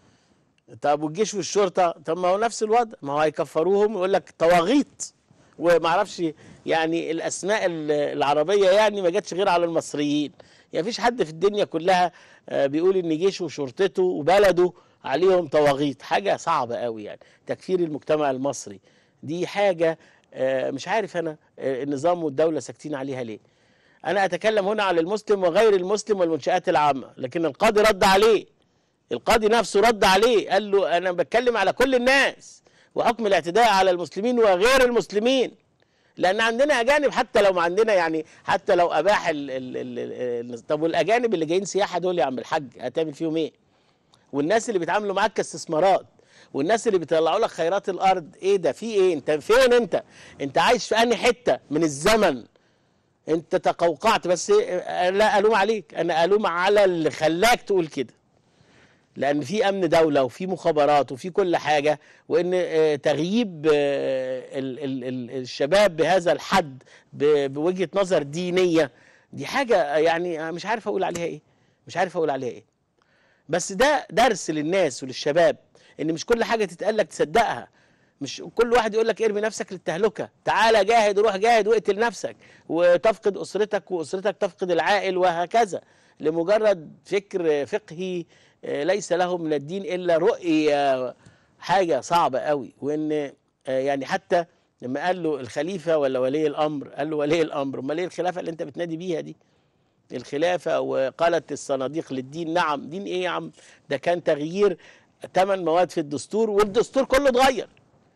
طب والجيش والشرطه طب ما هو نفس الوضع ما هو هيكفروهم يقول لك طواغيت وما اعرفش يعني الاسماء ال- العربيه يعني ما جاتش غير على المصريين يعني مفيش حد في الدنيا كلها آه، بيقول ان جيشه وشرطته وبلده عليهم طواغيت حاجه صعبه قوي يعني تكفير المجتمع المصري دي حاجه آه، مش عارف انا آه، النظام والدوله ساكتين عليها ليه انا اتكلم هنا على المسلم وغير المسلم والمنشآت العامه لكن القاضي رد عليه القاضي نفسه رد عليه قال له انا بتكلم على كل الناس وحكم الاعتداء على المسلمين وغير المسلمين لان عندنا اجانب حتى لو ما عندنا يعني حتى لو اباح ال ال ال ال طب والاجانب اللي جايين سياحه دول يا عم الحاج هتعمل فيهم ايه والناس اللي بيتعاملوا معاك كاستثمارات والناس اللي بيطلعوا لك خيرات الارض ايه ده في ايه انت فين انت انت عايش في انهي حته من الزمن انت تقوقعت بس لا الوم عليك انا الوم على اللي خلاك تقول كده لان في امن دوله وفي مخابرات وفي كل حاجه وان آه، تغييب آه، ال- ال- ال- الشباب بهذا الحد ب- بوجهه نظر دينيه دي حاجه يعني مش عارف اقول عليها ايه مش عارف اقول عليها ايه بس ده درس للناس وللشباب ان مش كل حاجه تتقال لك تصدقها مش كل واحد يقول لك ارمي نفسك للتهلكه تعالى جاهد روح جاهد واقتل نفسك وتفقد اسرتك واسرتك تفقد العائل وهكذا لمجرد فكر فقهي آه، ليس له من الدين الا رؤيه حاجه صعبه قوي وان آه، يعني حتى لما قال له الخليفه ولا ولي الامر قال له ولي الامر امال ايه الخلافه اللي انت بتنادي بيها دي الخلافه وقالت الصناديق للدين نعم دين ايه يا عم ده كان تغيير ثمان مواد في الدستور والدستور كله اتغير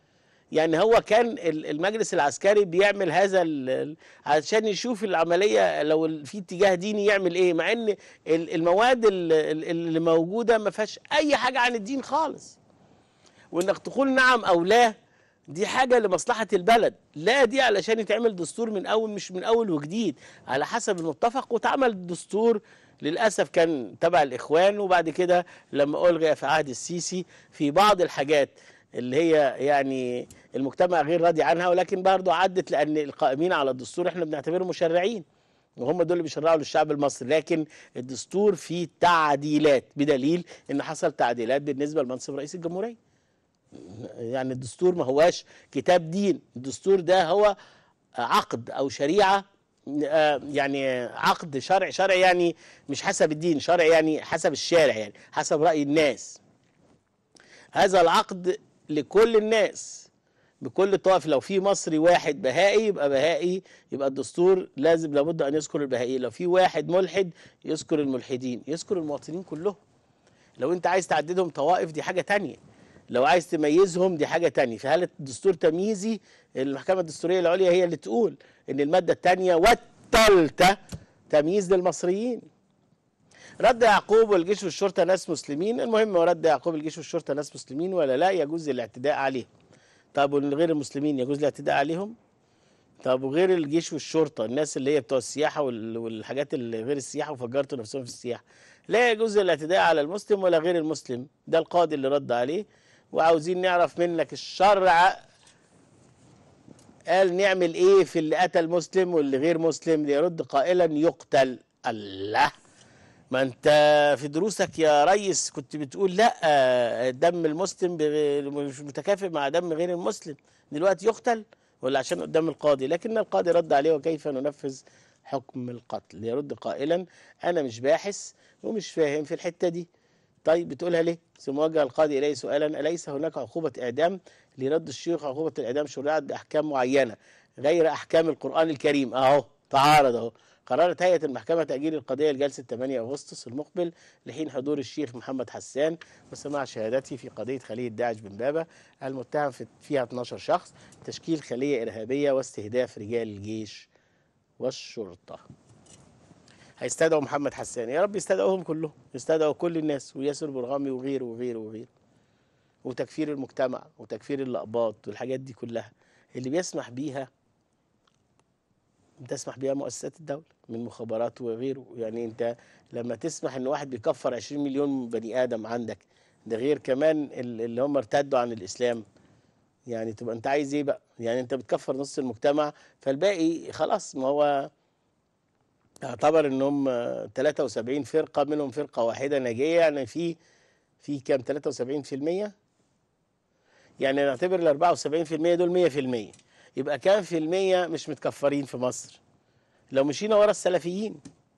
يعني هو كان ال- المجلس العسكري بيعمل هذا ال- ال- عشان يشوف العمليه لو ال- في اتجاه ديني يعمل ايه مع ان ال- المواد ال- ال- اللي موجوده ما فيهاش اي حاجه عن الدين خالص وانك تقول نعم او لا دي حاجة لمصلحة البلد لا دي علشان يتعمل دستور من أول مش من أول وجديد على حسب المتفق واتعمل دستور للأسف كان تبع الإخوان وبعد كده لما ألغي في عهد السيسي في بعض الحاجات اللي هي يعني المجتمع غير راضي عنها ولكن برضه عدت لأن القائمين على الدستور احنا بنعتبرهم مشرعين وهم دول اللي بيشرعوا للشعب المصري لكن الدستور فيه تعديلات بدليل ان حصل تعديلات بالنسبه لمنصب رئيس الجمهوريه يعني الدستور ما هواش كتاب دين الدستور ده هو عقد او شريعه آه، يعني عقد شرع شرع يعني مش حسب الدين شرع يعني حسب الشارع يعني حسب راي الناس هذا العقد لكل الناس بكل الطوائف لو في مصري واحد بهائي يبقى بهائي يبقى الدستور لازم لابد ان يذكر البهائي لو في واحد ملحد يذكر الملحدين يذكر المواطنين كلهم لو انت عايز تعددهم طوائف دي حاجه تانية لو عايز تميزهم دي حاجه تانية في حاله الدستور تمييزي المحكمه الدستوريه العليا هي اللي تقول ان الماده الثانيه والثالثه تمييز للمصريين رد يعقوب والجيش والشرطه ناس مسلمين المهم رد يعقوب الجيش والشرطه ناس مسلمين ولا لا يجوز الاعتداء عليهم طب وغير المسلمين يجوز الاعتداء عليهم طب وغير الجيش والشرطه الناس اللي هي بتوع السياحه وال- والحاجات اللي غير السياحه وفجرتوا نفسهم في السياحه لا يجوز الاعتداء على المسلم ولا غير المسلم ده القاضي اللي رد عليه وعاوزين نعرف منك الشرع قال نعمل ايه في اللي قتل مسلم واللي غير مسلم ليرد قائلا يقتل الله ما انت في دروسك يا ريس كنت بتقول لا دم المسلم بغ- مش متكافئ مع دم غير المسلم دلوقتي يقتل ولا عشان قدام القاضي لكن القاضي رد عليه وكيف ننفذ حكم القتل يرد قائلا انا مش باحث ومش فاهم في الحته دي طيب بتقولها ليه؟ ثم وجه القاضي اليه سؤالا اليس هناك عقوبه اعدام لرد الشيوخ عقوبه الاعدام شرعت باحكام معينه غير احكام القران الكريم اهو تعارض اهو قررت هيئه المحكمه تاجيل القضيه لجلسه 8 اغسطس المقبل لحين حضور الشيخ محمد حسان وسماع شهادته في قضيه خليه داعش بن بابا المتهم في- فيها 12 شخص تشكيل خليه ارهابيه واستهداف رجال الجيش والشرطه هيستدعوا محمد حسان يا رب يستدعوهم كلهم يستدعوا كل الناس وياسر برغامي وغيره وغيره وغيره وتكفير المجتمع وتكفير الأقباط والحاجات دي كلها اللي بيسمح بيها بتسمح بيها مؤسسات الدولة من مخابرات وغيره يعني انت لما تسمح ان واحد بيكفر 20 مليون بني آدم عندك ده غير كمان ال- اللي هم ارتدوا عن الإسلام يعني تبقى انت عايز ايه بقى يعني انت بتكفر نص المجتمع فالباقي خلاص ما هو اعتبر ان هم 73 فرقه منهم فرقه واحده ناجيه يعني في في كام 73% يعني نعتبر ال 74% دول 100% يبقى كام في المية مش متكفرين في مصر لو مشينا ورا السلفيين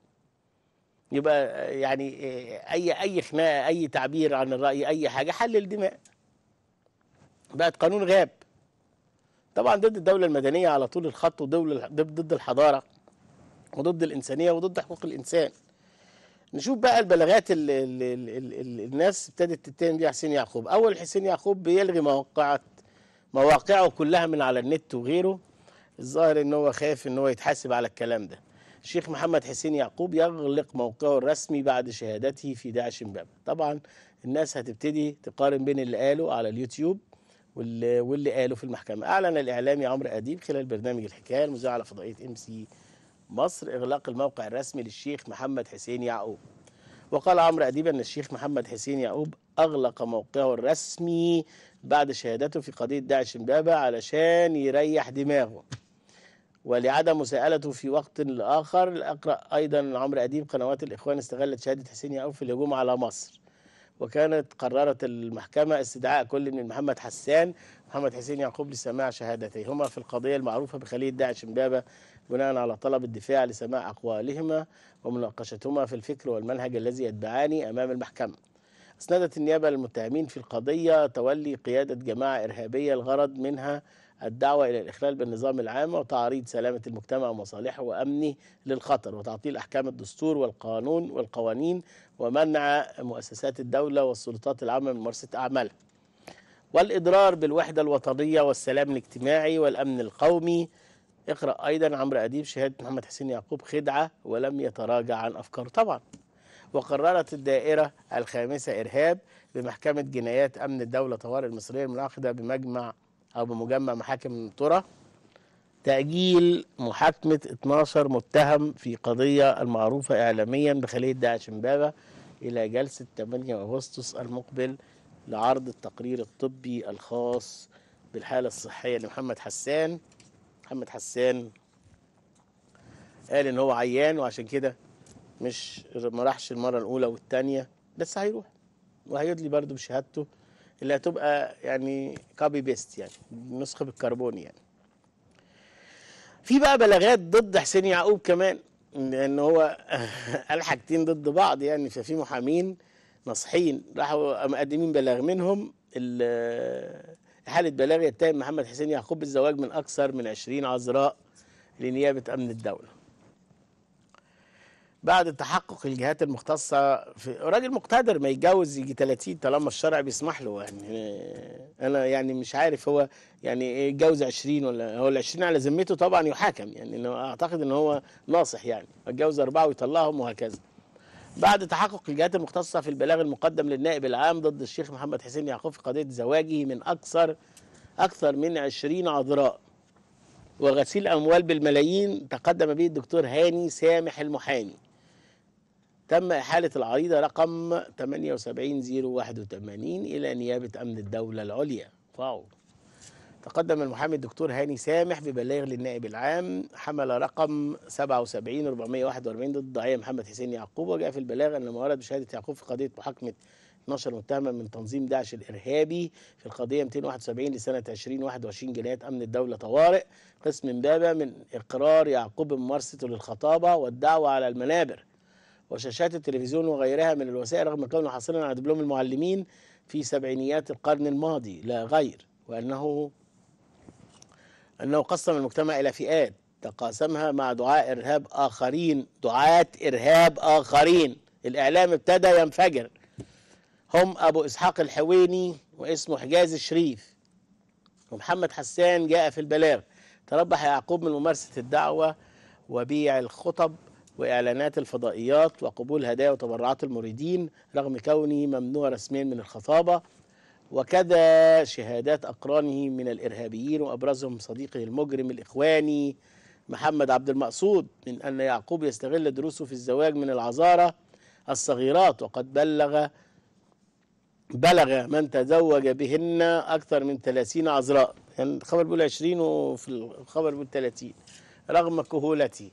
يبقى يعني اي اي خناقه اي تعبير عن الراي اي حاجه حلل دماء بقت قانون غاب طبعا ضد الدوله المدنيه على طول الخط ودول ضد الحضاره وضد الإنسانية وضد حقوق الإنسان نشوف بقى البلاغات اللي, اللي, اللي, اللي الناس ابتدت تتهم بيها حسين يعقوب أول حسين يعقوب بيلغي مواقعات مواقعه كلها من على النت وغيره الظاهر ان هو خايف ان هو يتحاسب على الكلام ده الشيخ محمد حسين يعقوب يغلق موقعه الرسمي بعد شهادته في داعش امبابة طبعا الناس هتبتدي تقارن بين اللي قاله على اليوتيوب واللي, واللي قاله في المحكمة أعلن الإعلامي عمرو أديب خلال برنامج الحكاية المذاع على فضائية ام سي مصر إغلاق الموقع الرسمي للشيخ محمد حسين يعقوب وقال عمرو أديب أن الشيخ محمد حسين يعقوب أغلق موقعه الرسمي بعد شهادته في قضية داعش امبابة علشان يريح دماغه ولعدم مساءلته في وقت لآخر أقرأ أيضا عمرو أديب قنوات الإخوان استغلت شهادة حسين يعقوب في الهجوم على مصر وكانت قررت المحكمة استدعاء كل من محمد حسان محمد حسين يعقوب لسماع شهادتيهما في القضية المعروفة بخلية داعش امبابة بناء على طلب الدفاع لسماع أقوالهما ومناقشتهما في الفكر والمنهج الذي يتبعان أمام المحكمة أسندت النيابة للمتهمين في القضية تولي قيادة جماعة إرهابية الغرض منها الدعوة إلى الإخلال بالنظام العام وتعريض سلامة المجتمع ومصالحه وأمنه للخطر وتعطيل أحكام الدستور والقانون والقوانين ومنع مؤسسات الدولة والسلطات العامة من ممارسة أعمالها والإضرار بالوحدة الوطنية والسلام الاجتماعي والأمن القومي اقرأ أيضا عمرو أديب شهادة محمد حسين يعقوب خدعة ولم يتراجع عن أفكاره طبعا وقررت الدائرة الخامسة إرهاب بمحكمة جنايات أمن الدولة طوارئ المصرية المنعقدة بمجمع أو بمجمع محاكم ترى تأجيل محاكمة 12 متهم في قضية المعروفة إعلاميا بخلية داعش امبابة إلى جلسة 8 أغسطس المقبل لعرض التقرير الطبي الخاص بالحالة الصحية لمحمد حسان محمد حسان قال إن هو عيان وعشان كده مش ما راحش المرة الأولى والتانية بس هيروح وهيدلي برضه بشهادته اللي هتبقى يعني كوبي بيست يعني نسخة بالكربون يعني في بقى بلاغات ضد حسين يعقوب كمان لان هو قال حاجتين ضد بعض يعني ففي محامين ناصحين راحوا مقدمين بلاغ منهم ال- حالة بلاغ يتهم محمد حسين يعقوب بالزواج من أكثر من 20 عذراء لنيابة أمن الدولة بعد تحقق الجهات المختصة في راجل مقتدر ما يتجوز يجي 30 طالما الشرع بيسمح له يعني أنا يعني مش عارف هو يعني إيه يتجوز 20 ولا هو ال 20 على ذمته طبعا يحاكم يعني إنه أعتقد إن هو ناصح يعني يتجوز أربعة ويطلعهم وهكذا بعد تحقق الجهات المختصة في البلاغ المقدم للنائب العام ضد الشيخ محمد حسين يعقوب في قضية زواجه من أكثر أكثر من 20 عذراء وغسيل أموال بالملايين تقدم به الدكتور هاني سامح المحامي تم إحالة العريضة رقم 78081 إلى نيابة أمن الدولة العليا واو تقدم المحامي الدكتور هاني سامح ببلاغ للنائب العام حمل رقم 77441 ضد الضحية محمد حسين يعقوب وجاء في البلاغ أن ما ورد بشهادة يعقوب في قضية محاكمة 12 متهما من تنظيم داعش الإرهابي في القضية 271 لسنة 2021 جنايات أمن الدولة طوارئ قسم امبابة من إقرار يعقوب بممارسته للخطابة والدعوة على المنابر وشاشات التلفزيون وغيرها من الوسائل رغم كونه حاصلا على دبلوم المعلمين في سبعينيات القرن الماضي لا غير وأنه أنه قسم المجتمع إلى فئات تقاسمها مع دعاء إرهاب آخرين دعاة إرهاب آخرين الإعلام ابتدى ينفجر هم أبو إسحاق الحويني واسمه حجاز الشريف ومحمد حسان جاء في البلاغ تربح يعقوب من ممارسة الدعوة وبيع الخطب وإعلانات الفضائيات وقبول هدايا وتبرعات المريدين رغم كونه ممنوع رسميا من الخطابة وكذا شهادات أقرانه من الإرهابيين وأبرزهم صديقه المجرم الإخواني محمد عبد المقصود من أن يعقوب يستغل دروسه في الزواج من العذارى الصغيرات وقد بلغ بلغ من تزوج بهن أكثر من 30 عذراء يعني الخبر بيقول 20 وفي الخبر بيقول 30 رغم كهولته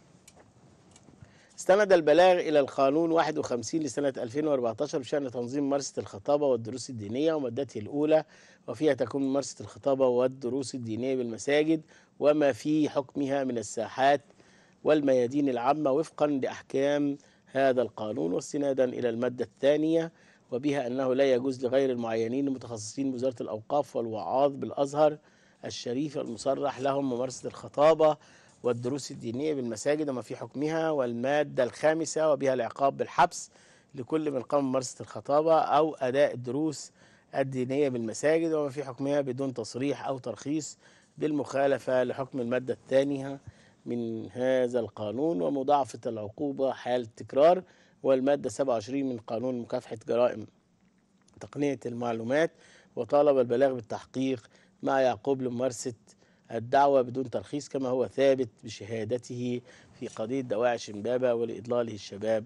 استند البلاغ إلى القانون 51 لسنة 2014 بشأن تنظيم ممارسة الخطابة والدروس الدينية ومادته الأولى وفيها تكون ممارسة الخطابة والدروس الدينية بالمساجد وما في حكمها من الساحات والميادين العامة وفقا لأحكام هذا القانون واستنادا إلى المادة الثانية وبها أنه لا يجوز لغير المعينين المتخصصين بوزارة الأوقاف والوعاظ بالأزهر الشريف المصرح لهم ممارسة الخطابة والدروس الدينية بالمساجد وما في حكمها والمادة الخامسة وبها العقاب بالحبس لكل من قام بممارسة الخطابة أو أداء الدروس الدينية بالمساجد وما في حكمها بدون تصريح أو ترخيص بالمخالفة لحكم المادة الثانية من هذا القانون ومضاعفة العقوبة حال التكرار والمادة 27 من قانون مكافحة جرائم تقنية المعلومات وطالب البلاغ بالتحقيق مع يعقوب لممارسة الدعوة بدون ترخيص كما هو ثابت بشهادته في قضية دواعش امبابة ولإضلاله الشباب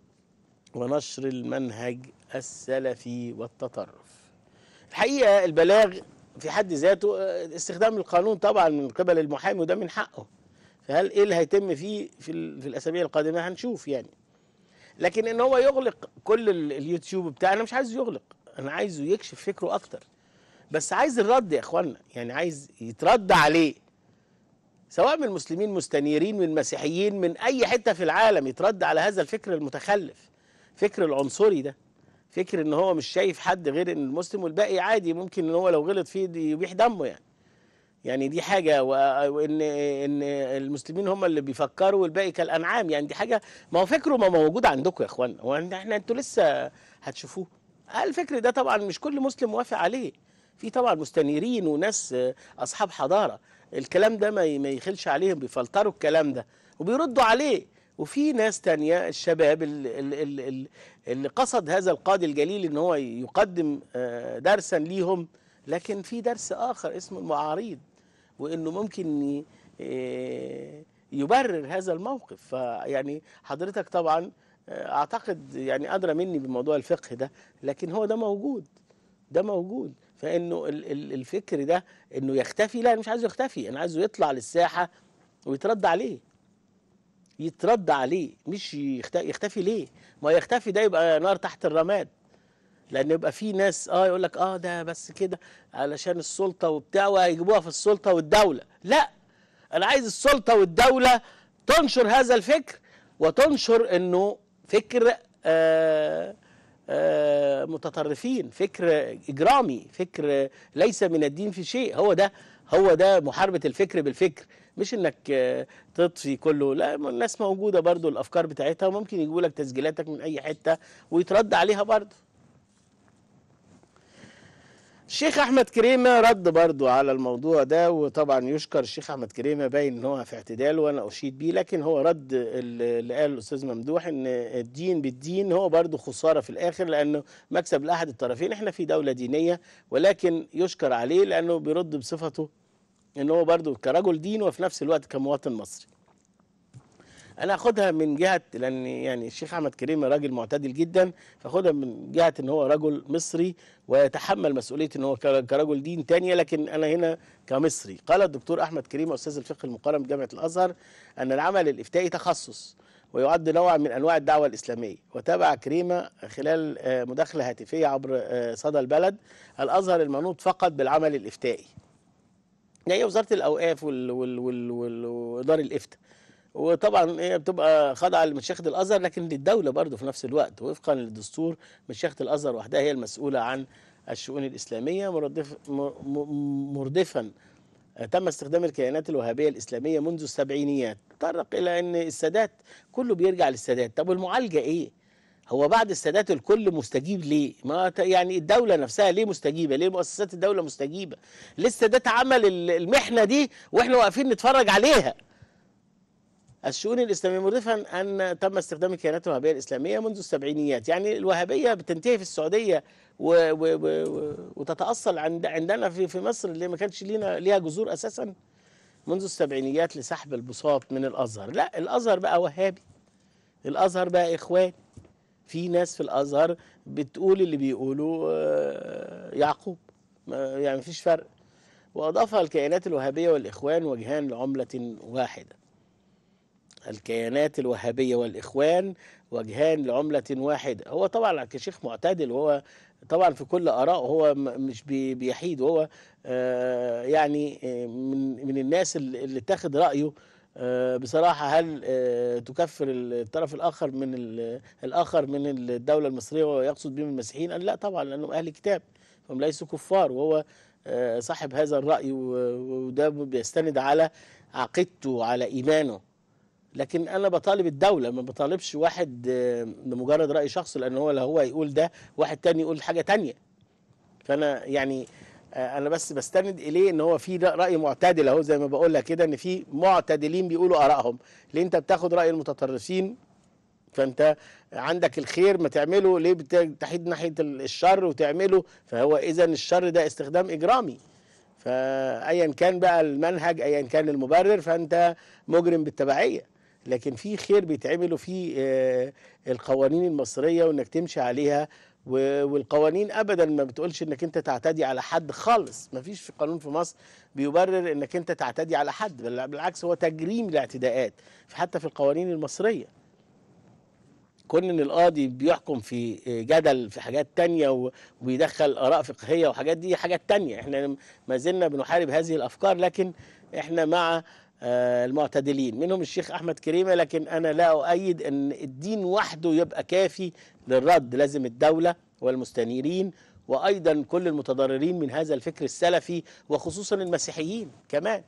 ونشر المنهج السلفي والتطرف الحقيقة البلاغ في حد ذاته استخدام القانون طبعا من قبل المحامي وده من حقه فهل ايه اللي هيتم فيه في, ال- في الاسابيع القادمه هنشوف يعني لكن ان هو يغلق كل ال- اليوتيوب بتاعه انا مش عايزه يغلق انا عايزه يكشف فكره اكتر بس عايز الرد يا اخوانا يعني عايز يترد عليه سواء من المسلمين مستنيرين من مسيحيين من اي حته في العالم يترد على هذا الفكر المتخلف فكر العنصري ده فكر ان هو مش شايف حد غير ان المسلم والباقي عادي ممكن ان هو لو غلط فيه دي يبيح دمه يعني يعني دي حاجه و- وان ان المسلمين هم اللي بيفكروا والباقي كالانعام يعني دي حاجه ما هو فكره ما موجود عندكم يا اخوانا هو احنا انتوا لسه هتشوفوه الفكر ده طبعا مش كل مسلم موافق عليه في طبعا مستنيرين وناس آه، اصحاب حضاره الكلام ده ما ي- ما يخلش عليهم بيفلتروا الكلام ده وبيردوا عليه وفي ناس تانية الشباب اللي, اللي, اللي قصد هذا القاضي الجليل ان هو يقدم آه، درسا ليهم لكن في درس اخر اسمه المعاريض وانه ممكن ي- آه، يبرر هذا الموقف فيعني حضرتك طبعا آه، اعتقد يعني ادرى مني بموضوع الفقه ده لكن هو ده موجود ده موجود فانه ال- ال- الفكر ده انه يختفي لا انا مش عايزه يختفي انا عايزه يطلع للساحه ويترد عليه يترد عليه مش يخت- يختفي ليه ما يختفي ده يبقى نار تحت الرماد لان يبقى في ناس اه يقول لك اه ده بس كده علشان السلطه وبتاع وهيجيبوها في السلطه والدوله لا انا عايز السلطه والدوله تنشر هذا الفكر وتنشر انه فكر آه آه متطرفين فكر اجرامي فكر ليس من الدين في شيء هو ده هو ده محاربه الفكر بالفكر مش انك آه، تطفي كله لا ما الناس موجوده برضو الافكار بتاعتها وممكن يجيبوا لك تسجيلاتك من اي حته ويترد عليها برضو الشيخ احمد كريمه رد برضو على الموضوع ده وطبعا يشكر الشيخ احمد كريمه باين ان هو في اعتدال وانا اشيد بيه لكن هو رد اللي قال الاستاذ ممدوح ان الدين بالدين هو برضو خساره في الاخر لانه مكسب لاحد الطرفين احنا في دوله دينيه ولكن يشكر عليه لانه بيرد بصفته ان هو برضو كرجل دين وفي نفس الوقت كمواطن مصري انا اخدها من جهه لان يعني الشيخ احمد كريم راجل معتدل جدا فاخدها من جهه ان هو رجل مصري ويتحمل مسؤوليه ان هو ك- كرجل دين تانية لكن انا هنا كمصري قال الدكتور احمد كريم استاذ الفقه المقارن بجامعه الازهر ان العمل الافتائي تخصص ويعد نوعا من انواع الدعوه الاسلاميه وتابع كريمه خلال آه، مداخله هاتفيه عبر آه، صدى البلد الازهر المنوط فقط بالعمل الافتائي هي وزاره الاوقاف وال وال وال وال واداره الافتاء وطبعا هي بتبقى خاضعه لمشيخه الازهر لكن للدوله برضه في نفس الوقت وفقا للدستور مشيخه الازهر وحدها هي المسؤوله عن الشؤون الاسلاميه مردف م- م- مردفا تم استخدام الكيانات الوهابيه الاسلاميه منذ السبعينيات تطرق الى ان السادات كله بيرجع للسادات طب والمعالجه ايه هو بعد السادات الكل مستجيب ليه؟ ما ت- يعني الدولة نفسها ليه مستجيبة؟ ليه مؤسسات الدولة مستجيبة؟ ليه السادات عمل ال- المحنة دي واحنا واقفين نتفرج عليها؟ الشؤون الإسلامية مضيفا أن تم استخدام الكيانات الوهابية الإسلامية منذ السبعينيات يعني الوهابية بتنتهي في السعودية و و و و وتتأصل عند عندنا في في مصر اللي ما كانش لينا ليها جذور أساسا منذ السبعينيات لسحب البساط من الأزهر لا الأزهر بقى وهابي الأزهر بقى إخوان في ناس في الازهر بتقول اللي بيقولوا آه، يعقوب ما- يعني مفيش فرق واضاف الكيانات الوهابيه والاخوان وجهان لعمله واحده الكيانات الوهابيه والاخوان وجهان لعمله واحده هو طبعا كشيخ معتدل وهو طبعا في كل ارائه هو م- مش بي- بيحيد وهو آه، يعني آه، من من الناس اللي اللي اتخذ رايه آه، بصراحه هل آه، تكفر الطرف الاخر من ال- الاخر من الدوله المصريه ويقصد بهم المسيحيين قال لا طبعا لانهم اهل كتاب هم ليسوا كفار وهو آه، صاحب هذا الراي و- وده بيستند على عقيدته وعلى ايمانه لكن انا بطالب الدوله ما بطالبش واحد آه، لمجرد راي شخصي لان هو لا هو يقول ده واحد تاني يقول حاجه تانية فانا يعني آه، انا بس بستند اليه ان هو في راي معتدل اهو زي ما بقول لك كده ان في معتدلين بيقولوا ارائهم ليه انت بتاخد راي المتطرفين فانت عندك الخير ما تعمله ليه بت- بتحيد ناحيه الشر وتعمله فهو اذا الشر ده استخدام اجرامي فايا كان بقى المنهج ايا كان المبرر فانت مجرم بالتبعيه لكن في خير بيتعمل وفي آه، القوانين المصريه وانك تمشي عليها و- والقوانين ابدا ما بتقولش انك انت تعتدي على حد خالص ما فيش في قانون في مصر بيبرر انك انت تعتدي على حد بل بالعكس هو تجريم الاعتداءات حتى في القوانين المصريه كون ان القاضي بيحكم في جدل في حاجات تانية و- وبيدخل اراء فقهيه وحاجات دي حاجات تانية احنا ما زلنا بنحارب هذه الافكار لكن احنا مع آه، المعتدلين منهم الشيخ احمد كريمه لكن انا لا اؤيد ان الدين وحده يبقى كافي للرد لازم الدوله والمستنيرين وايضا كل المتضررين من هذا الفكر السلفي وخصوصا المسيحيين كمان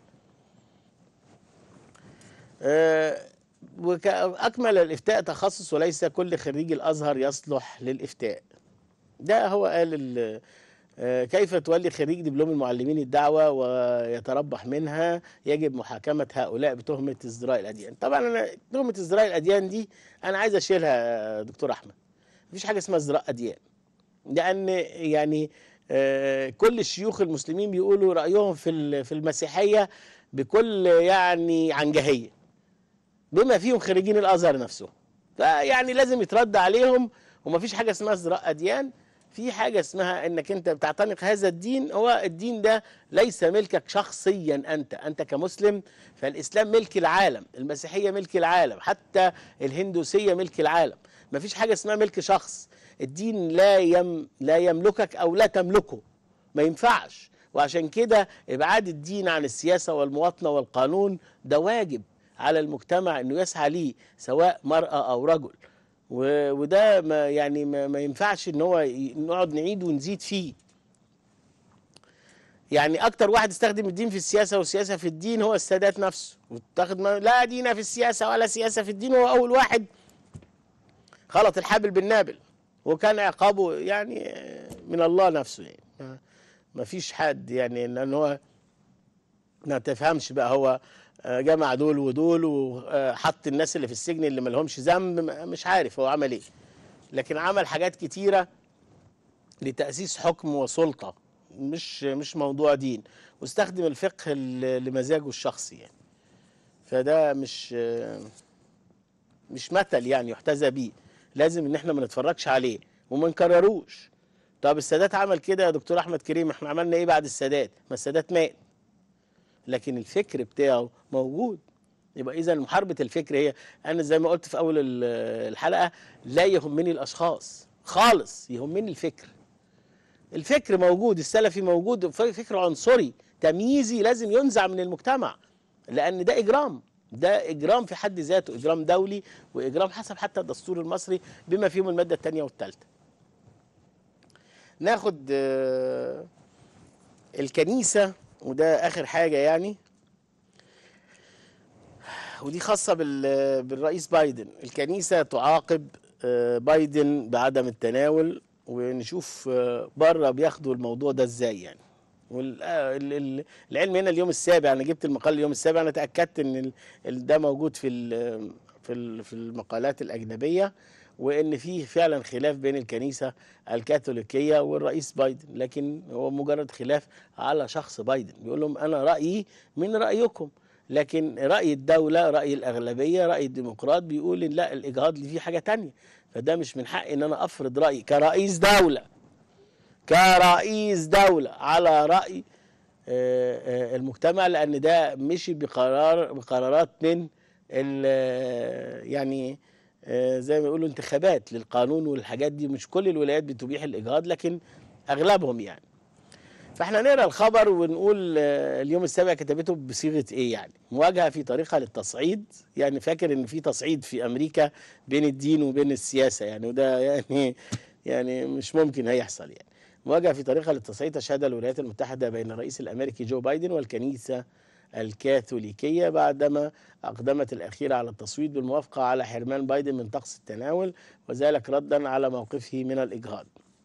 آه، وأكمل الإفتاء تخصص وليس كل خريج الأزهر يصلح للإفتاء ده هو قال ال- آه، كيف تولي خريج دبلوم المعلمين الدعوة ويتربح منها يجب محاكمة هؤلاء بتهمة ازدراء الأديان طبعا أنا تهمة ازدراء الأديان دي أنا عايز أشيلها يا دكتور أحمد مفيش حاجة اسمها ازدراء أديان لأن يعني آه، كل الشيوخ المسلمين بيقولوا رأيهم في ال- في المسيحية بكل يعني عنجهية بما فيهم خريجين الأزهر نفسهم فيعني لازم يترد عليهم ومفيش حاجة اسمها ازدراء أديان في حاجة اسمها انك انت بتعتنق هذا الدين هو الدين ده ليس ملكك شخصيا انت انت كمسلم فالاسلام ملك العالم المسيحية ملك العالم حتى الهندوسية ملك العالم مفيش حاجة اسمها ملك شخص الدين لا يم لا يملكك او لا تملكه ما ينفعش وعشان كده ابعاد الدين عن السياسة والمواطنة والقانون ده واجب على المجتمع انه يسعى ليه سواء مرأة او رجل و- وده ما يعني ما, ما ينفعش ان هو ي- نقعد نعيد ونزيد فيه يعني اكتر واحد استخدم الدين في السياسه والسياسه في الدين هو السادات نفسه واتخذ ما- لا دين في السياسه ولا سياسه في الدين هو اول واحد خلط الحابل بالنابل وكان عقابه يعني من الله نفسه يعني ما- ما فيش حد يعني لان هو ما تفهمش بقى هو آه، جمع دول ودول وحط الناس اللي في السجن اللي ما لهمش ذنب م- مش عارف هو عمل ايه لكن عمل حاجات كتيره لتاسيس حكم وسلطه مش مش موضوع دين واستخدم الفقه ل- لمزاجه الشخصي يعني فده مش آه، مش مثل يعني يحتذى بيه لازم ان احنا ما نتفرجش عليه وما نكرروش طب السادات عمل كده يا دكتور احمد كريم احنا عملنا ايه بعد السادات ما السادات مات لكن الفكر بتاعه موجود يبقى اذا محاربه الفكر هي انا زي ما قلت في اول ال- الحلقه لا يهمني الاشخاص خالص يهمني الفكر الفكر موجود السلفي موجود ف- فكر عنصري تمييزي لازم ينزع من المجتمع لان ده اجرام ده اجرام في حد ذاته اجرام دولي واجرام حسب حتى الدستور المصري بما فيهم الماده الثانيه والثالثه ناخد آه، الكنيسه وده اخر حاجه يعني ودي خاصه بال- بالرئيس بايدن الكنيسه تعاقب آه، بايدن بعدم التناول ونشوف آه، بره بياخدوا الموضوع ده ازاي يعني والعلم هنا اليوم السابع انا جبت المقال اليوم السابع انا تاكدت ان ال- ال- ده موجود في ال- في ال- في المقالات الاجنبيه وان في فعلا خلاف بين الكنيسه الكاثوليكيه والرئيس بايدن لكن هو مجرد خلاف على شخص بايدن بيقول لهم انا رايي من رايكم لكن راي الدوله راي الاغلبيه راي الديمقراط بيقول إن لا الاجهاض اللي فيه حاجه تانية فده مش من حقي ان انا افرض رايي كرئيس دوله كرئيس دولة على رأي آه، آه، المجتمع لأن ده مشي بقرار بقرارات من ال- يعني آه، زي ما يقولوا انتخابات للقانون والحاجات دي مش كل الولايات بتبيح الإجهاض لكن أغلبهم يعني فاحنا نقرا الخبر ونقول آه، اليوم السابع كتبته بصيغه ايه يعني مواجهه في طريقها للتصعيد يعني فاكر ان في تصعيد في امريكا بين الدين وبين السياسه يعني وده يعني يعني مش ممكن هيحصل يعني مواجهه في طريقها للتصعيد تشهدها الولايات المتحده بين الرئيس الامريكي جو بايدن والكنيسه الكاثوليكيه بعدما اقدمت الاخيره على التصويت بالموافقه على حرمان بايدن من طقس التناول وذلك ردا على موقفه من الاجهاض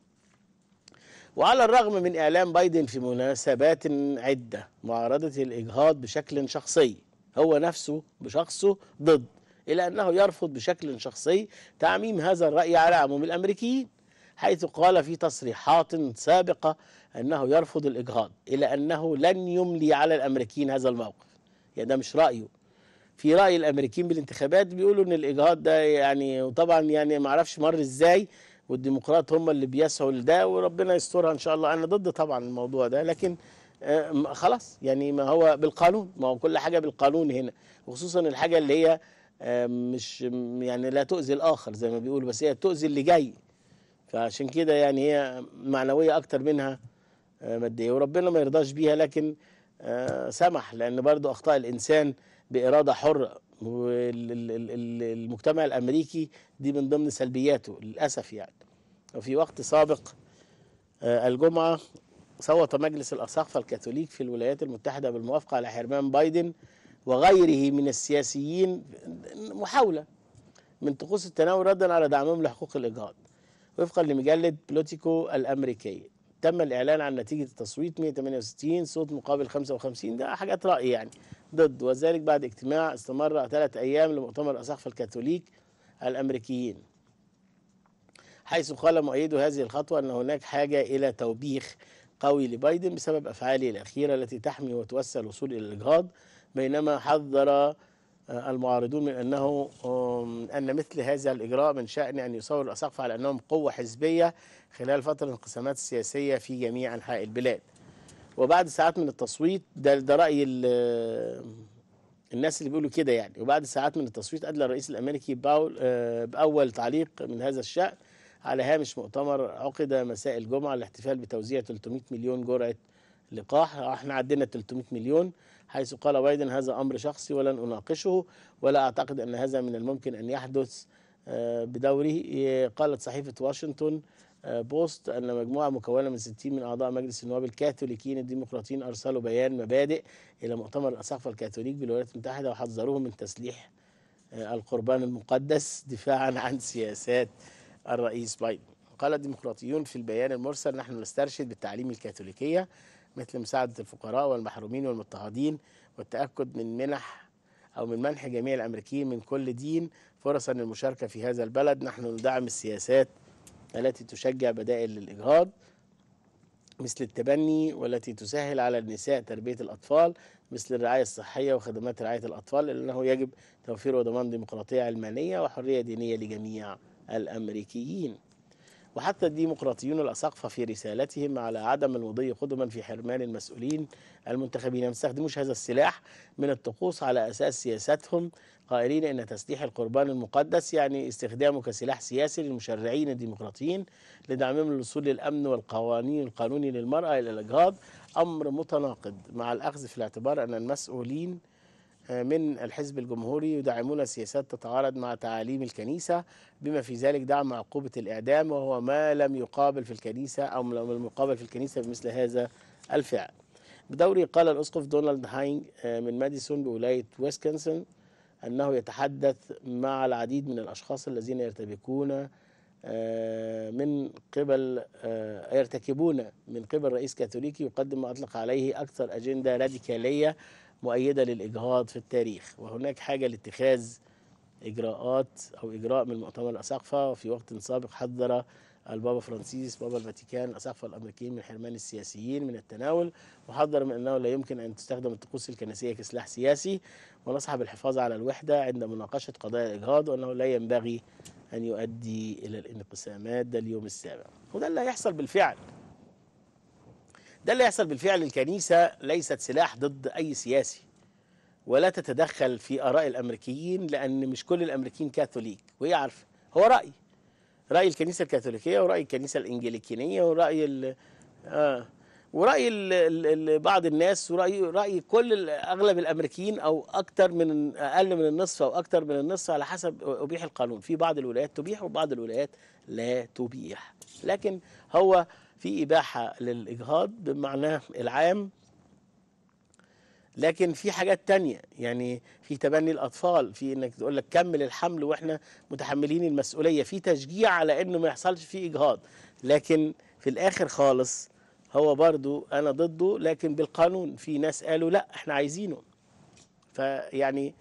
وعلى الرغم من إعلام بايدن في مناسبات عدة معارضة الإجهاض بشكل شخصي هو نفسه بشخصه ضد إلى أنه يرفض بشكل شخصي تعميم هذا الرأي على عموم الأمريكيين حيث قال في تصريحات سابقة أنه يرفض الإجهاض إلى أنه لن يملي على الأمريكيين هذا الموقف يعني ده مش رأيه في رأي الأمريكيين بالانتخابات بيقولوا إن الإجهاض ده يعني وطبعا يعني ما أعرفش مر إزاي والديمقراط هم اللي بيسعوا لده وربنا يسترها ان شاء الله انا ضد طبعا الموضوع ده لكن آه، م- خلاص يعني ما هو بالقانون ما هو كل حاجه بالقانون هنا وخصوصا الحاجه اللي هي آه، مش م- يعني لا تؤذي الاخر زي ما بيقولوا بس هي تؤذي اللي جاي فعشان كده يعني هي معنويه اكتر منها آه، ماديه وربنا ما يرضاش بيها لكن آه، سمح لان برضو اخطاء الانسان باراده حره والمجتمع الامريكي دي من ضمن سلبياته للاسف يعني وفي وقت سابق آه، الجمعه صوت مجلس الاساقفه الكاثوليك في الولايات المتحده بالموافقه على حرمان بايدن وغيره من السياسيين محاوله من طقوس التناول ردا على دعمهم لحقوق الاجهاض وفقا لمجله بلوتيكو الامريكيه تم الإعلان عن نتيجة التصويت 168 صوت مقابل 55 ده حاجات رأي يعني ضد وذلك بعد اجتماع استمر ثلاث أيام لمؤتمر أساقفة الكاثوليك الأمريكيين حيث قال مؤيدو هذه الخطوة أن هناك حاجة إلى توبيخ قوي لبايدن بسبب أفعاله الأخيرة التي تحمي وتوسع الوصول إلى الإجهاض بينما حذر المعارضون من أنه أن مثل هذا الإجراء من شأن أن يصور الأساقفة على أنهم قوة حزبية خلال فترة الانقسامات السياسية في جميع أنحاء البلاد وبعد ساعات من التصويت ده, ده رأي الناس اللي بيقولوا كده يعني وبعد ساعات من التصويت أدلى الرئيس الأمريكي باول بأول تعليق من هذا الشأن على هامش مؤتمر عقد مساء الجمعة الاحتفال بتوزيع 300 مليون جرعة لقاح احنا عدينا 300 مليون حيث قال بايدن هذا امر شخصي ولن اناقشه ولا اعتقد ان هذا من الممكن ان يحدث بدوره قالت صحيفه واشنطن بوست ان مجموعه مكونه من 60 من اعضاء مجلس النواب الكاثوليكيين الديمقراطيين ارسلوا بيان مبادئ الى مؤتمر الاساقفه الكاثوليك بالولايات المتحده وحذروه من تسليح القربان المقدس دفاعا عن سياسات الرئيس بايدن قال الديمقراطيون في البيان المرسل نحن نسترشد بالتعليم الكاثوليكيه مثل مساعدة الفقراء والمحرومين والمضطهدين والتأكد من منح أو من منح جميع الأمريكيين من كل دين فرصا للمشاركة في هذا البلد نحن ندعم السياسات التي تشجع بدائل للإجهاض مثل التبني والتي تسهل على النساء تربية الأطفال مثل الرعاية الصحية وخدمات رعاية الأطفال لأنه يجب توفير وضمان ديمقراطية علمانية وحرية دينية لجميع الأمريكيين وحتى الديمقراطيون الأساقفة في رسالتهم على عدم المضي قدما في حرمان المسؤولين المنتخبين ما يستخدموش هذا السلاح من الطقوس على أساس سياستهم قائلين أن تسليح القربان المقدس يعني استخدامه كسلاح سياسي للمشرعين الديمقراطيين لدعمهم الوصول للأمن والقوانين القانوني للمرأة إلى الإجهاض أمر متناقض مع الأخذ في الاعتبار أن المسؤولين من الحزب الجمهوري يدعمون سياسات تتعارض مع تعاليم الكنيسة بما في ذلك دعم عقوبة الإعدام وهو ما لم يقابل في الكنيسة أو لم يقابل في الكنيسة بمثل هذا الفعل بدوره قال الأسقف دونالد هاينج من ماديسون بولاية ويسكنسن أنه يتحدث مع العديد من الأشخاص الذين يرتبكون من قبل يرتكبون من قبل رئيس كاثوليكي يقدم ما أطلق عليه أكثر أجندة راديكالية مؤيدة للإجهاض في التاريخ وهناك حاجة لاتخاذ إجراءات أو إجراء من مؤتمر الأساقفة وفي وقت سابق حذر البابا فرانسيس بابا الفاتيكان الأساقفة الأمريكيين من حرمان السياسيين من التناول وحذر من أنه لا يمكن أن تستخدم الطقوس الكنسية كسلاح سياسي ونصح بالحفاظ على الوحدة عند مناقشة قضايا الإجهاض وأنه لا ينبغي أن يؤدي إلى الانقسامات ده اليوم السابع وده اللي هيحصل بالفعل ده اللي يحصل بالفعل الكنيسة ليست سلاح ضد أي سياسي ولا تتدخل في آراء الأمريكيين لأن مش كل الأمريكيين كاثوليك وهي عارفة هو رأي رأي الكنيسة الكاثوليكية ورأي الكنيسة الإنجليكينية ورأي ال آه ورأي ال ال بعض الناس ورأي رأي كل أغلب الأمريكيين أو أكثر من أقل من النصف أو أكثر من النصف على حسب أبيح القانون في بعض الولايات تبيح وبعض الولايات لا تبيح لكن هو في إباحة للإجهاض بمعناه العام لكن في حاجات تانية يعني في تبني الأطفال في إنك تقول لك كمل الحمل وإحنا متحملين المسؤولية في تشجيع على إنه ما يحصلش فيه إجهاض لكن في الآخر خالص هو برضو أنا ضده لكن بالقانون في ناس قالوا لا إحنا عايزينه فيعني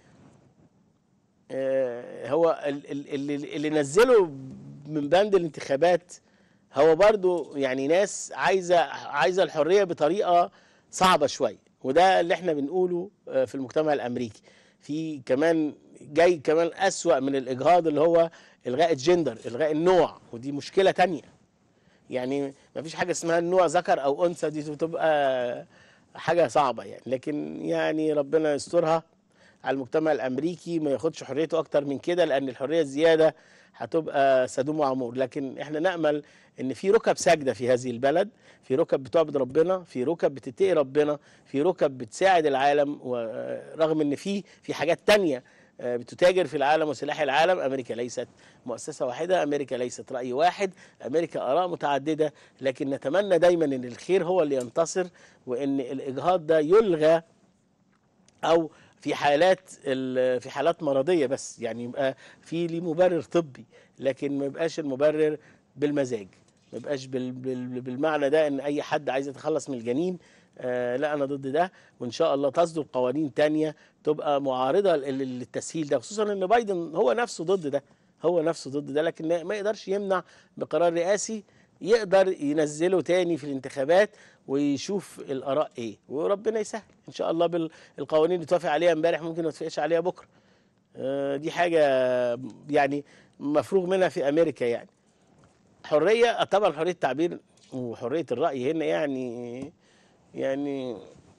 آه هو اللي, اللي نزله من بند الانتخابات هو برضو يعني ناس عايزه عايزه الحريه بطريقه صعبه شويه وده اللي احنا بنقوله في المجتمع الامريكي في كمان جاي كمان اسوا من الاجهاض اللي هو الغاء الجندر الغاء النوع ودي مشكله تانية يعني ما فيش حاجه اسمها النوع ذكر او انثى دي بتبقى حاجه صعبه يعني لكن يعني ربنا يسترها على المجتمع الامريكي ما ياخدش حريته اكتر من كده لان الحريه الزياده هتبقى سدوم وعمور لكن احنا نامل ان في ركب ساجده في هذه البلد في ركب بتعبد ربنا في ركب بتتقي ربنا في ركب بتساعد العالم ورغم ان في في حاجات تانية بتتاجر في العالم وسلاح العالم امريكا ليست مؤسسه واحده امريكا ليست راي واحد امريكا اراء متعدده لكن نتمنى دايما ان الخير هو اللي ينتصر وان الاجهاض ده يلغى او في حالات في حالات مرضيه بس يعني يبقى في ليه مبرر طبي لكن ما يبقاش المبرر بالمزاج ما يبقاش بال بال بالمعنى ده ان اي حد عايز يتخلص من الجنين آه لا انا ضد ده وان شاء الله تصدر قوانين تانية تبقى معارضه لل- للتسهيل ده خصوصا ان بايدن هو نفسه ضد ده هو نفسه ضد ده لكن ما يقدرش يمنع بقرار رئاسي يقدر ينزله تاني في الانتخابات ويشوف الاراء ايه وربنا يسهل ان شاء الله بالقوانين اللي توافق عليها امبارح ممكن ما توافقش عليها بكره آه، دي حاجه يعني مفروغ منها في امريكا يعني حريه آه، طبعا حريه التعبير وحريه الراي هنا يعني يعني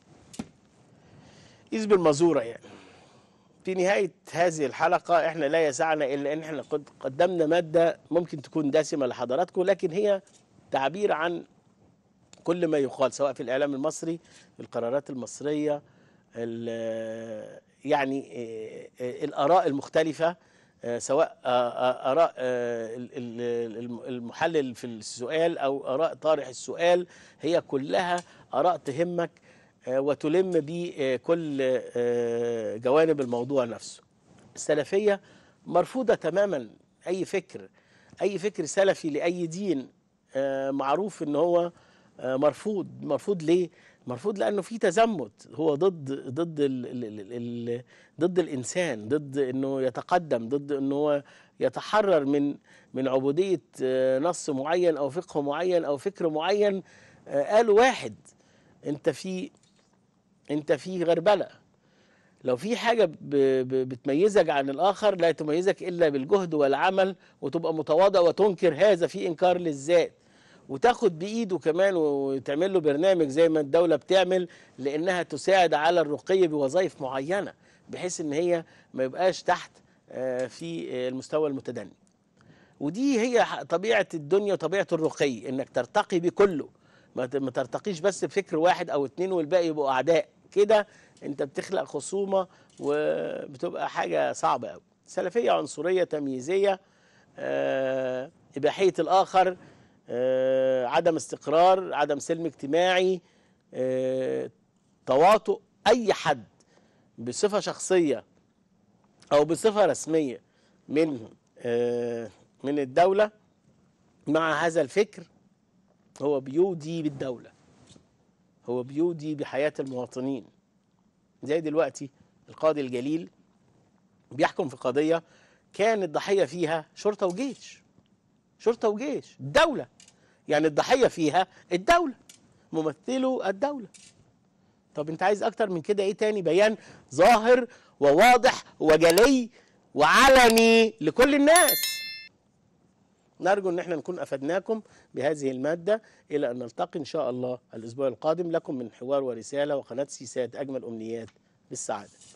إذ بالمزوره يعني في نهايه هذه الحلقه احنا لا يسعنا الا ان احنا قد قدمنا ماده ممكن تكون دسمه لحضراتكم لكن هي تعبير عن كل ما يقال سواء في الاعلام المصري القرارات المصريه ال- يعني آه، آه، الاراء المختلفه آه، سواء آه، آه، اراء آه، ال- ال- الم- المحلل في السؤال او اراء طارح السؤال هي كلها اراء تهمك آه، وتلم بكل آه، جوانب الموضوع نفسه السلفيه مرفوضه تماما اي فكر اي فكر سلفي لاي دين آه، معروف ان هو آه، مرفوض مرفوض ليه مرفوض لانه في تزمت هو ضد ضد ال ال ال ال ضد الانسان ضد انه يتقدم ضد انه هو يتحرر من من عبوديه آه، نص معين او فقه معين او فكر معين آه، قالوا واحد انت في انت في غربله لو في حاجة ب- ب- بتميزك عن الآخر لا تميزك إلا بالجهد والعمل وتبقى متواضع وتنكر هذا في إنكار للذات وتاخد بإيده كمان وتعمل له برنامج زي ما الدولة بتعمل لأنها تساعد على الرقي بوظائف معينة بحيث إن هي ما يبقاش تحت آه، في آه، المستوى المتدني ودي هي ح- طبيعة الدنيا وطبيعة الرقي إنك ترتقي بكله ما ت- ما ترتقيش بس بفكر واحد أو اتنين والباقي يبقوا أعداء كده أنت بتخلق خصومة وبتبقى حاجة صعبة أوي سلفية عنصرية تمييزية آه، إباحية الآخر آه، عدم استقرار عدم سلم اجتماعي آه، تواطؤ أي حد بصفة شخصية أو بصفة رسمية من آه، من الدولة مع هذا الفكر هو بيودي بالدولة هو بيودي بحياة المواطنين زي دلوقتي القاضي الجليل بيحكم في قضية كان الضحية فيها شرطة وجيش شرطة وجيش الدولة يعني الضحية فيها الدولة ممثله الدولة طب انت عايز اكتر من كده ايه تاني بيان ظاهر وواضح وجلي وعلني لكل الناس نرجو ان احنا نكون افدناكم بهذه الماده الى ان نلتقي ان شاء الله الاسبوع القادم لكم من حوار ورساله وقناه سيسات اجمل امنيات بالسعاده